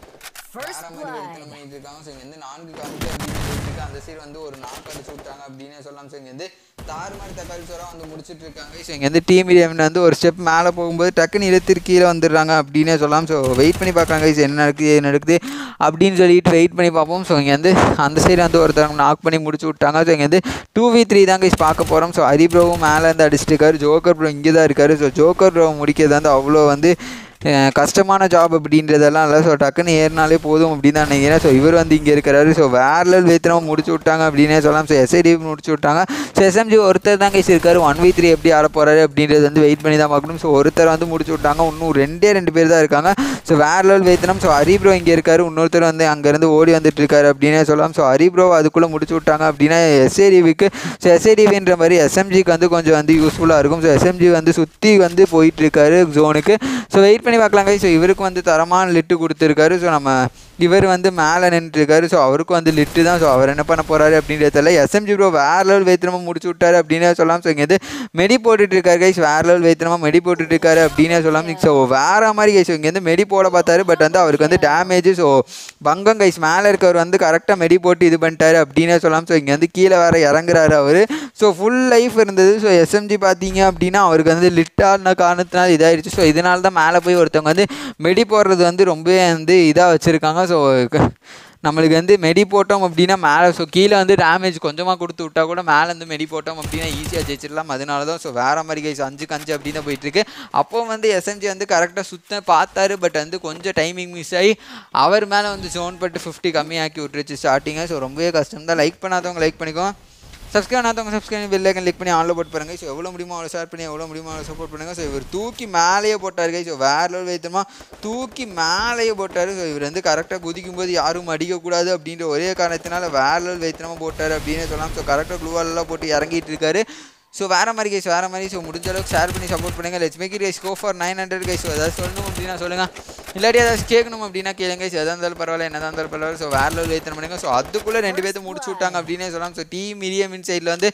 First வேற மாதிரி blood. வெடித்தனம் பண்ணிட்டு இருக்காங்க ஸோ இங்க வந்து நான்கு காமிச்சு அப்படின்னு சொல்லிட்டு இருக்கு அந்த சைடு வந்து ஒரு நாக்கு அடிச்சு விட்டாங்க அப்படின்னு சொல்லலாம் ஸோ இங்க வந்து தாறுமாறு தக்காளி சோறா வந்து முடிச்சிட்டு இருக்காங்க ஸோ இங்க வந்து டீம் இடியம்ல வந்து ஒரு ஸ்டெப் மேலே போகும்போது டக்குன்னு இழுத்து கீழே வந்துடுறாங்க அப்படின்னே சொல்லலாம் ஸோ வெயிட் பண்ணி பார்க்குறாங்க guys என்ன நடக்குது என்ன நடக்குது அப்படின்னு சொல்லிட்டு வெயிட் பண்ணி பார்ப்போம் ஸோ இங்கே வந்து அந்த சைடு வந்து ஒருத்தவங்க நாக் பண்ணி முடிச்சு விட்டாங்க ஸோ இங்கே வந்து டூ வி த்ரீ தான் கைஸ் பார்க்க போகிறோம் ஸோ ஹரி ப்ரோவும் மேலே இருந்து அடிச்சிட்டு இருக்காரு ஜோக்கர் ப்ரோ இங்கே தான் இருக்காரு ஸோ ஜோக்கர் ப்ரோ முடிக்கிறது வந்து அவ்வளோ வந்து அஹ் கஷ்டமான ஜாப் அப்படின்றதெல்லாம் இல்லை ஸோ டக்குன்னு ஏறினாலே போதும் அப்படின்னு தான் நினைக்கிறேன் ஸோ இவர் வந்து இங்கே இருக்கிறாரு ஸோ வேற லெவல் வேத்தனமாக முடிச்சு விட்டாங்க அப்படின்னே சொல்லலாம் ஸோ எஸ்ஐடி முடிச்சு விட்டாங்க ஸோ எஸ்எம்ஜி ஒருத்தர் தான் கைஸ் இருக்காரு ஒன் வி த்ரீ எப்படி ஆட போகிறாரு அப்படின்றது வந்து வெயிட் பண்ணி தான் பார்க்கணும் ஸோ ஒருத்தர் வந்து முடிச்சு விட்டாங்க இன்னும் ரெண்டே ரெண்டு பேர் தான் இருக்காங்க ஸோ வேற லெவல் வேத்தனம் ஸோ ஹரி ப்ரோ இங்கே இருக்காரு இன்னொருத்தர் வந்து அங்கேருந்து ஓடி வந்துட்டு இருக்காரு அப்படின்னே சொல்லலாம் ஸோ ஹரி ப்ரோ அதுக்குள்ளே முடிச்சு விட்டாங்க அப்படின்னா எஸ்ஏடிவிக்கு ஸோ எஸ்ஏடிவின்ற மாதிரி எஸ்எம்ஜிக்கு வந்து கொஞ்சம் வந்து யூஸ்ஃபுல்லாக இருக்கும் ஸோ எஸ்எம்ஜி வந்து சுற்றி வந்து போயிட்டு இருக்காரு ஜோனுக்கு ஸோ வெயிட் பண்ணி பார்க்கலாங்க ஸோ இவருக்கு வந்து தரமான லிட்டு கொடுத்துருக்காரு ஸோ நம்ம இவர் வந்து மேலே நின்றுருக்காரு ஸோ அவருக்கும் வந்து லிட்டு தான் ஸோ அவர் என்ன பண்ண போறாரு அப்படின்றது தெரியல எஸ்எம்ஜி ப்ரோ வேற லெவல் வைத்திரமாக முடிச்சு விட்டாரு அப்படின்னு சொல்லலாம் ஸோ இங்கே வந்து மெடி போட்டுட்டு இருக்காரு கைஸ் வேற லெவல் வைத்திரமாக மெடி போட்டுட்டு இருக்காரு அப்படின்னே சொல்லலாம் ஸோ வேற மாதிரி கைஸ் இங்கே வந்து மெடி போட பார்த்தாரு பட் வந்து அவருக்கு வந்து டேமேஜ் ஸோ பங்கம் கைஸ் மேலே இருக்கவர் வந்து கரெக்டாக மெடி போட்டு இது பண்ணிட்டாரு அப்படின்னே சொல்லலாம் ஸோ இங்கே வந்து கீழே வேற இறங்குறாரு அவர் ஸோ ஃபுல் லைஃப் இருந்தது ஸோ எஸ்எம்ஜி பார்த்தீங்க அப்படின்னா அவருக்கு வந்து லிட்டான காரணத்தினால இதாயிடுச்சு ஸோ இதனால தான் மேலே போய் ஒருத்தவங்க வந்து மெடி போடுறது வந்து ரொம்பவே வந்து இதாக வச்சுருக்காங்க ஸோ நம்மளுக்கு வந்து மெடி போட்டோம் அப்படின்னா மேலே ஸோ கீழே வந்து டேமேஜ் கொஞ்சமாக கொடுத்து விட்டா கூட மேலே வந்து மெடி போட்டோம் அப்படின்னா ஈஸியாக ஜெயிச்சிடலாம் அதனால தான் ஸோ வேறு மாதிரி கைஸ் அஞ்சுக்கு அஞ்சு அப்படின்னு தான் போயிட்டுருக்கு அப்போ வந்து எஸ்எம்ஜி வந்து கரெக்டாக சுத்த பார்த்தாரு பட் வந்து கொஞ்சம் டைமிங் மிஸ் ஆகி அவர் மேலே வந்து ஜோன் பட்டு ஃபிஃப்டி கம்மியாக்கி விட்டுருச்சு ஸ்டார்டிங்காக ஸோ ரொம்பவே கஷ்டம் தான் லைக் பண்ணாதவங்க லைக் பண்ணிக்கோ சப்ஸ்கிரைப் பண்ணாதவங்க சப்ஸ்கிரைப் பெல் ஐக்கன் கிளிக் பண்ணி ஆன்ல போட்டு பாருங்க ஸோ எவ்வளோ முடியுமோ அவ்வளோ ஷேர் பண்ணி எவ்வளோ முடியுமோ அவ்வளோ சப்போர்ட் பண்ணுங்க ஸோ இவர் தூக்கி மேலேயே போட்டார் ஸோ வேற லெவல் வைத்தமா தூக்கி மேலேயே போட்டார் ஸோ இவர் வந்து கரெக்டாக குதிக்கும் போது யாரும் அடிக்கக்கூடாது அப்படின்ற ஒரே காரணத்தினால வேற லெவல் வைத்தனமா போட்டார் அப்படின்னு சொல்லலாம் ஸோ கரெக்டாக க்ளூவாலெல்லாம் போட்டு இறங்கிட்டு இருக்காரு ஸோ வேறு மாதிரி கைஸ் வேறு மாதிரி ஸோ முடிஞ்ச அளவுக்கு ஷேர் பண்ணி சப்போர்ட் பண்ணுங்க let's make it guys go for nine hundred guys ஏதாவது சொல்லணும் அப்படின்னா சொல்லுங்கள் இல்லாட்டி ஏதாவது கேட்கணும் அப்படின்னா கேளுங்க ஸோ எதாக இருந்தாலும் பரவாயில்ல என்னதான் இருந்தாலும் பரவாயில்ல ஸோ வேறு லெவல் வைத்தனம் பண்ணுங்க ஸோ அதுக்குள்ளே ரெண்டு பேர்த்து முடிச்சு விட்டாங்க அப்படின்னே சொல்லலாம் ஸோ டீம் மீடியம் இன் சைடில் வந்து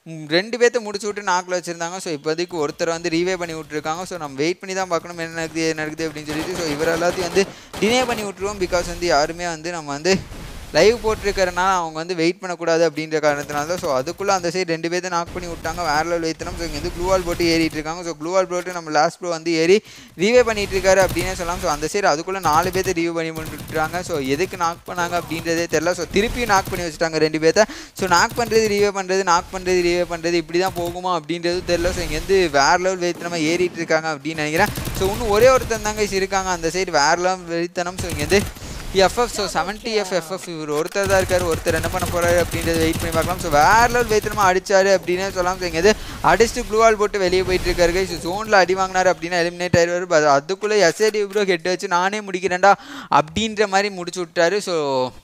ம், ரெண்டு பேர்த்த முடிச்சு விட்டு நாக்கில் வச்சுருந்தாங்க ஸோ இப்போதைக்கு ஒருத்தர் வந்து ரீவே பண்ணி விட்ருக்காங்க ஸோ நம்ம வெயிட் பண்ணி தான் பார்க்கணும் என்ன நடக்குது என்ன நடக்குது அப்படின்னு சொல்லிட்டு ஸோ இவர் எல்லாத்தையும் வந்து டினே பண்ணி விட்ருவோம் பிகாஸ் வந்து யாருமே வந்து நம்ம வந்து லைவ் போட்டிருக்கறனால அவங்க வந்து வெயிட் பண்ணக்கூடாது அப்படின்ற காரணத்தினால தான் ஸோ அதுக்குள்ளே அந்த சைடு ரெண்டு பேர்த்த நாக் பண்ணி விட்டாங்க வேற லெவல் வைத்தனம் ஸோ இங்கே வந்து க்ளூவால் போட்டு ஏறிட்டு இருக்காங்க ஸோ க்ளூவால் போட்டு நம்ம லாஸ்ட் ப்ரோ வந்து ஏறி ரீவே பண்ணிட்டு இருக்காரு அப்படின்னே சொல்லலாம் ஸோ அந்த சைடு அதுக்குள்ளே நாலு பேர்த்த ரிவ்யூ பண்ணி விட்டுட்டாங்க ஸோ எதுக்கு நாக் பண்ணாங்க அப்படின்றதே தெரில ஸோ திருப்பி நாக் பண்ணி வச்சுட்டாங்க ரெண்டு பேர்த்த ஸோ நாக் பண்ணுறது ரீவே பண்ணுறது நாக் பண்ணுறது ரீவே பண்ணுறது இப்படி தான் போகுமா அப்படின்றது தெரில ஸோ இங்கேருந்து வேற லெவல் வைத்தனமாக ஏறிட்டு இருக்காங்க அப்படின்னு நினைக்கிறேன் ஸோ இன்னும் ஒரே ஒருத்தன் தாங்க இருக்காங்க அந்த சைடு வேற லெவல் வெறித்தனம் ஸோ இங்கேருந்து FF so seventy F FF இவர் ஒருத்தர் தான் இருக்கார் ஒருத்தர் என்ன பண்ண போறாரு அப்படின்றத வெயிட் பண்ணி பார்க்கலாம் ஸோ வேற லெவல் வைத்திரமா அடிச்சாரு அப்படின்னு சொல்லலாம் ஸோ இங்கே அடிச்சுட்டு க்ளூவால் போட்டு வெளியே போயிட்டு இருக்காரு ஸோ ஜோனில் அடி வாங்கினாரு அப்படின்னா எலிமினேட் ஆயிடுவார் பட் அதுக்குள்ளே எஸ்ஏடி ப்ரோ ஹெட் வச்சு நானே முடிக்கிறேன்டா அப்படின்ற மாதிரி முடிச்சு விட்டாரு ஸோ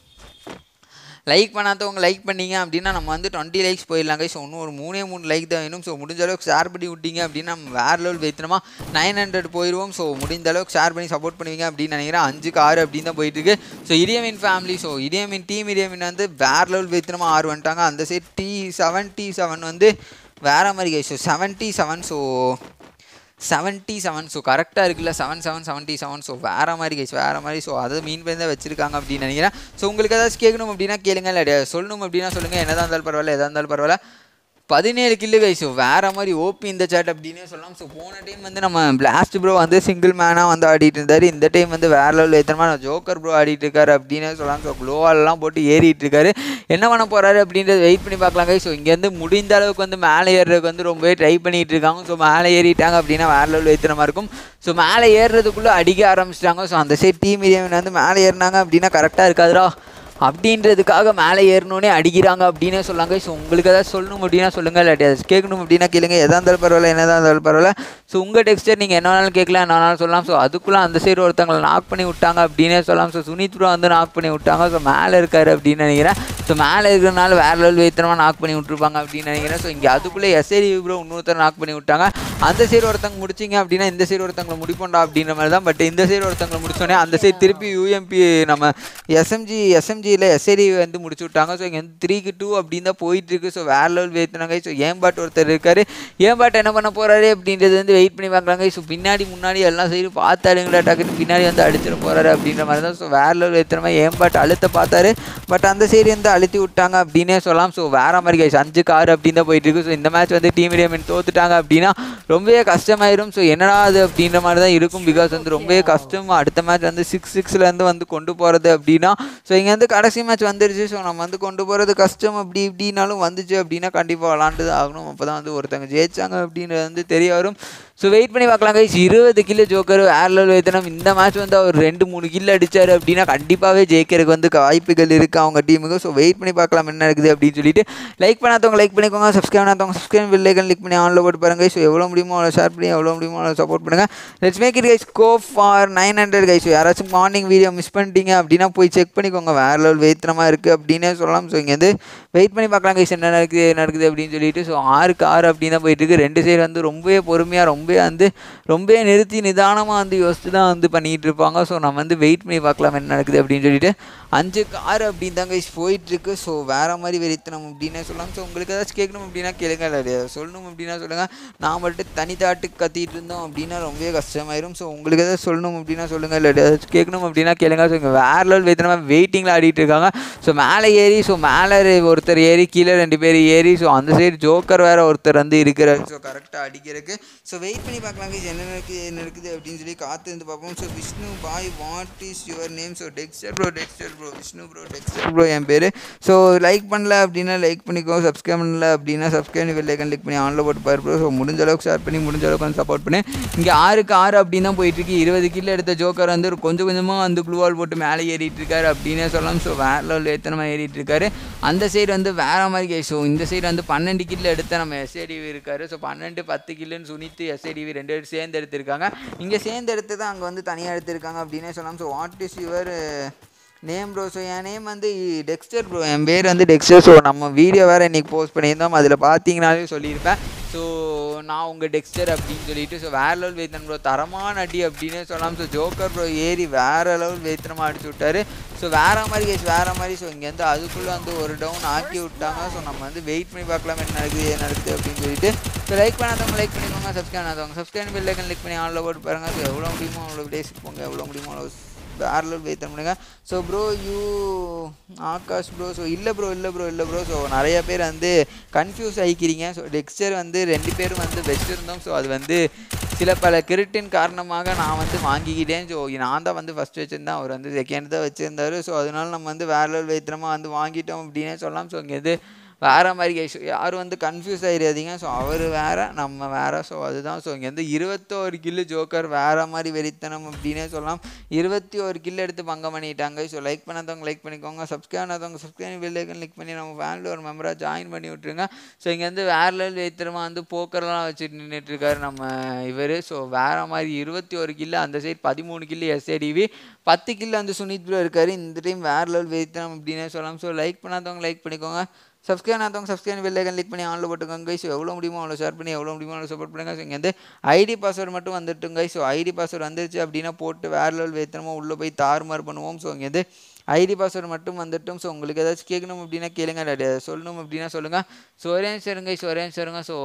லைக் பண்ணாதவங்க லைக் பண்ணீங்க அப்படின்னா நம்ம வந்து டுவெண்ட்டி லைக்ஸ் போயிடலாங்க ஸோ இன்னும் ஒரு மூணே மூணு லைக் தான் வேணும் ஸோ முடிஞ்ச அளவுக்கு ஷேர் பண்ணி விட்டீங்க அப்படின்னா நம்ம வேறு லெவல் வைத்தனமா நைன் ஹண்ட்ரட் போயிடுவோம் ஸோ முடிந்த அளவுக்கு ஷேர் பண்ணி சப்போர்ட் பண்ணுவீங்க அப்படின்னு நினைக்கிறேன் அஞ்சுக்கு ஆறு அப்படின்னு தான் போயிட்டு இருக்கு so Idi Amin family so Idi Amin team Idi Amin வந்து வேறு லெவல் வைத்தனமா ஆறு வந்துட்டாங்க அந்த சைட் டி செவன்ட்டி செவன் வந்து வேற மாதிரி guy so seventy seven so seventy seven so கரெக்டாக இருக்குல்ல seven seven seventy seven so வேறு மாதிரி கைஸ் வேறு மாதிரி ஸோ அதை மீன் பண்ணி தான் வச்சிருக்காங்க அப்படின்னு நினைக்கிறேன் ஸோ உங்களுக்கு ஏதாச்சும் கேட்கணும் அப்படின்னா கேளுங்க இல்லை சொல்லணும் அப்படின்னா சொல்லுங்கள் என்னதான் இருந்தாலும் பரவாயில்ல எதாக இருந்தாலும் பரவாயில்ல பதினேழு கில்லு கை ஸோ வேறு மாதிரி ஓபி இந்த சாட் அப்படின்னே சொல்லலாம் ஸோ போன டைம் வந்து நம்ம பிளாஸ்ட் ப்ரோ வந்து சிங்கிள் மேனாக வந்து ஆடிட்டு இருந்தார் இந்த டைம் வந்து வேறு லெவலில் எத்தனை ஜோக்கர் ப்ரோ ஆடிட்டு இருக்காரு அப்படின்னே சொல்லலாம் ஸோ க்ளோவாலெலாம் போட்டு ஏறிட்டு இருக்காரு என்ன பண்ண போகிறாரு அப்படின்றத வெயிட் பண்ணி பார்க்கலாம் கை ஸோ இங்கேருந்து முடிந்த அளவுக்கு வந்து மேலே ஏறுறதுக்கு வந்து ரொம்பவே ட்ரை பண்ணிட்டு இருக்காங்க ஸோ மேலே ஏறிட்டாங்க அப்படின்னா வேறு லெவல் வைத்திரமா இருக்கும் ஸோ மேலே ஏறுறதுக்குள்ளே அடிக்க ஆரம்பிச்சிட்டாங்க ஸோ அந்த சைட் டீம் ஏரியாவின் வந்து மேலே ஏறினாங்க அப்படின்னா கரெக்டாக இருக்காதுடா அப்படின்றதுக்காக மேலே ஏறணுன்னே அடிக்கிறாங்க அப்படின்னே சொல்லாங்க ஸோ உங்களுக்கு ஏதாவது சொல்லணும் அப்படின்னா சொல்லுங்கள் இல்லாட்டி அதை கேட்கணும் அப்படின்னா கேளுங்க எதாக இருந்தாலும் பரவாயில்ல என்னதான் இருந்தாலும் பரவாயில்ல ஸோ உங்கள் டெக்ஸ்டர் நீங்கள் என்ன வேணாலும் கேட்கலாம் என்ன வேணாலும் சொல்லலாம் ஸோ அதுக்குள்ளே அந்த சைடு ஒருத்தவங்களை நாக் பண்ணி விட்டாங்க அப்படின்னே சொல்லலாம் ஸோ சுனித் ப்ரோ வந்து நாக் பண்ணி விட்டாங்க ஸோ மேலே இருக்காரு அப்படின்னு நினைக்கிறேன் ஸோ மேலே இருக்கிறனால வேற லெவல் வைத்தனமாக நாக் பண்ணி விட்டுருப்பாங்க அப்படின்னு நினைக்கிறேன் ஸோ இங்கே அதுக்குள்ளே எஸ்ஏடி ப்ரோ இன்னொருத்தர் நாக் பண்ணி விட்டாங்க அந்த சைடு ஒருத்தங்க முடிச்சிங்க அப்படின்னா இந்த சைடு ஒருத்தங்களை முடிப்போண்டா அப்படின்ற மாதிரி தான் பட் இந்த சைடு ஒருத்தங்களை முடிச்சோடனே அந்த சைடு திருப்பி யூஎம்பி நம்ம எஸ்எம்ஜி எஸ்எம்ஜியில் எஸ்ஏடி வந்து முடிச்சு விட்டாங்க ஸோ இங்கே வந்து த்ரீக்கு டூ அப்படின்னு தான் போயிட்டு இருக்கு ஸோ வேற லெவல் வைத்தினாங்க ஸோ ஏம்பாட் ஒருத்தர் இருக்காரு ஏம்பாட் என்ன பண்ண போறாரு அப்படின்றது வந்து வெயிட் பண்ணி பார்க்குறாங்க ஸோ பின்னாடி முன்னாடி எல்லாம் சைடு பார்த்தாருங்களா டக்குன்னு பின்னாடி வந்து அடிச்சிட போறாரு அப்படின்ற மாதிரி தான் ஸோ வேற லெவல் வைத்திரமா ஏம்பாட் அழுத்த பார்த்தாரு பட் அந்த சைடு வந்து அழுத்தி விட்டாங்க அப்படின்னே சொல்லலாம் ஸோ வேற மாதிரி கைஸ் அஞ்சுக்கு ஆறு அப்படின்னு தான் போயிட்டு இருக்கு ஸோ இந்த மேட்ச் வந்து டீம் இடியமின் தோத்துட்டாங்க அப்படின்னா ரொம்பவே கஷ்டமாயிரும் ஸோ என்னடா அது அப்படின்ற மாதிரி தான் இருக்கும் பிகாஸ் வந்து ரொம்பவே கஷ்டம் அடுத்த மேட்ச் வந்து சிக்ஸ் சிக்ஸ்லேருந்து வந்து கொண்டு போகிறது அப்படின்னா ஸோ இங்கே வந்து கடைசி மேட்ச் வந்துருச்சு ஸோ நம்ம வந்து கொண்டு போகிறது கஷ்டம் அப்படி இப்படின்னாலும் வந்துச்சு அப்படின்னா கண்டிப்பாக விளாண்டு தான் ஆகணும் அப்போ தான் வந்து ஒருத்தங்க ஜெயிச்சாங்க அப்படின்றது வந்து தெரிய வரும் ஸோ வெயிட் பண்ணி பார்க்கலாம் கைஸ் இருபது கிலோ ஜோக்கர் வேற லெவல் வைத்தனம் இந்த மேட்ச் வந்து அவர் ரெண்டு மூணு கில் அடிச்சாரு அப்படின்னா கண்டிப்பாகவே ஜெயிக்கிறதுக்கு வந்து வாய்ப்புகள் இருக்குது அவங்க டீமுக்கு ஸோ வெயிட் பண்ணி பார்க்கலாம் என்ன இருக்குது அப்படின்னு சொல்லிட்டு லைக் பண்ணாதவங்க லைக் பண்ணிக்கோங்க சப்ஸ்கிரைப் பண்ணாதவங்க சப்ஸ்கிரைப் பில்லைக்கன் கிளிக் பண்ணி ஆன்ல போட்டு பாருங்க ஸோ எவ்வளோ முடியுமோ அவ்வளோ ஷேர் பண்ணி எவ்வளோ முடியுமோ அவ்வளோ சப்போர்ட் பண்ணுங்கள் let's make it guys go for nine hundred guys யாராச்சும் மார்னிங் வீடியோ மிஸ் பண்ணிட்டீங்க அப்படின்னா போய் செக் பண்ணிக்கோங்க வேற லெவல் வெயித்தனமாக இருக்குது அப்படின்னே சொல்லலாம் ஸோ இங்கேருந்து வெயிட் பண்ணி பார்க்கலாம் கைஸ் என்ன நடக்குது என்ன நடக்குது அப்படின்னு சொல்லிட்டு ஸோ ஆறுக்கு ஆறு அப்படின்னு தான் போயிட்டு இருக்கு ரெண்டு சைடு வந்து ரொம்பவே பொறுமையாக ரொம்பவே வந்து ரொம்பவே நிறுத்தி நிதானமாக வந்து யோசிச்சு தான் வந்து பண்ணிகிட்டு இருப்பாங்க ஸோ நம்ம வந்து வெயிட் பண்ணி பார்க்கலாம் என்ன நடக்குது அப்படின்னு சொல்லிட்டு அஞ்சுக்கு ஆறு அப்படின்னு தான் கைஸ் போயிட்டுருக்கு ஸோ வேறு மாதிரி வெறித்தனம் அப்படின்னே சொல்லலாம் ஸோ உங்களுக்கு ஏதாச்சும் கேட்கணும் அப்படின்னா கேளுங்க இல்லை சொல்லணும் அப்படின்னா சொல்லுங்கள் நான் மட்டும் தனித்தாட்டுக்கு கத்திட்டு இருந்தோம் அப்படின்னா ரொம்பவே கஷ்டமாயிரும் ஸோ உங்களுக்கு ஏதாச்சும் சொல்லணும் அப்படின்னா சொல்லுங்கள் இல்லை ஏதாச்சும் கேட்கணும் அப்படின்னா கேளுங்க ஸோ இங்கே வேறு லெவல் வெறித்தனமாக வெயிட்டிங்கில் ஆடிட்டு இருக்காங்க ஸோ மேலே ஏறி ஸோ மேலே ஒருத்தர் ஏறி கீழே ரெண்டு பேர் ஏறி ஸோ அந்த சைடு ஜோக்கர் வேறு ஒருத்தர் வந்து இருக்கிறாரு ஸோ கரெக்டாக அடிக்கிறதுக்கு ஸோ வெயிட் பண்ணி பார்க்கலாம் guys, என்ன நடக்குது என்ன இருக்குது அப்படின்னு சொல்லி காத்து இருந்து பார்ப்போம் ஸோ விஷ்ணு பாய் what is your name so Dexter bro Dexter bro Vishnu bro Dexter bro என் பேர் ஸோ லைக் பண்ணல அப்படின்னா லைக் பண்ணிக்கோ சப்ஸ்கிரைப் பண்ணல அப்படின்னா சப்ஸ்கிரைப் வெள்ளைக்கன் கிளிக் பண்ணி ஆனில் போட்டு பாரு ப்ரோ ஸோ முடிஞ்ச அளவுக்கு ஷேர் பண்ணி முடிஞ்ச அளவுக்கு வந்து சப்போர்ட் பண்ணி இங்கே ஆறுக்கு ஆறு அப்படின்னு தான் போயிட்டு இருக்கு இருபது கிலோ எடுத்த ஜோக்கர் வந்து ஒரு கொஞ்சம் கொஞ்சமாக வந்து க்ளூவால் போட்டு மேலே ஏறிட்டு இருக்காரு அப்படின்னே சொல்லலாம் ஸோ வேற லெவலில் எத்தனை ஏறிட்டு இருக்காரு அந்த சைடு வந்து வேற மாதிரி ஸோ இந்த சைடு வந்து பன்னெண்டு கிலோ எடுத்த நம்ம எஸ்ஏடிவி இருக்காரு ஸோ பன்னெண்டு பத்து கிலோன்னு சுனித்து எஸ்ஏடிவி ரெண்டு பேரும் சேர்ந்து எடுத்திருக்காங்க இங்கே சேர்ந்து எடுத்து தான் அங்கே வந்து தனியாக எடுத்திருக்காங்க அப்படின்னே சொல்லலாம் so what is your name bro so என் நேம் வந்து டெக்ஸ்டர் ப்ரோ என் பேர் வந்து டெக்ஸ்டர் ஸோ நம்ம வீடியோ வேறு இன்றைக்கி போஸ்ட் பண்ணியிருந்தோம் அதில் பார்த்தீங்கனாலே சொல்லியிருப்பேன் ஸோ நான் உங்கள் டெக்ஸ்டர் அப்படின்னு சொல்லிட்டு ஸோ வேற லெவல் வேத்தன் ப்ரோ தரமான அடி அப்படின்னு சொல்லலாம் ஸோ ஜோக்கர் ப்ரோ ஏறி வேற லெவல் வேத்தனமாக அடிச்சு விட்டாரு ஸோ வேற மாதிரி கேஸ் வேற மாதிரி ஸோ இங்கேருந்து அதுக்குள்ளே வந்து ஒரு டவுன் ஆக்கி விட்டாங்க ஸோ நம்ம வந்து வெயிட் பண்ணி பார்க்கலாம் என்ன நடக்குது என்ன நடக்குது அப்படின்னு சொல்லிட்டு ஸோ லைக் பண்ணாதவங்க லைக் பண்ணிக்கோங்க சப்ஸ்கிரைப் பண்ணாதவங்க சப்ஸ்கிரைப் பெல் லைக்கன் கிளிக் பண்ணி ஆன்ல போட்டு பாருங்க ஸோ எவ்வளோ முடியுமோ அவ்வளோ டேஸ்க்கு போங்க எவ்வளோ முடியுமோ அவ்வளோ வேற லெவல் வெயிட் பண்ணுங்க so bro you Akash bro so இல்லை ப்ரோ இல்லை ப்ரோ இல்லை ப்ரோ ஸோ நிறைய பேர் வந்து கன்ஃபியூஸ் ஆகிக்கிறீங்க ஸோ டெக்ஸ்டர் வந்து ரெண்டு பேரும் வந்து வச்சுருந்தோம் ஸோ அது வந்து சில பல கிருட்டின் காரணமாக நான் வந்து வாங்கிக்கிட்டேன் ஸோ நான் தான் வந்து ஃபஸ்ட் வச்சுருந்தேன் அவர் வந்து செகண்ட் தான் வச்சுருந்தாரு ஸோ அதனால நம்ம வந்து வேற லெவல் வைத்திரமாக வந்து வாங்கிட்டோம் அப்படின்னே சொல்லலாம் ஸோ இங்கே இது வேறு மாதிரி கைஸ் யாரும் வந்து கன்ஃபியூஸ் ஆகிடாதீங்க ஸோ அவர் வேற நம்ம வேற ஸோ அதுதான் ஸோ இங்கே வந்து இருபத்தோரு கில்லு ஜோக்கர் வேற மாதிரி வெறித்தனம் அப்படின்னே சொல்லலாம் இருபத்தி ஒரு கில் எடுத்து பங்கம் பண்ணிட்டாங்க ஸோ லைக் பண்ணாதவங்க லைக் பண்ணிக்கோங்க சப்ஸ்கிரைப் பண்ணாதவங்க சப்ஸ்கிரைப் பெல்லைக்கன் கிளிக் பண்ணி நம்ம ஃபேமிலி ஒரு மெம்பராக ஜாயின் பண்ணி விட்ருங்க ஸோ இங்கே வந்து வேற லெவல் வைத்திரமாக வந்து போக்கர்லாம் வச்சுட்டு நின்றுட்டு இருக்காரு நம்ம இவர் ஸோ வேற மாதிரி இருபத்தி ஒரு கில்லு அந்த சைடு பதிமூணு கில்லு எஸ்ஏடிவி பத்து கில்லு வந்து சுனித் ப்ரோ இருக்காரு இந்த டைம் வேற லெவல் வைத்திரம் அப்படின்னே சொல்லலாம் ஸோ லைக் பண்ணாதவங்க லைக் பண்ணிக்கோங்க சப்ஸ்கிரைப் ஆனவங்க சப்ஸ்கிரைப் பெல் ஐக்கன் கிளிக் பண்ணி ஆன்ல போட்டுக்கோங்க ஸோ எவ்வளோ முடியுமோ அவ்வளோ ஷேர் பண்ணி எவ்வளோ முடியுமோ அவ்வளோ சப்போர்ட் பண்ணுங்க ஸோ இங்கே வந்து ஐடி பாஸ்வேர்டு மட்டும் வந்துட்டுங்க ஸோ ஐடி பாஸ்வேர்டு வந்துருச்சு அப்படின்னா போட்டு வேற லெவல் வேத்தனமோ உள்ளே போய் தாறுமாறு பண்ணுவோம் ஸோ இங்கே வந்து ஐடி பாஸ்வேர்டு மட்டும் வந்துட்டும் ஸோ உங்களுக்கு ஏதாச்சும் கேட்கணும் அப்படின்னா கேளுங்க இல்லாட்டி ஏதாவது சொல்லணும் அப்படின்னா சொல்லுங்கள் ஸோ ஒரே நிமிஷம் இருங்க ஸோ ஒரே நிமிஷம் இருங்க ஸோ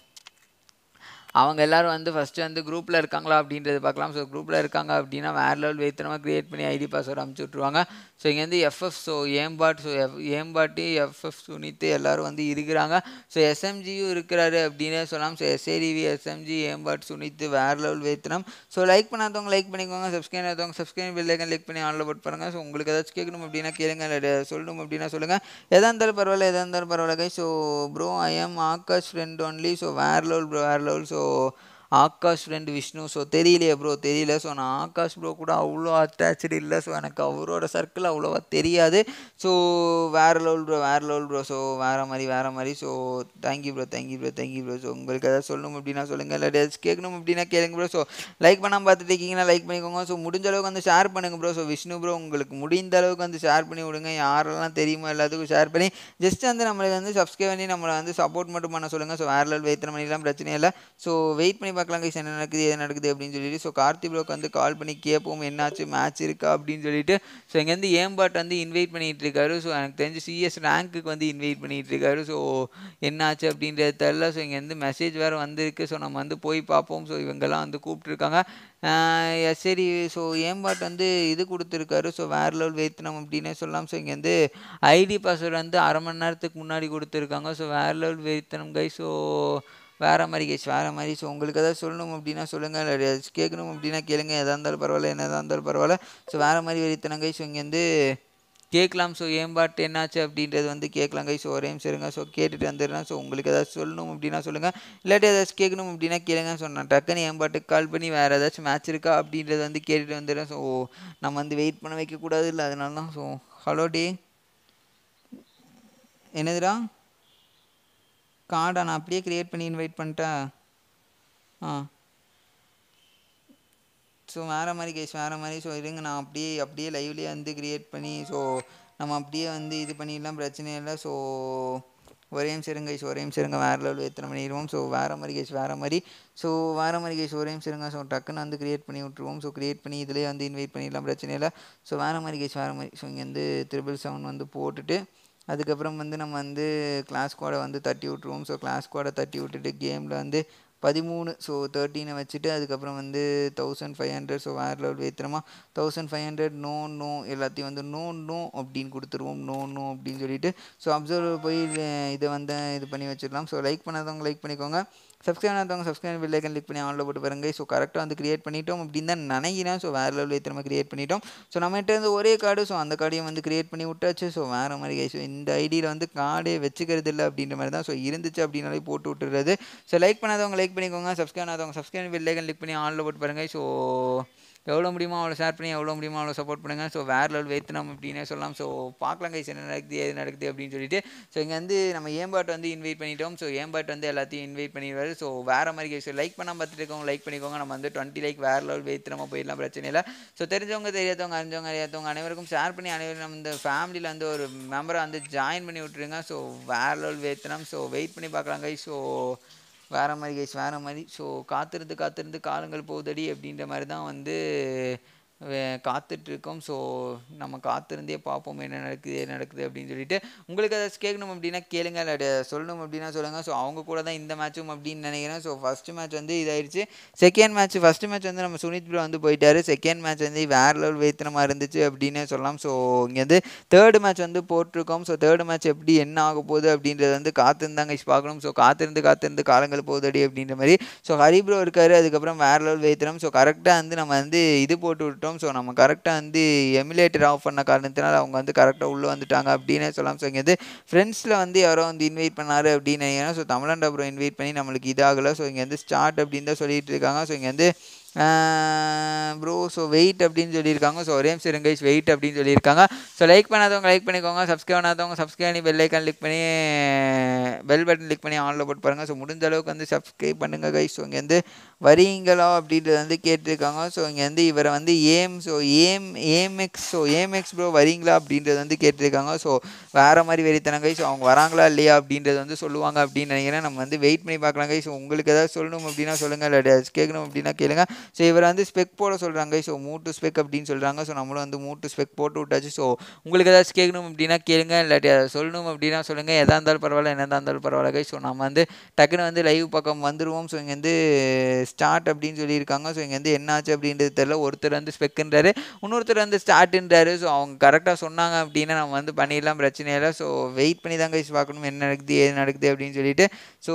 அவங்க எல்லாரும் வந்து ஃபஸ்ட்டு வந்து குரூப்பில் இருக்காங்களா அப்படின்றது பார்க்கலாம் ஸோ குரூப்பில் இருக்காங்க அப்படின்னா வேறு லெவல் வேத்தனமாக க்ரியேட் பண்ணி ஐடி பாஸ்வேர்டு அமுச்சு விட்ருவாங்க ஸோ இங்கேருந்து FF so aimbot so F aimbot FF Sunith எல்லோரும் வந்து இருக்கிறாங்க ஸோ எஸ்எம்ஜியும் இருக்கிறாரு அப்படின்னே சொல்லலாம் so SADV SMG aimbot Sunith வேறு லெவல் வேத்தனம் ஸோ லைக் பண்ணாதவங்க லைக் பண்ணிக்கோங்க சப்ஸ்கிரைப் பண்ணாதவங்க சப்ஸ்கிரைப் பெல்லைக்கன் லைக் பண்ணி ஆன்ல போட்டு பாருங்கள் ஸோ உங்களுக்கு ஏதாச்சும் கேட்கணும் அப்படின்னா கேளுங்க இல்லை சொல்லணும் அப்படின்னா சொல்லுங்கள் எதாக இருந்தாலும் பரவாயில்ல எதாக இருந்தாலும் பரவாயில்ல so bro I am Akash friend only so வேறு லெவல் ப்ரோ வேறு level so Akash friend Vishnu so தெரியலையே ப்ரோ தெரியல ஸோ நான் ஆகாஷ் ப்ரோ கூட அவ்வளோ அட்டாச்சு இல்லை ஸோ எனக்கு அவரோட சர்க்கிள் அவ்வளோவா தெரியாது ஸோ வேறு லெவல் ப்ரோ வேறு லெவல் ப்ரோ ஸோ வேறு மாதிரி வேறு மாதிரி so thank you bro thank you bro thank you bro so உங்களுக்கு ஏதாவது சொல்லணும் அப்படின்னா சொல்லுங்கள் இல்லை ஏதாச்சும் கேட்கணும் அப்படின்னா கேளுங்க ப்ரோ ஸோ லைக் பண்ணாமல் பார்த்துட்டு இருக்கீங்கன்னா லைக் பண்ணிக்கோங்க ஸோ முடிஞ்ச அளவுக்கு வந்து ஷேர் பண்ணுங்கள் ப்ரோ ஸோ விஷ்ணு ப்ரோ உங்களுக்கு முடிந்த அளவுக்கு வந்து ஷேர் பண்ணி விடுங்க யாரெல்லாம் தெரியுமோ எல்லாத்துக்கும் ஷேர் பண்ணி ஜஸ்ட் வந்து நம்மளுக்கு வந்து சப்ஸ்கிரைப் பண்ணி நம்மளை வந்து சப்போர்ட் மட்டும் பண்ண சொல்லுங்கள் ஸோ வேறு லெவல் வெயிட் பண்ணிடலாம் பிரச்சனை இல்லை ஸோ வெயிட் பண்ணி பார்க்கலாம் கைஸ் என்ன நடக்குது எது நடக்குது அப்படின்னு சொல்லிட்டு ஸோ கார்த்தி ப்ரோக்கு வந்து கால் பண்ணி கேட்போம் என்னாச்சு மேட்ச் இருக்கா அப்படின்னு சொல்லிட்டு ஸோ இங்கேருந்து ஏம்பாட் வந்து இன்வைட் பண்ணிகிட்டு இருக்காரு ஸோ எனக்கு தெரிஞ்சு சிஎஸ் ரேங்க்குக்கு வந்து இன்வைட் பண்ணிகிட்டு இருக்காரு ஸோ என்னாச்சு அப்படின்றது தெரில ஸோ இங்கேருந்து மெசேஜ் வேறு வந்திருக்கு ஸோ நம்ம வந்து போய் பார்ப்போம் ஸோ இவங்கெல்லாம் வந்து கூப்பிட்ருக்காங்க சரி ஸோ ஏம்பாட் வந்து இது கொடுத்துருக்காரு ஸோ வேறு லெவல் வேத்தனம் அப்படின்னே சொல்லலாம் ஸோ இங்கேருந்து ஐடி பாஸ்வேர்டு வந்து அரை மணி நேரத்துக்கு முன்னாடி கொடுத்துருக்காங்க ஸோ வேறு லெவல் வேத்தனம் கை ஸோ வேறு மாதிரி கேஸ் வேறு மாதிரி ஸோ உங்களுக்கு ஏதாவது சொல்லணும் அப்படின்னா சொல்லுங்கள் இல்லை ஏதாச்சும் கேட்கணும் அப்படின்னா கேளுங்க எதாக இருந்தாலும் பரவாயில்ல என்னதாக இருந்தாலும் பரவாயில்ல ஸோ வேறு மாதிரி வெறித்தனம் கை ஸோ இங்கேருந்து கேட்கலாம் ஸோ ஏம்பாட்டு என்னாச்சு அப்படின்றது வந்து கேட்கலாம் கை ஸோ ஒரே நிமிஷம் இருங்க ஸோ கேட்டுட்டு வந்துடுறேன் ஸோ உங்களுக்கு ஏதாச்சும் சொல்லணும் அப்படின்னா சொல்லுங்கள் இல்லாட்டி ஏதாச்சும் கேட்கணும் அப்படின்னா கேளுங்க ஸோ நான் டக்குன்னு ஏம்பாட்டுக்கு கால் பண்ணி வேறு ஏதாச்சும் மேட்ச் இருக்கா அப்படின்றது வந்து கேட்டுட்டு வந்துடுறேன் ஸோ நம்ம வந்து வெயிட் பண்ண வைக்கக்கூடாது இல்லை அதனால தான் ஸோ ஹலோ டி என்னதுடா கார்டா நான் அப்படியே க்ரியேட் பண்ணி இன்வைட் பண்ணிட்டேன் ஆ ஸோ வேறு மாதிரி கேஸ் வேறு மாதிரி ஸோ இருங்க நான் அப்படியே அப்படியே லைவ்லேயே வந்து க்ரியேட் பண்ணி ஸோ நம்ம அப்படியே வந்து இது பண்ணிடலாம் பிரச்சனை இல்லை ஸோ ஒரே நிமிஷம் இருங்க கைஸ் ஒரே நிமிஷம் இருங்க வேறு லெவல் எத்தனை பண்ணிடுவோம் ஸோ வேறு மாதிரி கேஸ் வேறு மாதிரி ஸோ வேறு மாதிரி கேஸ் ஒரே நிமிஷம் இருங்க ஸோ டக்குன்னு வந்து க்ரியேட் பண்ணி விட்ருவோம் ஸோ க்ரியேட் பண்ணி இதிலே வந்து இன்வைட் பண்ணிடலாம் பிரச்சனை இல்லை ஸோ வேறு மாதிரி கேஸ் வேறு மாதிரி ஸோ இங்கே வந்து த்ரிபிள் செவன் வந்து போட்டுட்டு அதுக்கப்புறம் வந்து நம்ம வந்து கிளாஸ் கோடை வந்து தட்டி விட்ருவோம் ஸோ கிளாஸ் கோடை தட்டி விட்டுட்டு கேமில் வந்து பதிமூணு ஸோ தேர்ட்டீனை வச்சுட்டு அதுக்கப்புறம் வந்து தௌசண்ட் ஃபைவ் ஹண்ட்ரட் ஸோ வேறு லெவல் வேத்துறமா thousand five hundred no no எல்லாத்தையும் வந்து நோ நோ அப்படின்னு கொடுத்துருவோம் நோ நோ அப்படின்னு சொல்லிட்டு ஸோ அப்சர்வர் போய் இதை வந்து இது பண்ணி வச்சிடலாம் ஸோ லைக் பண்ணாதவங்க லைக் பண்ணிக்கோங்க சப்ஸ்கிரைப் பண்ணாதவங்க சப்ஸ்கிரைப் பெல் ஐக்கன் கிளிக் பண்ணி ஆன்ல போட்டு பாருங்க ஸோ கரெக்டாக வந்து கிரியேட் பண்ணிட்டோம் அப்படின்னு தான் நினைக்கிறேன் ஸோ வேறு லெவலில் திரும்ப கிரியேட் பண்ணிட்டோம் ஸோ நம்மகிட்ட இருந்து ஒரே கார்டு ஸோ அந்த கார்டையும் வந்து கிரியேட் பண்ணி விட்டாச்சு ஸோ வேறு மாதிரி ஸோ இந்த ஐடியில் வந்து கார்டே வச்சுக்கிறது இல்லை அப்படின்ற மாதிரி தான் ஸோ இருந்துச்சு அப்படின்னாலே போட்டு விட்டுறது ஸோ லைக் பண்ணாதவங்க லைக் பண்ணிக்கோங்க சப்ஸ்கிரைப் பண்ணாதவங்க சப்ஸ்கிரைப் பெல் ஐக்கன் கிளிக் பண்ணி ஆன்ல போட்டு பாருங்க ஸோ எவ்வளோ முடியுமோ அவ்வளோ ஷேர் பண்ணி எவ்வளோ முடியுமோ அவ்வளோ சப்போர்ட் பண்ணுங்கள் ஸோ வேறு லெவல் வேத்தனம் அப்படின்னே சொல்லலாம் ஸோ பார்க்கலாம் கைஸ் என்ன நடக்குது எது நடக்குது அப்படின்னு சொல்லிட்டு ஸோ இங்கே வந்து நம்ம ஏம்பாட் வந்து இன்வைட் பண்ணிட்டோம் ஸோ ஏம்பாட் வந்து எல்லாத்தையும் இன்வைட் பண்ணிடுவார் ஸோ வேறு மாதிரி கைஸ் லைக் பண்ணால் பார்த்துட்டு இருக்கவங்க லைக் பண்ணிக்கோங்க நம்ம வந்து டுவெண்ட்டி லைக் வேறு லெவல் வேத்தனமாக போயிடலாம் பிரச்சனை இல்லை ஸோ தெரிஞ்சவங்க தெரியாதவங்க அறிஞ்சவங்க அறியாதவங்க அனைவருக்கும் ஷேர் பண்ணி அனைவரும் நம்ம இந்த ஃபேமிலியில் வந்து ஒரு மெம்பரை வந்து ஜாயின் பண்ணி விட்டுருங்க ஸோ வேறு லெவல் வேத்தனம் ஸோ வெயிட் பண்ணி பார்க்கலாம் கைஸ் ஸோ வேற மாதிரி கைஸ் வேற மாதிரி ஸோ காத்திருந்து காத்திருந்து காலங்கள் போகுதடி அப்படின்ற மாதிரி தான் வந்து வே- காத்துட்டு இருக்கோம் ஸோ நம்ம காத்திருந்தே பார்ப்போம் என்ன நடக்குது என்ன நடக்குது அப்படின்னு சொல்லிட்டு உங்களுக்கு ஏதாச்சும் கேட்கணும் அப்படின்னா கேளுங்க இல்லை சொல்லணும் அப்படின்னா சொல்லுங்கள் ஸோ அவங்க கூட தான் இந்த மேட்சும் அப்படின்னு நினைக்கிறேன் ஸோ ஃபர்ஸ்ட் மேட்ச் வந்து இதாயிடுச்சு செகண்ட் மேட்ச் ஃபர்ஸ்ட் மேட்ச் வந்து நம்ம சுனித் ப்ரோ வந்து போயிட்டாரு செகண்ட் மேட்ச் வந்து வேற லெவல் வேத்தனமாக இருந்துச்சு அப்படின்னே சொல்லலாம் ஸோ இங்கே வந்து தேர்டு மேட்ச் வந்து போட்டிருக்கோம் ஸோ தேர்டு மேட்ச் எப்படி என்ன ஆக போகுது அப்படின்றது வந்து காத்திருந்தாங்க guys பார்க்கணும் ஸோ காத்திருந்து காத்திருந்து காலங்கள் போகுதடி அப்படின்ற மாதிரி ஸோ ஹரி ப்ரோ இருக்காரு அதுக்கப்புறம் வேற லெவல் வேத்தனம் ஸோ கரெக்டாக வந்து நம்ம வந்து இது போட்டு விட்டோம் ஸோ நம்ம கரெக்டாக வந்து எமுலேட்டர் ஆஃப் பண்ண காரணத்தினால அவங்க வந்து கரெக்டாக உள்ளே வந்துட்டாங்க அப்படின்னே சொல்லலாம் ஸோ இங்கே வந்து ஃப்ரெண்ட்ஸில் வந்து யாரோ வந்து இன்வைட் பண்ணாரு அப்படின்னு நினைக்கிறேன் ஸோ தமிழண்டா ப்ரோ இன்வைட் பண்ணி நம்மளுக்கு இதாகலை ஸோ இங்கே வந்து ஸ்டார்ட் அப்படின்னு தான் சொல்லிட்டு இருக்காங்க ஸோ இங்கே வந்து ப்ரோ ஸோ வெயிட் அப்படின்னு சொல்லியிருக்காங்க ஸோ ஒரே நிமிஷம் இருங்க வெயிட் அப்படின்னு சொல்லியிருக்காங்க ஸோ லைக் பண்ணாதவங்க லைக் பண்ணிக்கோங்க சப்ஸ்கிரைப் பண்ணாதவங்க சப்ஸ்கிரைப் பண்ணி பெல் ஐக்கான் கிளிக் பண்ணி பெல் பட்டன் கிளிக் பண்ணி ஆனில் போட்டு பாருங்கள் ஸோ முடிஞ்ச அளவுக்கு வந்து சப்ஸ்கிரைப் பண்ணுங்கள் கைஸ் ஸோ இங்கே வந்து வரீங்களா அப்படின்றது வந்து கேட்டிருக்காங்க ஸோ இங்கே வந்து இவரை வந்து aim so aim aim X so aim X bro வரீங்களா அப்படின்றது வந்து கேட்டிருக்காங்க ஸோ வேறு மாதிரி வெறித்தனம் கைஸ் அவங்க வராங்களா இல்லையா அப்படின்றது வந்து சொல்லுவாங்க அப்படின்னு நினைக்கிறேன் நம்ம வந்து வெயிட் பண்ணி பார்க்கலாம் கைஸ் உங்களுக்கு ஏதாவது சொல்லணும் அப்படின்னா சொல்லுங்கள் இல்லை ஏதாச்சும் கேட்கணும் அப்படின்னா கேளுங்க ஸோ இவர் வந்து ஸ்பெக் போட சொல்கிறாங்க ஸோ மூட்டு ஸ்பெக் அப்படின்னு சொல்கிறாங்க ஸோ நம்மளும் வந்து மூட்டு ஸ்பெக் போட்டு விட்டாச்சு ஸோ உங்களுக்கு ஏதாச்சும் கேட்கணும் அப்படின்னா கேளுங்க இல்லாட்டி அதை சொல்லணும் அப்படின்னா சொல்லுங்கள் எதாக இருந்தாலும் பரவாயில்ல என்னதான் இருந்தாலும் பரவாயில்ல guys. ஸோ நம்ம வந்து டக்குன்னு வந்து லைவ் பக்கம் வந்துடுவோம் ஸோ இங்கே வந்து ஸ்டார்ட் அப்படின்னு சொல்லியிருக்காங்க ஸோ இங்கே வந்து என்னாச்சு அப்படின்றது தெரியல ஒருத்தர் வந்து ஸ்பெக்குன்றாரு இன்னொருத்தர் வந்து ஸ்டார்ட்ன்றாரு ஸோ அவங்க கரெக்டாக சொன்னாங்க அப்படின்னா நம்ம வந்து பண்ணிடலாம் பிரச்சனை இல்லை ஸோ வெயிட் பண்ணி தான் கைஸ் பார்க்கணும் என்ன நடக்குது ஏது நடக்குது அப்படின்னு சொல்லிட்டு ஸோ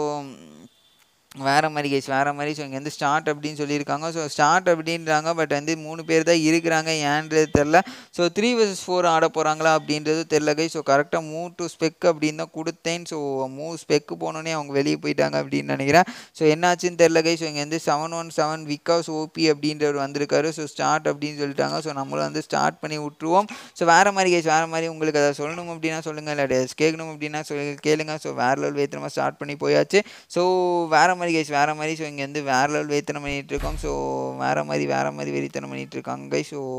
வேறு மாதிரி கேஸ் வேறு மாதிரி ஸோ இங்கே வந்து ஸ்டார்ட் அப்படின்னு சொல்லியிருக்காங்க ஸோ ஸ்டார்ட் அப்படின்றாங்க பட் வந்து மூணு பேர் தான் இருக்கிறாங்க ஏன்றது தெரில ஸோ த்ரீ வர்சஸ் ஃபோர் ஆட போகிறாங்களா அப்படின்றது தெரில கை ஸோ கரெக்டாக மூவ் டு ஸ்பெக் அப்படின்னு தான் கொடுத்தேன் ஸோ மூவ் ஸ்பெக்கு போனோடனே அவங்க வெளியே போயிட்டாங்க அப்படின்னு நினைக்கிறேன் ஸோ என்னாச்சுன்னு தெரில கை ஸோ இங்கே வந்து seven one seven Vikas OP அப்படின்றவர் வந்திருக்காரு ஸோ ஸ்டார்ட் அப்படின்னு சொல்லிட்டாங்க ஸோ நம்மளும் வந்து ஸ்டார்ட் பண்ணி விட்ருவோம் ஸோ வேறு மாதிரி கேஸ் வேறு மாதிரி உங்களுக்கு அதை சொல்லணும் அப்படின்னா சொல்லுங்கள் இல்லை கேட்கணும் அப்படின்னா சொல்லி கேளுங்க ஸோ வேறு லெவல் வேத்தனமாக ஸ்டார்ட் பண்ணி போயாச்சு ஸோ வேறு மாதிரி கைஸ் வேறு மாதிரி ஸோ இங்கே வந்து வேறு லெவல் வேத்தனம் பண்ணிகிட்டு இருக்கோம் ஸோ வேறு மாதிரி வேறு மாதிரி வெறித்தனம் பண்ணிகிட்டு இருக்காங்க கைஸ் ஸோ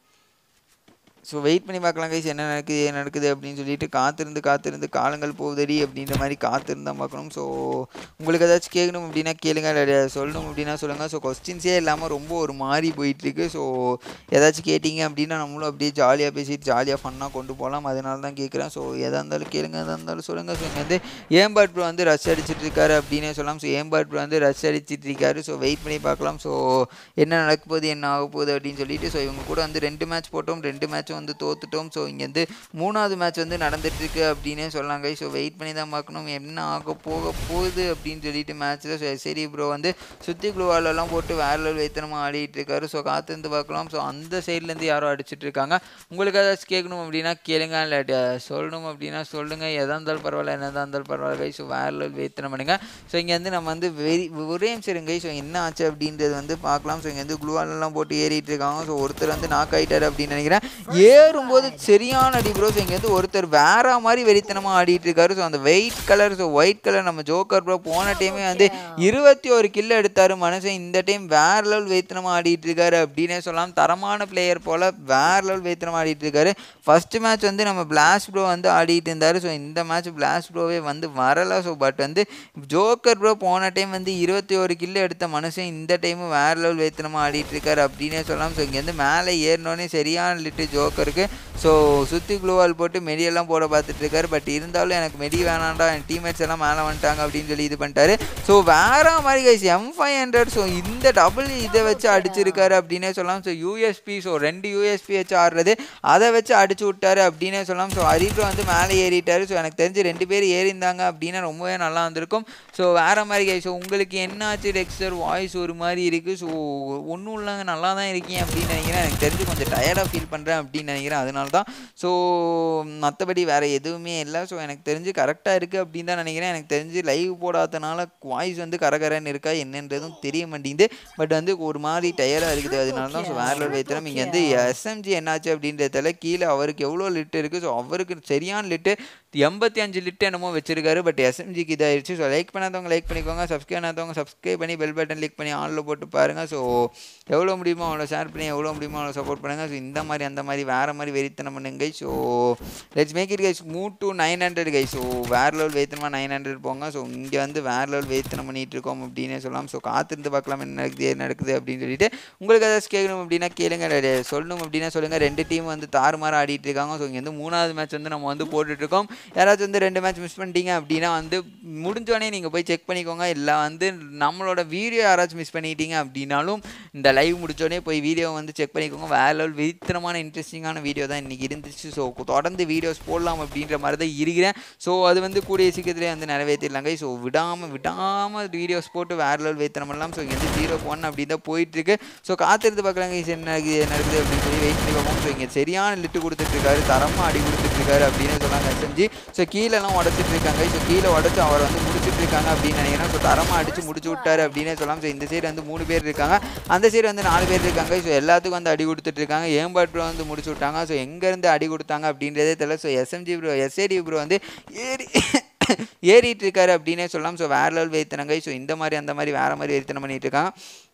ஸோ வெயிட் பண்ணி பார்க்கலாம் கைஸ் என்ன நடக்குது என்ன நடக்குது அப்படின்னு சொல்லிட்டு காத்திருந்து காத்திருந்து காலங்கள் போகுதடி அப்படின்ற மாதிரி காத்திருந்தா பார்க்கணும் ஸோ உங்களுக்கு ஏதாச்சும் கேட்கணும் அப்படின்னா கேளுங்க இல்லை சொல்லணும் அப்படின்னா சொல்லுங்கள் ஸோ கொஸ்டின்ஸே இல்லாமல் ரொம்ப ஒரு மாதிரி போயிட்டுருக்கு ஸோ ஏதாச்சும் கேட்டிங்க அப்படின்னா நம்மளும் அப்படியே ஜாலியாக பேசிட்டு ஜாலியாக ஃபன்னாக கொண்டு போகலாம் அதனால தான் கேட்குறேன் ஸோ எதாக இருந்தாலும் கேளுங்க எதாக இருந்தாலும் சொல்லுங்கள் ஸோ இங்கே வந்து ஏம்பாட் ப்ரோ வந்து ரஷ் அடிச்சிட்டு இருக்காரு அப்படின்னே சொல்லலாம் ஸோ ஏம்பாட் ப்ரோ வந்து ரஷ் அடிச்சிட்டு இருக்காரு ஸோ வெயிட் பண்ணி பார்க்கலாம் ஸோ என்ன நடக்க போகுது என்ன ஆக போகுது அப்படின்னு சொல்லிட்டு ஸோ இவங்க கூட வந்து ரெண்டு மேட்ச் போட்டோம் ரெண்டு மேட்சும் வந்து தோத்துட்டோம் ஸோ இங்கே வந்து மூணாவது மேட்ச் வந்து நடந்துட்டுருக்கு அப்படின்னே சொல்லாங்க ஸோ வெயிட் பண்ணி தான் பார்க்கணும் என்ன ஆக போக போகுது அப்படின்னு சொல்லிட்டு மேட்ச்சில் சரி ப்ரோ வந்து சுற்றி குழுவாலெல்லாம் போட்டு வேற லெவல் வைத்தனமாக ஆடிட்டு இருக்காரு ஸோ காத்திருந்து பார்க்கலாம் ஸோ அந்த சைட்லேருந்து யாரோ அடிச்சிட்டு இருக்காங்க உங்களுக்கு ஏதாச்சும் கேட்கணும் அப்படின்னா கேளுங்க இல்லை சொல்லணும் அப்படின்னா சொல்லுங்கள் எதாக இருந்தாலும் பரவாயில்ல என்னதான் இருந்தாலும் பரவாயில்ல ஸோ வேற லெவல் வைத்தனம் பண்ணுங்க ஸோ இங்கே வந்து நம்ம வந்து வெரி ஒரே நிமிஷம் ஸோ என்ன ஆச்சு அப்படின்றது வந்து பார்க்கலாம் ஸோ இங்கே வந்து குளுவாலெல்லாம் போட்டு ஏறிட்டு இருக்காங்க ஸோ ஒருத்தர் வந்து நாக் ஆகிட்டாரு அப்படின்னு நினைக்கிறேன் ஏறும்போது சரியான அடி ப்ரோ ஸோ இங்கே வந்து ஒருத்தர் வேற மாதிரி வெறித்தனமாக ஆடிட்டு இருக்காரு ஸோ அந்த white colour so white colour நம்ம ஜோக்கர் ப்ரோ போன டைமே வந்து இருபத்தி ஒரு கில் எடுத்தார் மனுஷன் இந்த டைம் வேற லெவல் வெறித்தனமாக ஆடிட்டு இருக்காரு அப்படின்னே சொல்லலாம் தரமான பிளேயர் போல் வேற லெவல் வெறித்தனமாக ஆடிட்டு இருக்காரு ஃபர்ஸ்ட் மேட்ச் வந்து நம்ம பிளாஸ்ட் ப்ரோ வந்து ஆடிட்டு இருந்தார் ஸோ இந்த மேட்ச் பிளாஸ்ட் ப்ரோவே வந்து வரல ஸோ பட் வந்து ஜோக்கர் ப்ரோ போன டைம் வந்து இருபத்தி ஒரு கில் எடுத்த மனுஷன் இந்த டைமும் வேற லெவல் வெறித்தனமாக ஆடிட்டு இருக்காரு அப்படின்னே சொல்லலாம் ஸோ இங்கேருந்து மேலே ஏறினோடனே சரியான லிட்டு ஜோக்கருக்கு ஸோ சுற்றி குளோவால் போட்டு மெடியெல்லாம் போட பார்த்துட்டு இருக்காரு பட் இருந்தாலும் எனக்கு மெடி வேணாண்டா என் டீம்மேட்ஸ் எல்லாம் மேலே வந்துட்டாங்க அப்படின்னு சொல்லி இது பண்ணிட்டாரு ஸோ வேற மாதிரி guys M five hundred so இந்த டபுள் இதை வச்சு அடிச்சிருக்காரு அப்படின்னே சொல்லலாம் ஸோ யூஎஸ்பி ஸோ ரெண்டு யூஎஸ்பி வச்சு ஆடுறது அதை வச்சு அடிச்சு விட்டாரு அப்படின்னே சொல்லலாம் ஸோ ஹரிப்ரோ வந்து மேலே ஏறிட்டாரு ஸோ எனக்கு தெரிஞ்சு ரெண்டு பேர் ஏறிந்தாங்க அப்படின்னா ரொம்பவே நல்லா இருந்திருக்கும் ஸோ வேற மாதிரி கைஸ் ஸோ உங்களுக்கு என்னாச்சு டெக்ஸ்டர் வாய்ஸ் ஒரு மாதிரி இருக்குது ஸோ ஒன்றும் இல்லைங்க நல்லா தான் இருக்கீங்க அப்படின்னு நினைக்கிறேன் எனக்கு தெரிஞ்சு கொஞ்சம் டயர்டாக ஃபீல் பண்ணுறேன் அப்படின்னு நினைக்கிறேன் அதனால தான் ஸோ மற்றபடி வேறு எதுவுமே இல்லை ஸோ எனக்கு தெரிஞ்சு கரெக்டாக இருக்குது அப்படின்னு தான் நினைக்கிறேன் எனக்கு தெரிஞ்சு லைவ் போடாதனால வாய்ஸ் வந்து கரகரன்னு இருக்கா என்னன்றதும் தெரிய மாட்டேங்குது பட் வந்து ஒரு மாதிரி டயர்டாக இருக்குது அதனால தான் ஸோ வேற லெவல் வைத்திரம் இங்கே வந்து எஸ்எம்ஜி என்னாச்சு அப்படின்றதால கீழே அவருக்கு எவ்வளோ லிட்டு இருக்குது ஸோ அவருக்கு சரியான லிட்டு எண்பத்தி அஞ்சு லிட் என்னமோ வச்சிருக்காரு பட் எஸ்எம்ஜிக்கு இதாயிருச்சு ஸோ லைக் பண்ணாதவங்க லைக் பண்ணிக்கோங்க சப்ஸ்கிரைப் பண்ணாதவங்க சப்ஸ்கிரைப் பண்ணி பெல் பட்டன் கிளிக் பண்ணி ஆனில் போட்டு பாருங்கள் ஸோ எவ்வளோ முடியுமோ அவ்வளோ ஷேர் பண்ணி எவ்வளோ முடியுமோ அவ்வளோ சப்போர்ட் பண்ணுங்கள் ஸோ இந்த மாதிரி அந்த மாதிரி வேறு மாதிரி வெறித்தனம் பண்ணுங்க so let's make it guys மூ to nine hundred guy so வேறு லெவல் வெயித்தனமாக நைன் ஹண்ட்ரட் போங்க ஸோ இங்கே வந்து வேறு லெவல் வெயித்தனம் பண்ணிட்டு இருக்கோம் அப்படின்னே சொல்லலாம் ஸோ காத்திருந்து பார்க்கலாம் என்ன நடக்குது என்ன நடக்குது அப்படின்னு சொல்லிட்டு உங்களுக்கு ஏதாச்சும் கேட்கணும் அப்படின்னா கேளுங்க ரெ- சொல்லணும் அப்படின்னா சொல்லுங்கள் ரெண்டு டீம் வந்து தாறுமாறு ஆடிட்டு இருக்காங்க ஸோ இங்கே வந்து மூணாவது மேட்ச் வந்து நம்ம வந்து போட்டுட்ருக்கோம் யாராச்சும் வந்து ரெண்டு மேட்ச் மிஸ் பண்ணிட்டீங்க அப்படின்னா வந்து முடிஞ்சோடனே நீங்கள் போய் செக் பண்ணிக்கோங்க இல்லை வந்து நம்மளோட வீடியோ யாராச்சும் மிஸ் பண்ணிட்டீங்க அப்படின்னாலும் இந்த லைவ் முடிச்சோடனே போய் வீடியோ வந்து செக் பண்ணிக்கோங்க வேற லெவல் வித்திரமான இன்ட்ரெஸ்டிங்கான வீடியோ தான் இன்றைக்கி இருந்துச்சு ஸோ தொடர்ந்து வீடியோஸ் போடலாம் அப்படின்ற மாதிரி தான் இருக்கிறேன் ஸோ அது வந்து கூடிய சீக்கிரத்திலே வந்து நிறைவேற்றிடலாங்க ஸோ விடாமல் விடாமல் வீடியோஸ் போட்டு வேற லெவல் வைத்திரம் பண்ணலாம் ஸோ இங்கே வந்து ஜீரோ ஒன் அப்படி தான் போயிட்டுருக்கு ஸோ காத்திருந்து பார்க்கலாங்க இது என்ன நடக்குது என்ன நடக்குது அப்படின்னு சொல்லி வெயிட் பண்ணி பார்ப்போம் ஸோ இங்கே சரியான லிட்டு கொடுத்துட்ருக்காரு தரமாக அடி கொடுத்துட்ருக்காரு அப்படின்னு சொன்னாங்க எஸ்எம்ஜி ஸோ கீழெல்லாம் உடச்சிட்டு இருக்காங்க ஸோ கீழே உடச்சி அவர் வந்து முடிச்சிட்டு இருக்காங்க அப்படின்னு நினைக்கிறேன் ஸோ தரமாக அடிச்சு முடிச்சு விட்டாரு அப்படின்னே சொல்லலாம் ஸோ இந்த சைடு வந்து மூணு பேர் இருக்காங்க அந்த சைடு வந்து நாலு பேர் இருக்காங்க ஸோ எல்லாத்துக்கும் வந்து அடி கொடுத்துட்டு இருக்காங்க ஏம்பாட் ப்ரோ வந்து முடிச்சு விட்டாங்க ஸோ எங்கேருந்து அடி கொடுத்தாங்க அப்படின்றதே தெரியல so SMG bro SAD bro வந்து ஏறி ஏறிட்டு இருக்காரு அப்படின்னே சொல்லலாம் ஸோ வேற லெவல் வைத்தனங்க ஸோ இந்த மாதிரி அந்த மாதிரி வேற மாதிரி வெறித்தனம் பண்ணிட்டு இருக்காங்க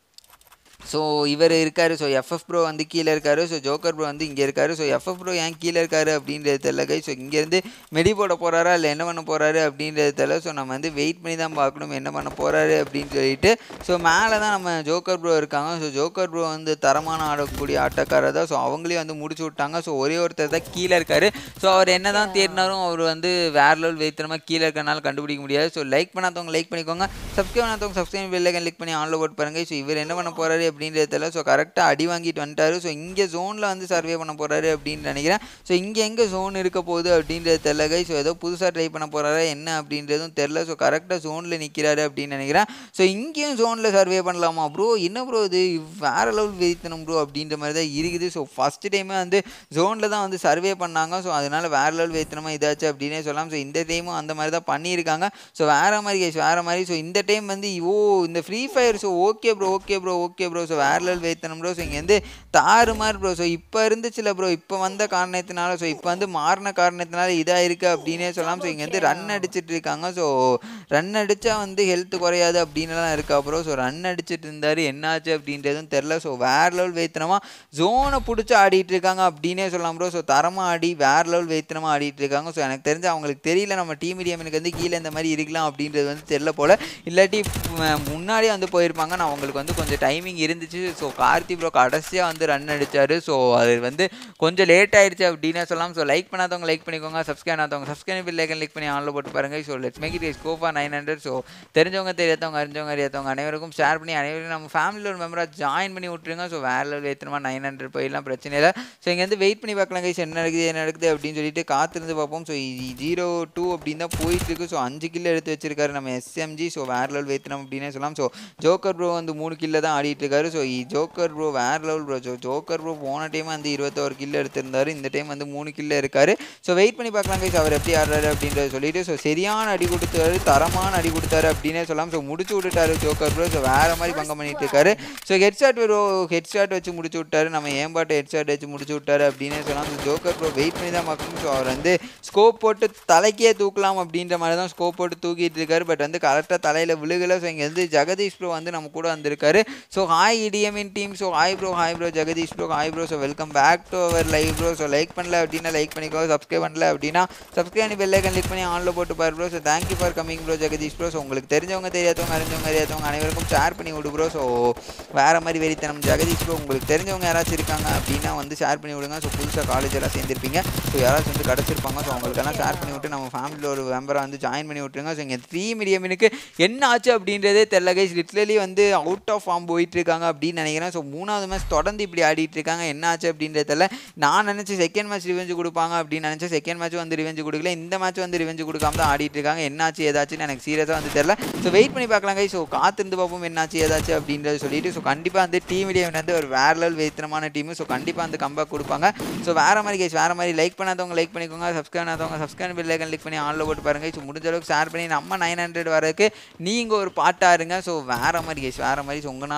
ஸோ இவர் இருக்காரு ஸோ எஃப்எஃப் ப்ரோ வந்து கீழே இருக்காரு ஸோ ஜோக்கர் ப்ரோ வந்து இங்கே இருக்காரு ஸோ எஃப்எஃப் ப்ரோ ஏன் கீழே இருக்காரு அப்படின்றது தெரியல கை ஸோ இங்கேருந்து மெடி போட போகிறாரா இல்லை என்ன பண்ண போகிறாரு அப்படின்றது தெரியல ஸோ நம்ம வந்து வெயிட் பண்ணி தான் பார்க்கணும் என்ன பண்ண போகிறாரு அப்படின்னு சொல்லிட்டு ஸோ மேலே தான் நம்ம ஜோக்கர் ப்ரோ இருக்காங்க ஸோ ஜோக்கர் ப்ரோ வந்து தரமான ஆடக்கூடிய ஆட்டக்காரர் தான் ஸோ அவங்களையும் வந்து முடிச்சு விட்டாங்க ஸோ ஒரே ஒருத்தர் தான் கீழே இருக்காரு ஸோ அவர் என்ன தான் தேடினாலும் அவர் வந்து வேற லெவல் வைத்திரமாக கீழே இருக்கனால கண்டுபிடிக்க முடியாது ஸோ லைக் பண்ணாதவங்க லைக் பண்ணிக்கோங்க சப்ஸ்கிரைப் பண்ணாதவங்க சப்ஸ்கிரைப் பெல்லைக்கன் கிளிக் பண்ணி ஆன்ல போட்டு பாருங்க ஸோ இவர் என்ன பண்ண போறாரு அப்படின்றது தெரியல ஸோ கரெக்டாக அடி வாங்கிட்டு வந்துட்டாரு ஸோ இங்கே ஜோனில் வந்து சர்வே பண்ண போறாரு அப்படின்னு நினைக்கிறேன் ஸோ இங்கே எங்கே ஜோன் இருக்க போகுது அப்படின்றது தெரியல கை ஸோ ஏதோ புதுசாக ட்ரை பண்ண போறாரா என்ன அப்படின்றதும் தெரில ஸோ கரெக்டாக ஜோனில் நிற்கிறாரு அப்படின்னு நினைக்கிறேன் ஸோ இங்கேயும் ஜோனில் சர்வே பண்ணலாமா ப்ரோ என்ன ப்ரோ இது வேற லெவல் வெயித்தனம் ப்ரோ அப்படின்ற மாதிரி தான் இருக்குது ஸோ ஃபஸ்ட் டைமே வந்து ஜோனில் தான் வந்து சர்வே பண்ணாங்க ஸோ அதனால வேற லெவல் வெயித்தனமாக இதாச்சு அப்படின்னே சொல்லலாம் ஸோ இந்த டைமும் அந்த மாதிரி தான் பண்ணியிருக்காங்க ஸோ வேற மாதிரி guys, வேற மாதிரி ஸோ இந்த டைம் வந்து ஓ இந்த Free Fire so okay bro okay bro okay bro so வேற லெவல் வைத்தனம் ப்ரோ ஸோ இங்கே வந்து தாறுமாறு ப்ரோ ஸோ இப்போ இருந்துச்சுல ப்ரோ இப்போ வந்த காரணத்தினால ஸோ இப்போ வந்து மாறின காரணத்தினால இதாக இருக்குது அப்படின்னே சொல்லலாம் ஸோ இங்கே வந்து ரன் அடிச்சிட்டு இருக்காங்க ஸோ ரன் அடித்தா வந்து ஹெல்த் குறையாது அப்படின்னுலாம் இருக்கா ப்ரோ ஸோ ரன் அடிச்சிட்டு இருந்தார் என்னாச்சு அப்படின்றதும் தெரில ஸோ வேற லெவல் வைத்தனமாக ஜோனை பிடிச்சி ஆடிட்டு இருக்காங்க அப்படின்னே சொல்லலாம் ப்ரோ ஸோ தரமாக ஆடி வேற லெவல் வைத்தனமாக ஆடிட்டு இருக்காங்க ஸோ எனக்கு தெரிஞ்சு அவங்களுக்கு தெரியல நம்ம டீம் மீடியமனுக்கு வந்து கீழே இந்த மாதிரி இருக்கலாம் அப்படின்றது வந்து தெரில போல் இல்லாட்டி ம- முன்னாடியே வந்து போயிருப்பாங்க நான் அவங்களுக்கு வந்து கொஞ்சம் டைமிங் இருந்துச்சு ஸோ கார்த்தி ப்ரோ கடைசியாக வந்து ரன் அடிச்சாரு ஸோ அது வந்து கொஞ்சம் லேட் ஆயிடுச்சு அப்படின்னே சொல்லலாம் ஸோ லைக் பண்ணாதவங்க லைக் பண்ணிக்கோங்க சப்ஸ்கிரைப் பண்ணாதவங்க சப்ஸ்கிரைப் பில் லைக் லைக் பண்ணி ஆன்ல போட்டு பாருங்க ஸோ லெட்ஸ் மேக் இட் ஸ்கோஃபா நைன் ஹண்ட்ரட் ஸோ தெரிஞ்சவங்க தெரியாதவங்க அறிஞ்சவங்க அறியாதவங்க அனைவருக்கும் ஷேர் பண்ணி அனைவரும் நம்ம ஃபேமிலியில் ஒரு மெம்பராக ஜாயின் பண்ணி விட்டுருங்க ஸோ வேற லெவல் ஏற்றணுமா நைன் ஹண்ட்ரட் போயிடலாம் பிரச்சனை இல்லை ஸோ இங்கே வந்து வெயிட் பண்ணி பார்க்கலாம் கைஸ் என்ன நடக்குது என்ன நடக்குது அப்படின்னு சொல்லிட்டு காத்திருந்து பார்ப்போம் ஸோ ஜீரோ டூ அப்படின்னு தான் போயிட்டு இருக்கு ஸோ அஞ்சு கிலோ எடுத்து வச்சிருக்காரு நம்ம எஸ்எம்ஜி ஸோ வேற லெவல் வைத்தனம் அப்படின்னே சொல்லலாம் ஸோ ஜோக்கர் ப்ரோ வந்து மூணு கில்ல தான் ஆடிட்டு இருக்காரு ஸோ ஜோக்கர் ப்ரோ வேற level bro so joker bro போன டைம் வந்து இருபத்தோரு கில்ல எடுத்திருந்தாரு இந்த டைம் வந்து மூணு கில்ல இருக்காரு ஸோ வெயிட் பண்ணி பார்க்கலாம் கைஸ் அவர் எப்படி ஆடுறாரு அப்படின்றத சொல்லிட்டு ஸோ சரியான அடி கொடுத்தாரு தரமான அடி கொடுத்தாரு அப்படின்னே சொல்லலாம் ஸோ முடிச்சு விட்டுட்டாரு ஜோக்கர் ப்ரோ ஸோ வேற மாதிரி பங்கம் பண்ணிட்டு இருக்காரு so headshot bro headshot வச்சு முடிச்சு விட்டாரு நம்ம ஏம்பாட்டு ஹெட் ஷாட் வச்சு முடிச்சு விட்டாரு அப்படின்னே சொல்லலாம் ஸோ ஜோக்கர் ப்ரோ வெயிட் பண்ணி தான் பார்க்கணும் ஸோ அவர் வந்து ஸ்கோப் போட்டு தலைக்கே தூக்கலாம் அப்படின்ற மாதிரி தான் ஸ்கோப் போட்டு தூக்கிட்டு இருக்காரு பட் வந்து கரெக்டாக தலையில் விழுகலை ஸோ இங்கே வந்து ஜெகதீஷ் ப்ரோ வந்து நம்ம கூட வந்திருக்காரு ஸோ ஹாய் இடிஎம்இன் team so hi bro hi bro Jagadeesh bro hi bro so welcome back to our live bro so like பண்ணல அப்படின்னா லைக் பண்ணிக்கோ சப்ஸ்கிரைப் பண்ணல அப்படின்னா சப்ஸ்கிரைப் பண்ணி பெல்லைக்கன் கிளிக் பண்ணி ஆனில் போட்டு பாரு bro so thank you for coming bro Jagadeesh bro so உங்களுக்கு தெரிஞ்சவங்க தெரியாதவங்க அறிஞ்சவங்க அறியாதவங்க அனைவருக்கும் ஷேர் பண்ணி விடு ப்ரோ ஸோ வேற மாதிரி வெறித்தனம் ஜெகதீஷ் ப்ரோ உங்களுக்கு தெரிஞ்சவங்க யாராச்சும் இருக்காங்க அப்படின்னா வந்து ஷேர் பண்ணி விடுங்க ஸோ புதுசாக காலேஜ் எல்லாம் சேர்ந்துருப்பீங்க ஸோ யாராச்சும் வந்து கிடச்சிருப்பாங்க ஸோ அவங்களுக்கெல்லாம் ஷேர் பண்ணி விட்டு நம்ம ஃபேமிலியில் ஒரு மெம்பரை வந்து ஜாயின் பண்ணி விட்டுருங்க ஸோ இங்கே த்ரீ மீடியமினுக்கு என்ன ஆச்சு அப்படின்றதே தெரில கைஸ் லிட்ரலி வந்து அவுட் ஆஃப் ஃபார்ம் போயிட்டு இருக்காங்க அப்படின்னு நினைக்கிறேன் ஸோ மூணாவது மேட்ச் தொடர்ந்து இப்படி ஆடிட்டு இருக்காங்க என்ன ஆச்சு அப்படின்றது தெரியல நான் நினச்சி செகண்ட் மேட்ச் ரிவெஞ்சு கொடுப்பாங்க அப்படின்னு நினச்சேன் செகண்ட் மேட்ச் வந்து ரிவெஞ்சு கொடுக்கல இந்த மேட்ச் வந்து ரிவெஞ்சு கொடுக்காம தான் ஆடிட்டு இருக்காங்க என்னாச்சு ஏதாச்சுன்னு எனக்கு சீரியஸாக வந்து தெரில ஸோ வெயிட் பண்ணி பார்க்கலாம் கைஸ் ஸோ காத்திருந்து பார்ப்போம் என்னாச்சு ஏதாச்சும் அப்படின்றது சொல்லிட்டு ஸோ கண்டிப்பாக வந்து டீம் இடியன் வந்து ஒரு வேற லெவல் வைத்திரமான டீம் ஸோ கண்டிப்பாக வந்து கம்பேக் கொடுப்பாங்க ஸோ வேற மாதிரி கைஸ் வேற மாதிரி லைக் பண்ணாதவங்க லைக் பண்ணிக்கோங்க சப்ஸ்கிரைப் பண்ணாதவங்க சப்ஸ்கிரைப் பில் லைக்கன் கிளிக் பண்ணி ஆன்ல போட்டு பாருங்க ஸோ முடிஞ்ச அளவுக்கு ஷேர் பண்ணி நம்ம நைன் ஹண்ட்ரட் வரதுக்கு நீங்கள் ஒரு பாட்டாக இருங்க ஸோ வேற மாதிரி கைஸ் வேற மாதிரி ஸோ உங்களால் முடிஞ்சா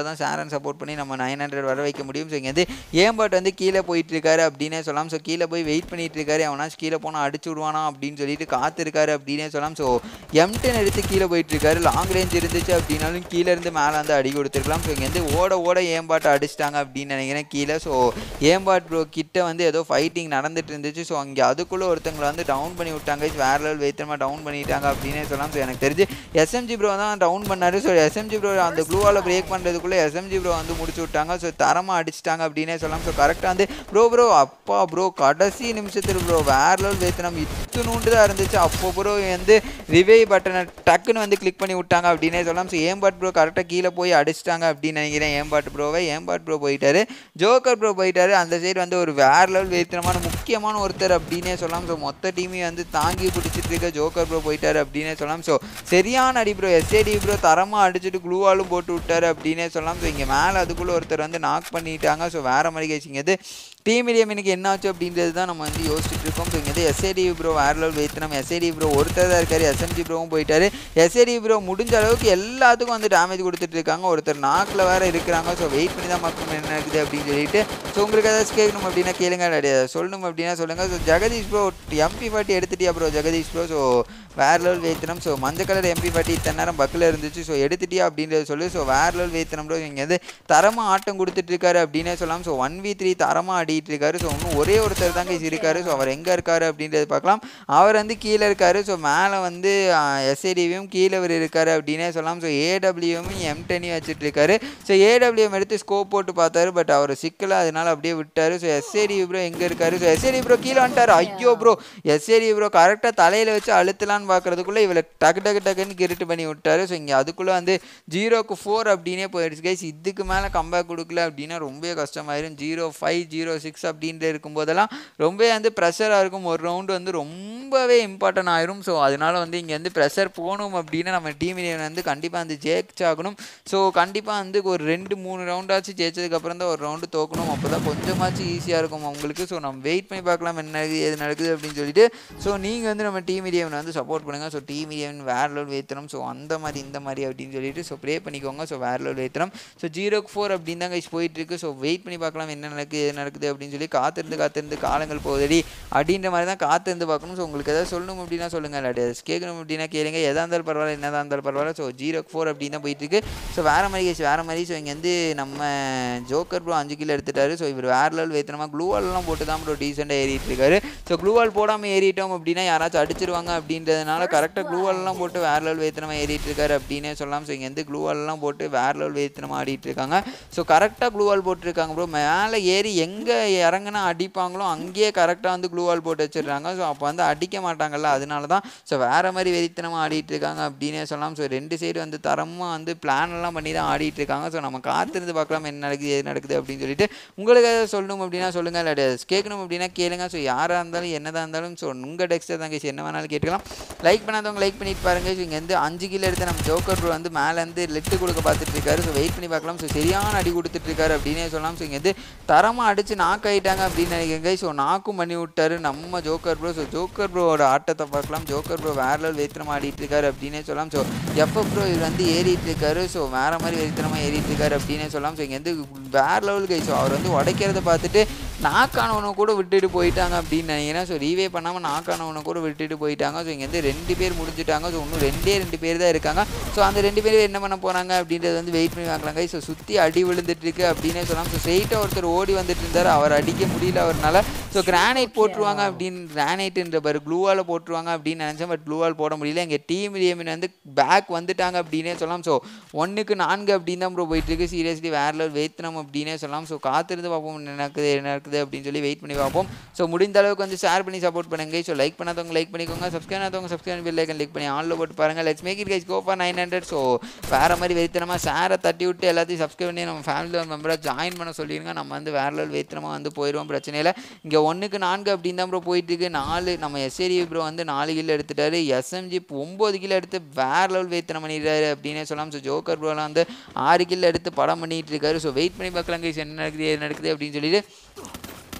இருந்தால் தான் சேரன் சப்போர்ட் பண்ணி நம்ம நைன் ஹண்ட்ரட் வர வைக்க முடியும் ஸோ இங்கே வந்து ஏம்பாட் வந்து கீழே போயிட்டு இருக்காரு அப்படின்னே சொல்லலாம் ஸோ கீழே போய் வெயிட் பண்ணிட்டு இருக்காரு அவனாச்சும் கீழே போனால் அடிச்சு விடுவானா அப்படின்னு சொல்லிட்டு காத்திருக்காரு அப்படின்னே சொல்லலாம் ஸோ எம்டன் எடுத்து கீழே போயிட்டு இருக்காரு லாங் ரேஞ்ச் இருந்துச்சு அப்படின்னாலும் கீழே இருந்து மேலே வந்து அடி கொடுத்துருக்கலாம் ஸோ இங்கே வந்து ஓட ஓட ஏம்பாட்டை அடிச்சிட்டாங்க அப்படின்னு நினைக்கிறேன் கீழே ஸோ ஏம்பாட் ப்ரோ கிட்ட வந்து ஏதோ ஃபைட்டிங் நடந்துட்டு இருந்துச்சு ஸோ அங்கே அதுக்குள்ளே ஒருத்தங்களை வந்து டவுன் பண்ணி விட்டாங்க வேற லெவல் வைத்திரமா டவுன் பண்ணிட்டாங்க அப்படின்னே சொல்லலாம் ஸோ எனக்கு தெரிஞ்சு எஸ்எம்ஜி ப்ரோ தான் டவுன் பண்ணாரு ஸோ எஸ்எம்ஜி ப்ரோ அந்த க்ளூவால் பிரேக் பண்ணுறதுக்குள்ளே எஸ்எம்ஜி ப்ரோ வந்து முடிச்சு விட்டாங்க ஸோ தரமாக அடிச்சிட்டாங்க அப்படின்னே சொல்லலாம் ஸோ கரெக்டாக வந்து ப்ரோ ப்ரோ அப்பா ப்ரோ கடைசி நிமிஷத்தில் ப்ரோ வேற லெவல் வைத்திரம் இத்துணுண்டு தான் இருந்துச்சு அப்போ ப்ரோ வந்து ரிவே பட்டனை டக்குன்னு வந்து கிளிக் பண்ணி விட்டாங்க அப்படின்னே சொல்லலாம் ஸோ ஏம்பாட் ப்ரோ கரெக்டாக கீழே போய் அடிச்சிட்டாங்க அப்படின்னு நினைக்கிறேன் ஏம்பாட் ப்ரோவை ஏம்பாட் ப்ரோ போயிட்டாரு ஜோக்கர் ப்ரோ போயிட்டாரு அந்த சைடு வந்து ஒரு வேற லெவல் வைத்திரமான முக்கியமான ஒருத்தர் அப்படின்னே சொல்லலாம் ஸோ மொத்த டீமையும் வந்து தாங்கி பிடிச்சிட்டு இருக்க ஜோக்கர் ப்ரோ போயிட்டாரு அப்படின்னே சொல்லலாம் ஸோ சரியான அடி ப்ரோ எஸ்ஏடி ப்ரோ தரமாக அடிச்சுட்டு க்ளூவாலும் போட்டு விட்டாரு அப்படின்னே சொல்லலாம் ஸோ இங்கே மேலே அதுக்குள்ளே ஒருத்தர் வந்து நாக் பண்ணிட்டாங்க ஸோ வேற மாதிரி கேச்சிங்க இது டீம் இடியம் எனக்கு என்ன ஆச்சு அப்படின்றது தான் நம்ம வந்து யோசிச்சுட்டு இருக்கோம் ஸோ இங்கே வந்து எஸ்ஏடி ப்ரோ வேற லெவல் வைத்து நம்ம எஸ்ஏடி ப்ரோ ஒருத்தர் தான் இருக்காரு எஸ்எம்ஜி ப்ரோவும் போயிட்டாரு எஸ்ஏடி ப்ரோ முடிஞ்ச அளவுக்கு எல்லாத்துக்கும் வந்து டேமேஜ் கொடுத்துட்டு இருக்காங்க ஒருத்தர் நாக்கில் வேற இருக்கிறாங்க ஸோ வெயிட் பண்ணி தான் பார்க்கணும் என்ன இருக்குது அப்படின்னு சொல்லிட்டு ஸோ உங்களுக்கு ஏதாச்சும் கேட்கணும் அப்படின்னா கேளுங்க இல்லாட்டி ஏதாவது சொல்லணும் அப்படின்னா சொல்லுங்கள் so Jagadeesh bro MP forty எடுத்துட்டியா ப்ரோ ஜெகதீஷ் ப்ரோ ஸோ வேற லெவல் வேத்தனம் ஸோ மஞ்சள் கலர் எம்பி ஃபார்ட்டி இத்தனை நேரம் பக்கில் இருந்துச்சு ஸோ எடுத்துட்டியா அப்படின்றத சொல்லு ஸோ வேற லெவல் வேத்தனம் ப்ரோ இங்கே வந்து தரமாக ஆட்டம் கொடுத்துட்டு இருக்காரு அப்படின்னே சொல்லலாம் ஸோ ஒன் வி த்ரீ தரமாக ஆடிட்டு இருக்காரு ஸோ இன்னும் ஒரே ஒருத்தர் தாங்க இருக்காரு ஸோ அவர் எங்கே இருக்காரு அப்படின்றத பார்க்கலாம் அவர் வந்து கீழே இருக்காரு ஸோ மேலே வந்து எஸ்ஏடிவியும் கீழே அவர் இருக்காரு அப்படின்னே சொல்லலாம் ஸோ ஏடபிள்யூவும் எம் டென்னையும் வச்சுட்டு இருக்காரு ஸோ ஏடபிள்யூஎம் எடுத்து ஸ்கோப் போட்டு பார்த்தாரு பட் அவர் சிக்கல அதனால அப்படியே விட்டாரு ஸோ எஸ்ஏடி ப்ரோ எங்கே இருக்காரு ஸோ எஸ்ஏடி ப்ரோ கீழே வந்துட்டாரு ஐயோ ப்ரோ எஸ்ஏடி ப்ரோ கரெக்டாக தலையில் வச்சு அழுத்தலான்னு பார்க்கறதுக்குள்ளே இவளை டக்கு டக்கு டக்குன்னு கிரிட்டு பண்ணி விட்டாரு ஸோ இங்கே அதுக்குள்ளே வந்து ஜீரோக்கு ஃபோர் அப்படின்னே போயிடுச்சு கைஸ் இதுக்கு மேலே கம்பேக் கொடுக்கல அப்படின்னா ரொம்பவே கஷ்டமாயிரும் ஜீரோ ஃபைவ் ஜீரோ சிக்ஸ் அப்படின்ட்டு இருக்கும்போதெல்லாம் ரொம்பவே வந்து ப்ரெஷராக இருக்கும் ஒரு ரவுண்டு வந்து ரொம்பவே இம்பார்ட்டன்ட் ஆயிரும் ஸோ அதனால வந்து இங்கே வந்து ப்ரெஷர் போகணும் அப்படின்னா நம்ம டீம் வந்து கண்டிப்பாக வந்து ஜெயிச்சாகணும் ஸோ கண்டிப்பாக வந்து ஒரு ரெண்டு மூணு ரவுண்டாச்சும் ஜெயிச்சதுக்கப்புறம் தான் ஒரு ரவுண்டு தோக்கணும் அப்போ தான் கொஞ்சமாச்சும் ஈஸியாக இருக்கும் அவங்களுக்கு ஸோ நம்ம வெயிட் பண்ணி பார்க்கலாம் என்ன நடக்குது, எது நடக்குது அப்படின்னு சொல்லிட்டு ஸோ நீங்கள் வந்து நம்ம டீம் இடியவனை வந்து சப்போர்ட் பண்ணுங்கள் ஸோ டீம் இடியவன் வேற லெவல் வேத்தனம் ஸோ அந்த மாதிரி இந்த மாதிரி அப்படின்னு சொல்லிட்டு ஸோ ப்ரே பண்ணிக்கோங்க ஸோ வேற லெவல் வேத்தனம் ஸோ ஜீரோக்கு ஃபோர் அப்படின்னு தான் கைஸ் போயிட்டு இருக்கு ஸோ வெயிட் பண்ணி பார்க்கலாம் என்ன நடக்குது எது நடக்குது அப்படின்னு சொல்லி காத்திருந்து காத்திருந்து காலங்கள் போகுதடி அப்படின்ற மாதிரி தான் காத்திருந்து பார்க்கணும் ஸோ உங்களுக்கு எதாவது சொல்லணும் அப்படின்னா சொல்லுங்கள் இல்லாட்டி எதாச்சும் கேட்கணும் அப்படின்னா கேளுங்க எதா இருந்தாலும் பரவாயில்ல என்னதான் இருந்தாலும் பரவாயில்ல ஸோ ஜீரோக்கு ஃபோர் அப்படின்னு தான் போயிட்டு இருக்கு ஸோ வேற மாதிரி guys, வேற மாதிரி ஸோ இங்கே வந்து நம்ம ஜோக்கர் ப்ரோ அஞ்சு கிலோ எடுத்துட்டாரு ஸோ இவர் வேற லெவல் வேத்தனமா க்ளூவால்லாம் போட்டு தான் ப்ரோ டீசெண்டாக ஏறிட்டு இருக்காரு ஸோ க்ளூவால் போடாமல் ஏறிட்டோம் அப்படின்னா யாராச்சும் அடிச்சிருவாங்க அப்படின்றதுனால கரெக்டாக க்ளூவால்லாம் போட்டு வேற லெவல் வேத்தனமாக ஏறிட்டு இருக்காரு அப்படின்னே சொல்லலாம் ஸோ இங்கே வந்து க்ளூவால்லாம் போட்டு வேற லெவல் வேத்தனமாக ஆடிட்டு இருக்காங்க ஸோ கரெக்டாக க்ளூவால் போட்டிருக்காங்க ப்ரோ மேலே ஏறி எங்கே இறங்குனா அடிப்பாங்களோ அங்கேயே கரெக்டாக வந்து க்ளூவால் போட்டு வச்சிடுறாங்க ஸோ அப்போ வந்து அடிக்க மாட்டாங்கல்ல அதனால தான் ஸோ வேறு மாதிரி வெறித்தனமாக ஆடிட்டு இருக்காங்க அப்படின்னே சொல்லலாம் ஸோ ரெண்டு சைடு வந்து தரமாக வந்து பிளான் எல்லாம் பண்ணி தான் ஆடிட்டு இருக்காங்க ஸோ நம்ம காத்திருந்து பார்க்கலாம் என்ன நடக்குது எது நடக்குது அப்படின்னு சொல்லிட்டு உங்களுக்கு ஏதாவது சொல்லணும் அப்படின்னா சொல்லுங்கள் இல்லாட்டி கேட்கணும் அப்படின்னா கேளுங்க ஸோ யாராக இருந்தாலும் என்னதாக இருந்தாலும் ஸோ உங்கள் டெக்ஸ்ட்டை தாங்க என்ன வேணாலும் கேட்டுக்கலாம் லைக் பண்ணாதவங்க லைக் பண்ணிட்டு பாருங்க ஸோ இங்கே வந்து அஞ்சு கிலோ எடுத்து நம்ம ஜோக்கர் ப்ரோ வந்து மேலேருந்து லெட்டு கொடுக்க பார்த்துட்டு இருக்காரு ஸோ வெயிட் பண்ணி பார்க்கலாம் ஸோ சரியான அடி கொடுத்துட்டு இருக்காரு அப்படின்னே சொல்லலாம் ஸோ இங்கே வந்து தரமாக அடிச்சு நாக் ஆயிட்டாங்க அப்படின்னு நினைக்கிறேங்க ஸோ நாக்கும் பண்ணி விட்டாரு நம்ம ஜோக்கர் ப்ரோ ஸோ ஜோக்கர் ப்ரோவோட ஆட்டத்தை பார்க்கலாம் ஜோக்கர் ப்ரோ வேற லெவல் வெறித்தனமாக ஆடிட்டு இருக்காரு அப்படின்னே சொல்லலாம் ஸோ எஃப்எஃப் ப்ரோ இவர் வந்து ஏறிட்டு இருக்காரு ஸோ வேற மாதிரி வெறித்தனமாக ஏறிட்டு இருக்காரு அப்படின்னே சொல்லலாம் ஸோ இங்கே வந்து வேற லெவல் கை ஸோ அவர் வந்து உடைக்கிறத பார்த்துட்டு நாக்கானவனை கூட விட்டுட்டு போயிட்டாங்க அப்படின்னு நினைக்கிறேன் ஸோ ரீவே பண்ணாமல் நாக்கானவனை கூட விட்டுட்டு போயிட்டாங்க ஸோ இங்கே வந்து ரெண்டு பேர் முடிஞ்சிட்டாங்க ஸோ இன்னும் ரெண்டே ரெண்டு பேர் தான் இருக்காங்க ஸோ அந்த ரெண்டு பேர் என்ன பண்ண போகிறாங்க அப்படின்றது வந்து வெயிட் பண்ணி பார்க்கலாங்க ஸோ சுற்றி அடி விழுந்துட்டு இருக்கு அப்படின்னே சொல்லலாம் ஸோ ஸ்ட்ரெயிட்டாக ஒருத்தர் ஓடி வந்துட்டு இருந்தார் அவர் அடிக்க முடியல அவர்னால ஸோ கிரானைட் போட்டுருவாங்க அப்படின்னு கிரானைட்ன்ற பாரு க்ளூவால் போட்டுருவாங்க அப்படின்னு நினச்சேன் பட் க்ளூவால் போட முடியல எங்கள் டீம் ரியமின் வந்து பேக் வந்துட்டாங்க அப்படின்னே சொல்லலாம் ஸோ ஒன்றுக்கு நான்கு அப்படின்னு தான் ப்ரோ போயிட்டு இருக்கு சீரியஸ்லி வேற லெவல் வேத்தனம் அப்படின்னே சொல்லலாம் ஸோ காத்திருந்து பார்ப்போம் என்ன நடக்குது என்ன நடக்குது அப்படின்னு சொல்லி வெயிட் பண்ணி பார்ப்போம் ஸோ முடிந்த அளவுக்கு வந்து ஷேர் பண்ணி சப்போர்ட் பண்ணுங்க ஸோ லைக் பண்ணாதவங்க லைக் பண்ணிக்கோங்க சப்ஸ்கிரைப் பண்ணாதவங்க சப்ஸ்கிரைப் பில் லைக்கன் லைக் பண்ணி ஆன்ல போட்டு பாருங்க let's make it guys go for nine hundred so வேற மாதிரி வெயித்தனமாக ஷேரை தட்டி விட்டு எல்லாத்தையும் சப்ஸ்கிரைப் பண்ணி நம்ம ஃபேமிலி மெம்பராக ஜாயின் பண்ண சொல்லிடுங்க நம்ம வந்து வேற லெவல் வெயித்தனமாக வந்து போயிடுவோம் பிரச்சனை இல்லை இங்கே ஒன்றுக்கு நான்கு அப்படின்னு தான் ப்ரோ போயிட்டு இருக்கு நாலு நம்ம எஸ்ஏரி ப்ரோ வந்து நாலு கிலோ எடுத்துட்டாரு எஸ்எம்ஜி ஒம்பது கிலோ எடுத்து வேற லெவல் வெயித்தனம் பண்ணிடுறாரு அப்படின்னே சொல்லலாம் ஸோ ஜோக்கர் ப்ரோலாம் வந்து ஆறு கிலோ எடுத்து படம் பண்ணிட்டு இருக்காரு ஸோ வெயிட் பண்ணி பார்க்கலாம் guys என்ன நடக்குது எது நடக்குது அப்படின்னு சொல்லிட்டு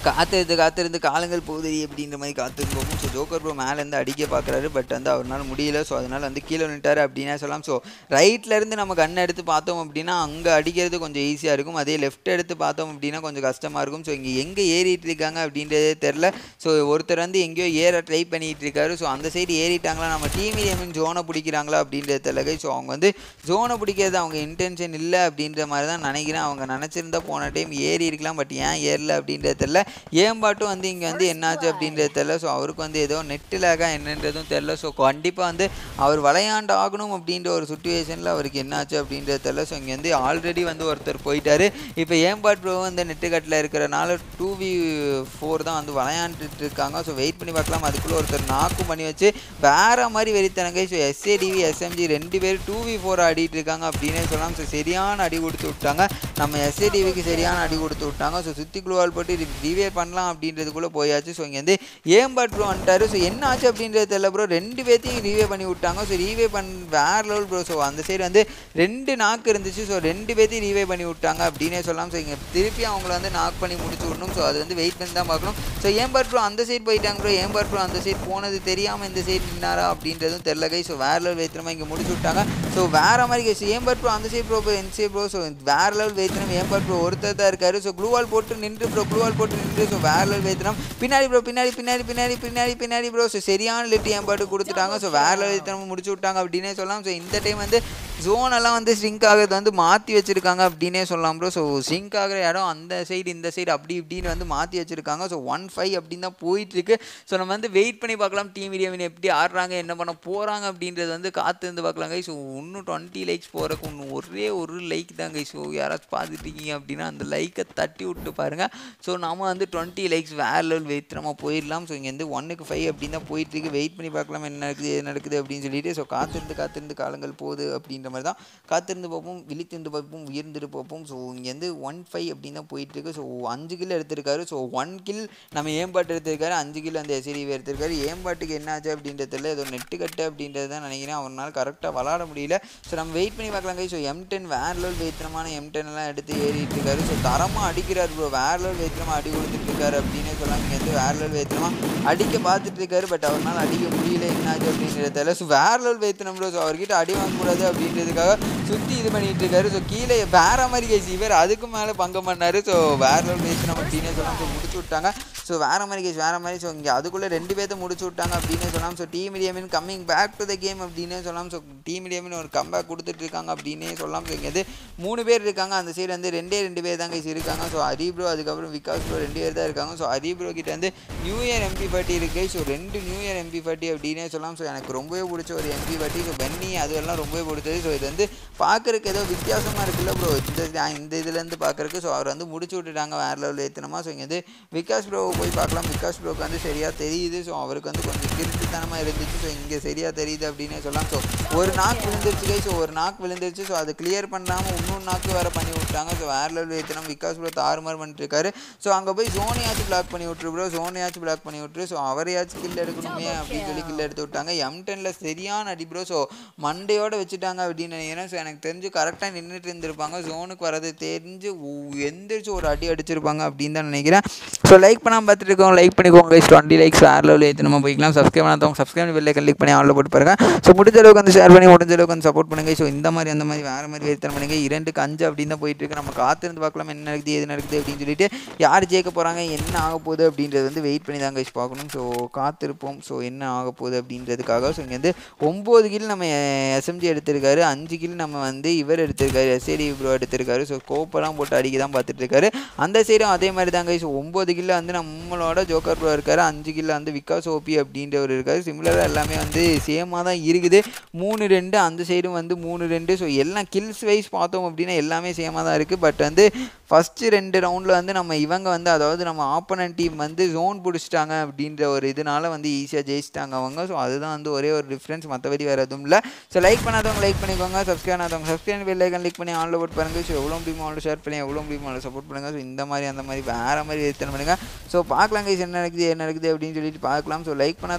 காத்திருந்து காத்திருந்து காலங்கள் போகுது அப்படின்ற மாதிரி காத்திருந்து போகும் ஸோ ஜோக்கர் ப்ரோ மேலேருந்து அடிக்க பார்க்குறாரு பட் வந்து அவரால் முடியல ஸோ அதனால் வந்து கீழே நின்ட்டாரு அப்படின்னா சொல்லலாம் ஸோ ரைட்லேருந்து நம்ம கண்ணை எடுத்து பார்த்தோம் அப்படின்னா அங்கே அடிக்கிறது கொஞ்சம் ஈஸியாக இருக்கும் அதே லெஃப்ட் எடுத்து பார்த்தோம் அப்படின்னா கொஞ்சம் கஷ்டமாக இருக்கும் ஸோ இங்கே எங்கே ஏறிட்டு இருக்காங்க அப்படின்றதே தெரில ஸோ ஒருத்தர் வந்து எங்கேயோ ஏற ட்ரை பண்ணிட்டு இருக்காரு ஸோ அந்த சைடு ஏறிட்டாங்களா நம்ம டீம் இலியமின் ஜோனை பிடிக்கிறாங்களா அப்படின்றது தெரியல ஸோ அவங்க வந்து ஜோனை பிடிக்கிறது அவங்க இன்டென்ஷன் இல்லை அப்படின்ற மாதிரி தான் நினைக்கிறேன் அவங்க நினச்சிருந்தா போன டைம் ஏறி இருக்கலாம் பட் ஏன் ஏறல அப்படின்றது தெரில ஏம்பாட்டும் வந்து இங்கே வந்து என்னாச்சு அப்படின்றது தெரில ஸோ அவருக்கு வந்து ஏதோ நெட்டு லேகா என்னன்றதும் தெரில ஸோ கண்டிப்பாக வந்து அவர் விளையாண்டு ஆகணும் அப்படின்ற ஒரு சுச்சுவேஷனில் அவருக்கு என்னாச்சு அப்படின்றது தெரில ஸோ இங்கே வந்து ஆல்ரெடி வந்து ஒருத்தர் போயிட்டாரு இப்போ ஏம்பாட் ப்ரோ வந்து நெட்டு கட்டில் இருக்கிறனால டூ வி ஃபோர் தான் வந்து விளையாண்டுட்டு இருக்காங்க ஸோ வெயிட் பண்ணி பார்க்கலாம் அதுக்குள்ளே ஒருத்தர் நாக்கும் பண்ணி வச்சு வேற மாதிரி வெறித்தனங்க ஸோ எஸ்ஏடிவி எஸ்எம்ஜி ரெண்டு பேர் டூ வி ஃபோர் ஆடிட்டு இருக்காங்க அப்படின்னே சொல்லலாம் ஸோ சரியான அடி கொடுத்து விட்டாங்க நம்ம எஸ்ஏடிவிக்கு சரியான அடி கொடுத்து விட்டாங்க ஸோ சுற்றி குழுவால் போட்டு ரிவே பண்ணலாம் அப்படின்றதுக்குள்ளே போயாச்சு ஸோ இங்கே வந்து ஏம்பாட் ப்ரோ வந்துட்டாரு ஸோ என்ன ஆச்சு அப்படின்றது தெரியல ப்ரோ ரெண்டு பேர்த்தையும் ரீவே பண்ணி விட்டாங்க ஸோ ரீவே பண் வேற லெவல் ப்ரோ ஸோ அந்த சைடு வந்து ரெண்டு நாக்கு இருந்துச்சு ஸோ ரெண்டு பேர்த்தையும் ரீவே பண்ணி விட்டாங்க அப்படின்னே சொல்லலாம் ஸோ இங்கே திருப்பி அவங்கள வந்து நாக் பண்ணி முடிச்சு விடணும் ஸோ அது வந்து வெயிட் பண்ணி தான் பார்க்கணும் ஸோ ஏம்பாட் ப்ரோ அந்த சைடு போயிட்டாங்க ப்ரோ ஏம்பாட் ப்ரோ அந்த சைடு போனது தெரியாமல் இந்த சைடு நின்னாரா அப்படின்றதும் தெரில கை ஸோ வேற லெவல் வைத்திரமா இங்கே முடிச்சு விட்டாங்க ஸோ வேற மாதிரி கை ஏம்பாட் ப்ரோ அந்த சைடு ப்ரோ என் சைடு ப்ரோ ஸோ வேற லெவல் வைத்திரம் ஏம்பாட் ப்ரோ ஒருத்தர் தான் இருக்காரு ஸோ க்ளூவால் போட்டு நின்று ப்ரோ க்ளூவால் போட்டு நின்று ஸோ வேற லெவல் வைத்திரம் பின்னாடி ப்ரோ பின்னாடி பின்னாடி பின்னாடி பின்னாடி பின்னாடி ப்ரோ ஸோ சரியான லிட்டி ஏம்பாட்டு கொடுத்துட்டாங்க ஸோ வேற லெவல் வைத்திரம் முடிச்சு விட்டாங்க அப்படின்னே சொல்லலாம் ஸோ இந்த டைம் வந்து ஜோன் எல்லாம் வந்து ஸ்ரிங்க் ஆகிறது வந்து மாற்றி வச்சிருக்காங்க அப்படின்னே சொல்லலாம் ப்ரோ ஸோ ஸ்ரிங்க் ஆகிற இடம் அந்த சைடு இந்த சைடு அப்படி இப்படின்னு வந்து மாற்றி வச்சிருக்காங்க ஸோ ஒன் ஃபைவ் அப்படின்னு தான் போயிட்டு இருக்கு ஸோ நம்ம வந்து வெயிட் பண்ணி பார்க்கலாம் டீம் வீடியோவின் எப்படி ஆடுறாங்க என்ன பண்ண போகிறாங்க அப்படின்றது வந்து காத்து இருந்து பார்க்கலாம் ஸோ இன்னும் டுவெண்ட்டி லைக்ஸ் போகிறக்கு இன்னும் ஒரே ஒரு லைக் தாங்க ஸோ யாராச்சும் பார்த்துட்டு இருக்கீங்க அப்படின்னா அந்த லைக்கை தட்டி விட்டு பாருங்கள் ஸோ நம்ம வந்து டுவெண்ட்டி லைக்ஸ் வேற லெவல் வெயிட் நம்ம போயிடலாம் ஸோ இங்கே வந்து ஒன்னுக்கு ஃபைவ் அப்படின்னு தான் போயிட்டு இருக்கு வெயிட் பண்ணி பார்க்கலாம் என்ன நடக்குது என்ன நடக்குது அப்படின்னு சொல்லிட்டு ஸோ காத்திருந்து காத்திருந்து காலங்கள் போகுது அப்படின்ற மாதிரி தான் காத்திருந்து பார்ப்போம் விழித்திருந்து பார்ப்போம் உயர்ந்துட்டு பார்ப்போம் ஸோ இங்கேருந்து ஒன் ஃபைவ் அப்படின்னு தான் போயிட்டு இருக்கு ஸோ அஞ்சு கில் எடுத்திருக்காரு ஸோ ஒன் கில் நம்ம ஏம்பாட்டு எடுத்திருக்காரு அஞ்சு கில் அந்த எஸ்டிவி எடுத்திருக்காரு ஏம்பாட்டுக்கு என்ன ஆச்சு அப்படின்றதுல ஏதோ நெட்டு கட்டு அப்படின்றது தான் நினைக்கிறேன் அவரால் கரெக்டாக விளாட முடியல ஸோ நம்ம வெயிட் பண்ணி பார்க்கலாம் ஸோ எம் டென் வேற லெவல் வைத்திரமான எம் டென் எல்லாம் எடுத்து ஏறிட்டு இருக்காரு ஸோ தரமாக அடிக்கிறார் ப்ரோ வேற லெவல் வைத்திரமாக அடி கொடுத்துட்டு இருக்காரு அப்படின்னே சொல்லலாம் இங்கே வந்து வேற லெவல் வைத்திரமாக அடிக்க பார்த்துட்டு இருக்காரு பட் அவரால் அடிக்க முடியல என்னாச்சு அப்படின்றதால ஸோ வேற லெவல் வைத்திரம் ப்ரோ ஸோ அவர்கிட்ட அடி வாங்கக்கூடாது அப்படின்றதுக்காக சுற்றி இது பண்ணிட்டு இருக்காரு ஸோ கீழே வேற மாதிரி கேசி இவர் அதுக்கு மேலே பங்கம் பண்ணாரு ஸோ வேற லெவல் வைத்திரம் அப்படின்னே சொல்லலாம் ஸோ முடிச்சு விட்டாங்க ஸோ வேற மாதிரி கேஸ் வேற மாதிரி ஸோ இங்கே அதுக்குள்ளே ரெண்டு பேர்த்த முடிச்சு விட்டாங்க அப்படின்னே சொல்லலாம் ஸோ டீம் இடியமின் coming back to the game அப்படின்னே சொல்லலாம் ஸோ டீம் இடியமின் ஒரு கம்பேக் கொடுத்துட்டு இருக்காங்க அப்படின்னே சொல்லலாம் ஸோ இங்கே வந்து மூணு பேர் இருக்காங்க அந்த சைடு வந்து ரெண்டே ரெண்டு பேர் தான் கைஸ் இருக்காங்க ஸோ ஹரி ப்ரோ அதுக்கப்புறம் விகாஸ் ப்ரோ ரெண்டு பேர் தான் இருக்காங்க ஸோ ஹரி ப்ரோ கிட்ட வந்து நியூ இயர் எம்பி பார்ட்டி இருக்கு ஸோ ரெண்டு நியூ இயர் எம்பி பார்ட்டி அப்படின்னே சொல்லலாம் ஸோ எனக்கு ரொம்பவே பிடிச்ச ஒரு எம்பி பார்ட்டி ஸோ பென்னி அதுவெல்லாம் ரொம்பவே பிடிச்சது ஸோ இது வந்து பார்க்குறதுக்கு ஏதோ வித்தியாசமாக இருக்குல்ல ப்ரோ இந்த இந்த இதுலேருந்து பார்க்குறக்கு ஸோ அவர் வந்து முடிச்சு விட்டுட்டாங்க வேறு லெவலில் ஏற்றினமா ஸோ இங்கே வந்து விகாஸ் ப்ரோவை போய் பார்க்கலாம் விகாஸ் ப்ரோக்கு வந்து சரியாக தெரியுது ஸோ அவருக்கு வந்து கொஞ்சம் கிருட்டுத்தனமாக இருந்துச்சு ஸோ இங்கே சரியாக தெரியுது அப்படின்னே சொல்லலாம் ஸோ ஒரு நாக்கு விழுந்துருச்சு கை ஸோ ஒரு நாக்கு விழுந்துருச்சு ஸோ அதை கிளியர் பண்ணாமல் இன்னொரு நாக்கு வேறு பண்ணி விட்டாங்க ஸோ வேறு லெவலில் ஏற்றினோம் விகாஸ் ப்ரோ தாறுமாறு பண்ணிட்டு இருக்காரு ஸோ அங்கே போய் ஜோனையாச்சும் பிளாக் பண்ணி விட்டுரு ப்ரோ ஜோனையாச்சும் பிளாக் பண்ணி விட்டுரு ஸோ அவரையாச்சும் கில் எடுக்கணுமே அப்படின்னு சொல்லி கில் எடுத்து விட்டாங்க எம் டெனில் சரியான அடி ப்ரோ ஸோ மண்டையோட வச்சுட்டாங்க அப்படின்னு நினைக்கிறேன் ஸோ எனக்கு தெரிஞ்சு கரெக்டாக நின்றுட்டு இருந்திருப்பாங்க ஜோனுக்கு வரது தெரிஞ்சு உ- எந்திரிச்சு ஒரு அடி அடிச்சிருப்பாங்க அப்படின்னு தான் நினைக்கிறேன் ஸோ லைக் பண்ணாமல் பார்த்துட்டு இருக்கோம் லைக் பண்ணிக்கோங்க கைஸ் டுவெண்ட்டி லைக்ஸ் வேறு லெவலில் ஏற்றி நம்ம போய்க்கலாம் சப்ஸ்கிரைப் பண்ணாதவங்க சப்ஸ்கிரைப் பெல் கிளிக் பண்ணி ஆளில் போட்டு பாருங்க ஸோ முடிஞ்ச அளவுக்கு வந்து ஷேர் பண்ணி முடிஞ்ச அளவுக்கு வந்து சப்போர்ட் பண்ணுங்க ஸோ இந்த மாதிரி அந்த மாதிரி வேறு மாதிரி வேறு பண்ணுங்க இரண்டுக்கு அஞ்சு அப்படின்னு தான் போயிட்டு இருக்கு நம்ம காத்திருந்து பார்க்கலாம் என்ன நடக்குது எது நடக்குது அப்படின்னு சொல்லிட்டு யார் ஜெயிக்க போகிறாங்க என்ன ஆக போகுது அப்படின்றது வந்து வெயிட் பண்ணி தான் கைஸ் பார்க்கணும் ஸோ காத்திருப்போம் ஸோ என்ன ஆக போகுது அப்படின்றதுக்காக ஸோ இங்கே வந்து ஒம்பது கில் நம்ம எஸ்எம்ஜி எடுத்திருக்காரு அஞ்சு கில் நம்ம வந்து இவர் எடுத்திருக்காரு எஸ்ஏடி ப்ரோ எடுத்திருக்காரு ஸோ கோப்பெல்லாம் போட்டு அடிக்க தான் பார்த்துட்டு இருக்காரு அந்த சைடும் அதே மாதிரி தாங்க ஸோ ஒம்பது கில்ல வந்து நம்மளோட ஜோக்கர் ப்ரோ இருக்காரு அஞ்சு கில்ல வந்து விகாஸ் ஓபி அப்படின்றவர் இருக்காரு சிமிலராக எல்லாமே வந்து சேமாக தான் இருக்குது மூணு ரெண்டு அந்த சைடும் வந்து மூணு ரெண்டு ஸோ எல்லாம் கில்ஸ் வைஸ் பார்த்தோம் அப்படின்னா எல்லாமே சேமாக தான் இருக்குது பட் வந்து ஃபஸ்ட்டு ரெண்டு ரவுண்டில் வந்து நம்ம இவங்க வந்து அதாவது நம்ம ஆப்போனன்ட் டீம் வந்து ஜோன் பிடிச்சிட்டாங்க அப்படின்ற ஒரு இதனால வந்து ஈஸியாக ஜெயிச்சிட்டாங்க அவங்க ஸோ அதுதான் வந்து ஒரே ஒரு டிஃப்ரென்ஸ் மற்றபடி வேறு எதுவும் இல்லை ஸோ லைக் பண்ணாதவங்க லைக் பண்ணிக்கோங்க சப்ஸ்கிரைப் பண்ணாதவங்க சப்ஸ்கிரைப் பெல் ஐக்கன் கிளிக் பண்ணி ஆன்ல போட்டு பாருங்க ஸோ எவ்வளோ முடியுமோ அவ்வளோ ஷேர் பண்ணி எவ்வளோ முடியுமோ அவ்வளோ சப்போர்ட் பண்ணுங்கள் ஸோ இந்த மாதிரி அந்த மாதிரி வேறு மாதிரி எத்தனை பண்ணுங்கள் ஸோ பார்க்கலாம் guys என்ன நடக்குது என்ன நடக்குது அப்படின்னு சொல்லிட்டு பார்க்கலாம் ஸோ லைக் பண்ணாதவங்க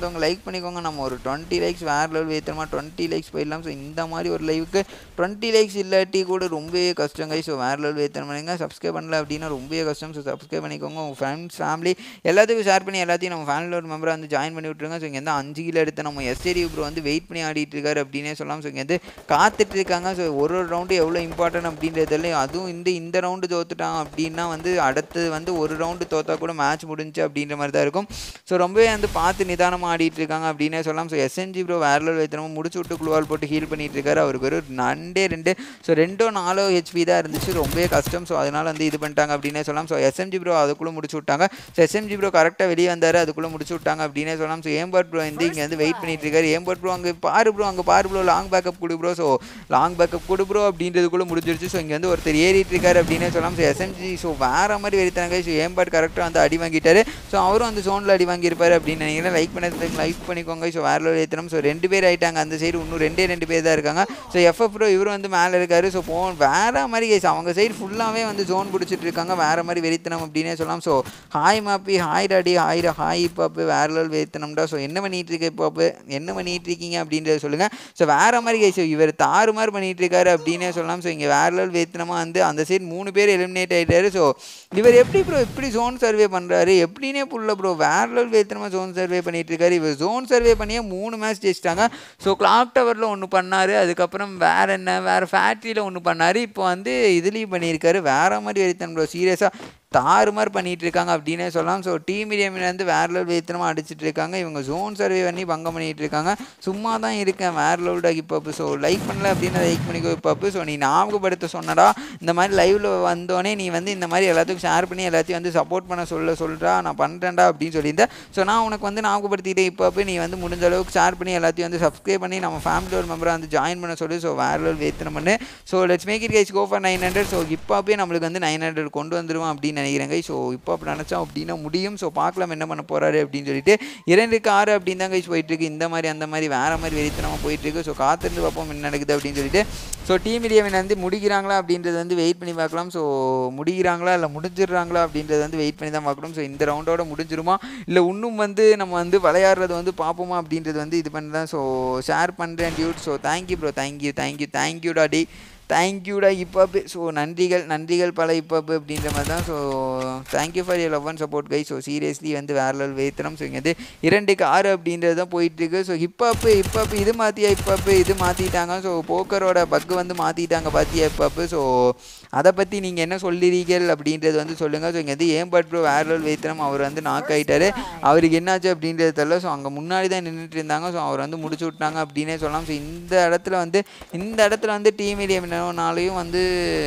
பண்ணாதவங்க லைக் பண்ணிக்கோங்க நம்ம ஒரு டுவெண்ட்டி லைக்ஸ் வேறு லெவல் ஏற்றமா டுவெண்ட்டி லைக்ஸ் போயிடலாம் ஸோ இந்த மாதிரி ஒரு லைவுக்கு டுவெண்ட்டி லைக்ஸ் இல்லாட்டி கூட ரொம்பவே கஷ்டம் கை ஸோ வேறு லெவல் ஏற்றணும் பண்ணுங்க சப்ஸ்கிரைப் பண்ணல அப்படின்னா ரொம்பவே கஷ்டம் ஸோ சப்ஸ்கிரைப் பண்ணிக்கோங்க உங்கள் ஃப்ரெண்ட்ஸ் ஃபேமிலி எல்லாத்துக்கும் ஷேர் பண்ணி எல்லாத்தையும் நம்ம ஃபேமிலியில் ஒரு மெம்பரை வந்து ஜாயின் பண்ணி விட்ருங்க ஸோ இங்கே வந்து அஞ்சு கிலோ எடுத்து நம்ம எஸ்ஏடி ப்ரோ வந்து வெயிட் பண்ணி ஆடிட்டு இருக்காரு அப்படின்னே சொல்லலாம் ஸோ இங்கே வந்து காத்துட்டு இருக்காங்க ஸோ ஒரு ஒரு ரவுண்டு எவ்வளோ இம்பார்ட்டன்ட் அப்படின்றதுல அதுவும் இந்த இந்த ரவுண்டு தோத்துட்டான் அப்படின்னா வந்து அடுத்தது வந்து ஒரு ரவுண்டு தோத்தா கூட மேட்ச் முடிஞ்சு அப்படின்ற மாதிரி தான் இருக்கும் ஸோ ரொம்பவே வந்து பார்த்து நிதானமாக ஆடிட்டு இருக்காங்க அப்படின்னே சொல்லலாம் ஸோ எஸ்என்ஜி ப்ரோ வேற லெவல் வைத்தனமும் முடிச்சு விட்டு குழுவால் போட்டு ஹீல் பண்ணிட்டு இருக்காரு அவருக்கு ஒரு நண்டே ரெண்டு ஸோ ரெண்டோ நாலோ ஹெச்பி தான் இருந்துச்சு ரொம்பவே கஷ்டம் ஸோ அதனால வந்து இது பண்ணிட்டாங்க அப்படின்னே சொல்லலாம் ஸோ எஸ்எம்ஜி ப்ரோ அதுக்குள்ளே முடிச்சு விட்டாங்க ஸோ எஸ்எம்ஜி ப்ரோ கரெக்டாக வெளியே வந்தார் அதுக்குள்ளே முடிச்சு விட்டாங்க அப்படின்னே சொல்லலாம் ஸோ ஏம்பர்ட் ப்ரோ வந்து இங்கே வந்து வெயிட் பண்ணிட்டு இருக்காரு ஏம்பர்ட் ப்ரோ அங்கே பாரு ப்ரோ அங்கே பாரு ப்ரோ லாங் பேக்கப் கொடு ப்ரோ ஸோ லாங் பேக்கப் கொடு ப்ரோ அப்படின்றதுக்குள்ளே முடிஞ்சிருச்சு ஸோ இங்கே வந்து ஒருத்தர் ஏறிட்டு இருக்காரு அப்படின்னே சொல்லலாம் ஸோ எஸ்எம்ஜி ஸோ வேற மாதிரி வெறித்தாங்க ஸோ ஏம்பர்ட் கரெக்டாக வந்து அடி வாங்கிட்டாரு ஸோ அவரும் அந்த ஜோனில் அடி வாங்கியிருப்பாரு அப்படின்னு நினைக்கிறேன் லைக் பண்ணதுக்கு லைக் பண்ணிக்கோங்க ஸோ வேற லெவல் ஏற்றணும் ஸோ ரெண்டு பேர் ஆயிட்டாங்க அந்த சைடு இன்னும் ரெண்டே ரெண்டு பேர் தான் இருக்காங்க ஸோ எஃப்எஃப் ப்ரோ இவர் வந்து மேலே இருக்காரு ஸோ போ வேற மாதிரி கேஸ் அவங்க சைடு ஃபுல்லாகவே வந்து ஜோன் பிடிச்சிட்டு இருக்காங்க வேற மாதிரி வெறித்தனம் அப்படின்னே சொல்லலாம் ஸோ ஹாய் மாப்பி ஹாய் டாடி ஹாய் டா ஹாய் பாப்பு வேற லெவல் வெறித்தனம்டா ஸோ என்ன பண்ணிட்டு இருக்க பாப்பு என்ன பண்ணிட்டு இருக்கீங்க அப்படின்றத சொல்லுங்க ஸோ வேற மாதிரி கேஸ் இவர் தாறு மாதிரி பண்ணிட்டு இருக்காரு அப்படின்னே சொல்லலாம் ஸோ இங்கே வேற லெவல் வெறித்தனமாக வந்து அந்த சைடு மூணு பேர் எலிமினேட் ஆயிட்டாரு ஸோ இவர் எப்படி ப்ரோ இப்படி ஜோன் சர்வே பண்ணுறாரு எப்படின்னே புள்ள ப்ரோ வேற லெவல் வேத்தனமாக ஜோன் சர்வே பண்ணிட்டு இருக்காரு இவர் ஜோன் சர்வே பண்ணியே மூணு மேட்ச் ஜெயிச்சிட்டாங்க ஸோ கிளாக் டவரில் ஒன்று பண்ணார் அதுக்கப்புறம் வேற என்ன வேறு ஃபேக்ட்ரியில் ஒன்று பண்ணார் இப்போ வந்து இதுலேயும் பண்ணியிருக்காரு வேற மாதிரி வெறித்தனம் ப்ரோ சீரியஸாக தாறுமாறு பண்ணிட்டு இருக்காங்க அப்படின்னே சொல்லலாம் ஸோ டீம் வந்து வேற லெவல் வேத்தனமாக அடிச்சிட்டு இருக்காங்க இவங்க ஜோன் சர்வே பண்ணி பங்கம் பண்ணிட்டு இருக்காங்க சும்மா தான் இருக்கேன் வேற லெவல்டா இப்போ ஸோ லைக் பண்ணல அப்படின்னா லைக் பண்ணிக்கோ இப்போ ஸோ நீ ஞாபகப்படுத்த சொன்னடா இந்த மாதிரி லைவ்ல வந்தோடனே நீ வந்து இந்த மாதிரி எல்லாத்துக்கும் ஷேர் பண்ணி எல்லாத்தையும் வந்து சப்போர்ட் பண்ண சொல்ல சொல்கிறா நான் பண்ணுறேன்டா அப்படின்னு சொல்லியிருந்தேன் ஸோ நான் உனக்கு வந்து ஞாபகப்படுத்திட்டேன் இப்போ நீ வந்து முடிஞ்ச அளவுக்கு ஷேர் பண்ணி எல்லாத்தையும் வந்து சப்ஸ்கிரைப் பண்ணி நம்ம ஃபேமிலி ஒரு மெம்பரை வந்து ஜாயின் பண்ண சொல்லி ஸோ வேற லெவல் வேத்தனம் பண்ணு so let's make it guys go for nine hundred so இப்போவே நம்மளுக்கு வந்து நைன் ஹண்ட்ரட் கொண்டு வந்துருவோம் அப்படின்னு நினைக்கிறேன் ஸோ இப்போ அப்படி நினச்சோம் அப்படின்னா முடியும் ஸோ பார்க்கலாம் என்ன பண்ண போகிறாரு அப்படின்னு சொல்லிட்டு இரண்டுக்கு ஆறு அப்படின்னு தான் கைஸ் போயிட்டுருக்கு இந்த மாதிரி அந்த மாதிரி வேற மாதிரி வெறித்தனமாக போயிட்டுருக்கு ஸோ காத்திருந்து பார்ப்போம் என்ன நடக்குது அப்படின்னு சொல்லிட்டு ஸோ டீம் இலியவன் வந்து முடிக்கிறாங்களா அப்படின்றது வந்து வெயிட் பண்ணி பார்க்கலாம் ஸோ முடிக்கிறாங்களா இல்லை முடிஞ்சிடுறாங்களா அப்படின்றது வந்து வெயிட் பண்ணி தான் பார்க்கணும் ஸோ இந்த ரவுண்டோட முடிஞ்சிருமா இல்லை இன்னும் வந்து நம்ம வந்து விளையாடுறது வந்து பார்ப்போமா அப்படின்றது வந்து இது பண்ணி தான் ஸோ ஷேர் பண்ணுறேன் dude so thank you bro thank you thank you thank you daddy தேங்க்யூடா இப்போ ஸோ நன்றிகள் நன்றிகள் பல இப்போ அப்படின்ற மாதிரி தான் so thank you for your love and support guy so seriously வந்து வேற லெவல் வேத்தனம் ஸோ இங்கே வந்து இரண்டுக்கு ஆறு அப்படின்றது தான் போயிட்டுருக்கு ஸோ ஹிப்ஹாப்பு ஹிப்ஹாப்பு இது மாற்றியா ஹிப்ஹாப்பு இது மாற்றிட்டாங்க ஸோ போக்கரோட பக்கு வந்து மாற்றிட்டாங்க பார்த்தியா ஹிப்ஹாப்பு ஸோ அதை பற்றி நீங்கள் என்ன சொல்லிறீர்கள் அப்படின்றது வந்து சொல்லுங்கள் ஸோ இங்கே வந்து ஏன் பட் ப்ரோ வேற லெவல் வேத்தனம் அவர் வந்து நாக் ஆகிட்டாரு அவருக்கு என்னாச்சு அப்படின்றது தெரியல ஸோ அங்கே முன்னாடி தான் நின்றுட்டு இருந்தாங்க ஸோ அவர் வந்து முடிச்சு விட்டாங்க அப்படின்னே சொல்லலாம் ஸோ இந்த இடத்துல வந்து இந்த இடத்துல வந்து டீம் இலியமினாலையும் வந்து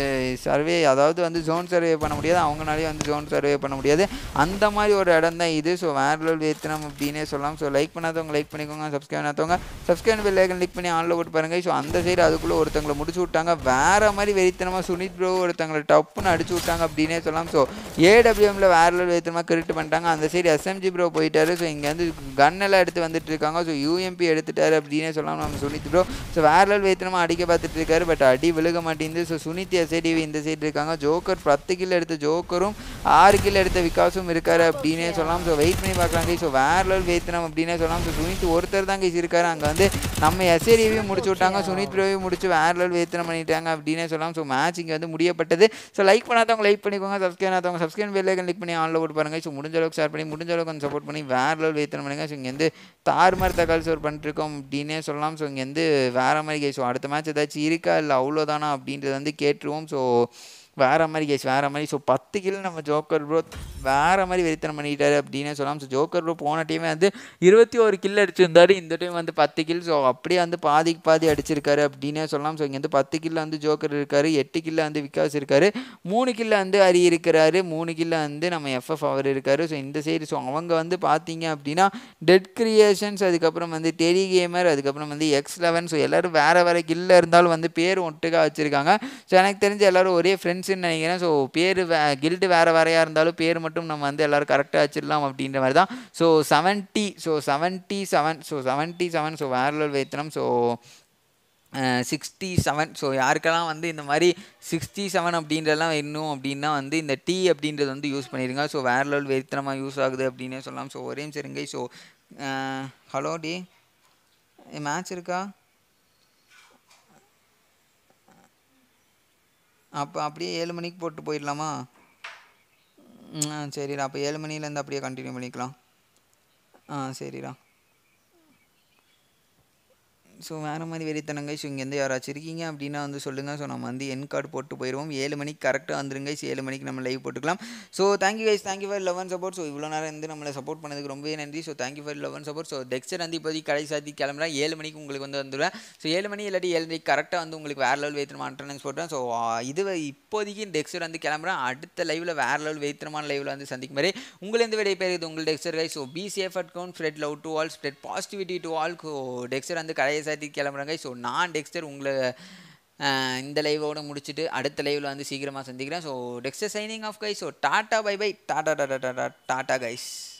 சர்வே அதாவது வந்து ஜோன் சர்வே பண்ண முடியாது அவங்களாலையும் வந்து ஜோன் சர்வே பண்ண முடியாது அந்த மாதிரி ஒரு இடம் தான் இது ஸோ வேற லெவல் வேத்தனம் அப்படின்னே சொல்லலாம் ஸோ லைக் பண்ணாதவங்க லைக் பண்ணிக்கோங்க சப்ஸ்கிரைப் பண்ணாதவங்க சப்ஸ்கிரைப் பெல் ஐக்கன் கிளிக் பண்ணி ஆன்ல போட்டு பாருங்க ஸோ அந்த சைடு அதுக்குள்ளே ஒருத்தங்களை முடிச்சு விட்டாங்க வேற மாதிரி வெறித்தனமாக சுனித் ப்ரோ ஒருத்தங்களை டப்புன்னு அடிச்சு விட்டாங்க அப்படின்னே சொல்லலாம் ஸோ ஏடபிள்யூஎம்ல வேற லெவல் வெறித்தனமாக கிரிட்டு பண்ணிட்டாங்க அந்த சைடு எஸ்எம்ஜி ப்ரோ போயிட்டாரு ஸோ இங்கே வந்து கன் எல்லாம் எடுத்து வந்துட்டு இருக்காங்க ஸோ யூஎம்பி எடுத்துட்டாரு அப்படின்னே சொல்லலாம் நம்ம சுனித் ப்ரோ ஸோ வேற லெவல் வேத்தனமாக அடிக்க பார்த்துட்டு இருக்காரு பட் அடி விழுக மாட்டேங்குது ஸோ சுனித் எஸ்ஐடிவி இந்த சைடு இருக்காங்க ஜோக்கர் பத்து கில் எடுத்த ஜோக்கரும் ஆறு கில் எடுத்த விகாஸும் இருக்காரு அப்படின்னே சொல்லலாம் ஸோ வெயிட் பண்ணி பார்க்கலாங்க ஸோ வேற லெவல் வேத்தனம் அப்படின்னே சொல்லலாம் ஸோ சுனித் ஒருத்தர் தான் கைஸ் இருக்காரு அங்கே வந்து நம்ம எஸ்ஏடிவியும் முடிச்சு விட்டாங்க சுனித் ப்ரோவையும் முடிச்சு வேற லெவல் வேத்தனம் பண்ணிட்டாங்க அப்படின்னே சொல்லலாம் ஸோ மேட்ச் இங்கே வந்து முடியப்பட்டது ஸோ லைக் பண்ணாதவங்க லைக் பண்ணிக்கோங்க சப்ஸ்கிரைப் பண்ணாதவங்க சப்ஸ்கிரைப் பெல் ஐக்கன் கிளிக் பண்ணி ஆன்ல போட்டு பாருங்க ஸோ முடிஞ்ச அளவுக்கு ஷேர் பண்ணி முடிஞ்ச அளவுக்கு கொஞ்சம் சப்போர்ட் பண்ணி வேற லெவல் வேத்தனம் பண்ணுங்க ஸோ இங்கே வந்து தாறுமாறு தகவல் சோர் பண்ணிட்டுருக்கோம் அப்படின்னே சொல்லலாம் ஸோ இங்கே வந்து வேற மாதிரி கேஸ் ஸோ அடுத்த மேட்ச் ஏதாச்சும் இருக்கா இல்லை அவ்வளோதானா அப்படின்றது வந்து கேட்டுருவோம் ஸோ வேற மாதிரி கேஸ் வேற மாதிரி ஸோ பத்து கிலோ நம்ம ஜோக்கர் ப்ரோ வேற மாதிரி வெறித்தனம் பண்ணிட்டாரு அப்படின்னு சொல்லலாம் ஸோ ஜோக்கர் ப்ரோ போன டைமே வந்து இருபத்தி ஒரு கில் அடிச்சிருந்தாரு இந்த டைம் வந்து பத்து கில் ஸோ அப்படியே வந்து பாதிக்கு பாதி அடிச்சிருக்காரு அப்படின்னே சொல்லலாம் ஸோ இங்கே வந்து பத்து கில்ல வந்து ஜோக்கர் இருக்காரு எட்டு கில்ல வந்து விகாஸ் இருக்காரு மூணு கில்ல வந்து ஹரி இருக்கிறாரு மூணு கில்ல வந்து நம்ம எஃப்எஃப் அவர் இருக்காரு ஸோ இந்த சைடு ஸோ அவங்க வந்து பார்த்தீங்க அப்படின்னா டெட் கிரியேஷன்ஸ் அதுக்கப்புறம் வந்து டெரி கேமர் அதுக்கப்புறம் வந்து எக்ஸ் லெவன் ஸோ எல்லாரும் வேற வேற கில்ல இருந்தாலும் வந்து பேர் ஒட்டுக்கா வச்சிருக்காங்க ஸோ எனக்கு தெரிஞ்ச எல்லாரும் ஒரே ஃப்ரெண்ட்ஸ்னு நினைக்கிறேன் ஸோ பேர் வே கில்டு வேறு வேறையாக இருந்தாலும் பேர் மட்டும் நம்ம வந்து எல்லோரும் கரெக்டாக வச்சிடலாம் அப்படின்ற மாதிரி தான் so seventy so seventy seven so seventy seven so வேற லெவல் வைத்தனம் ஸோ சிக்ஸ்டி செவன் ஸோ யாருக்கெல்லாம் வந்து இந்த மாதிரி சிக்ஸ்டி செவன் அப்படின்றதெல்லாம் வேணும் அப்படின்னா வந்து இந்த டீ அப்படின்றது வந்து யூஸ் பண்ணிடுங்க ஸோ வேற லெவல் வெறித்தனமாக யூஸ் ஆகுது அப்படின்னே சொல்லலாம் ஸோ ஒரே சரிங்க ஸோ ஹலோ டி மேட்ச் இருக்கா அப்போ அப்படியே ஏழு மணிக்கு போட்டு போயிடலாமா ம், ஆ சரிடா அப்போ ஏழு மணிலேருந்து அப்படியே கண்டினியூ பண்ணிக்கலாம் ஆ சரிடா ஸோ வேறு மாதிரி வெறித்தனங்க ஸோ இங்கேருந்து யாராச்சும் இருக்கீங்க அப்படின்னா வந்து சொல்லுங்கள் ஸோ நம்ம வந்து என் கார்டு போட்டு போயிடுவோம் ஏழு மணிக்கு கரெக்டாக வந்துருங்க ஸோ ஏழு மணிக்கு நம்ம லைவ் போட்டுக்கலாம் so thank you guys thank you for eleven support so இவ்வளோ நேரம் வந்து நம்மளை சப்போர்ட் பண்ணதுக்கு ரொம்பவே நன்றி so thank you for eleven support so Dexter வந்து இப்போதைக்கு கடை சாத்தி கிளம்புறேன் ஏழு மணிக்கு உங்களுக்கு வந்து வந்துடுவேன் ஸோ ஏழு மணி இல்லாட்டி ஏழு மணிக்கு கரெக்டாக வந்து உங்களுக்கு வேறு லெவல் வைத்திரமா அட்டனன்ஸ் போட்டேன் ஸோ இது இப்போதைக்கு டெக்ஸ்டர் வந்து கிளம்புறேன் அடுத்த லைவில் வேறு லெவல் வைத்திரமான லைவில் வந்து சந்திக்கும் வரை உங்களிருந்து விடை பெறுது உங்கள் Dexter guy so be safe at count spread love to all spread positivity to all so Dexter வந்து கடையை சாத்தி கிளம்புறாங்க ஸோ நான் டெக்ஸ்டர் உங்களை அஹ், இந்த லைவோட முடிச்சுட்டு அடுத்த லைவில் வந்து சீக்கிரமாக சந்திக்கிறேன் so Dexter signing off guy so tata bye bye tata tata tata tata guys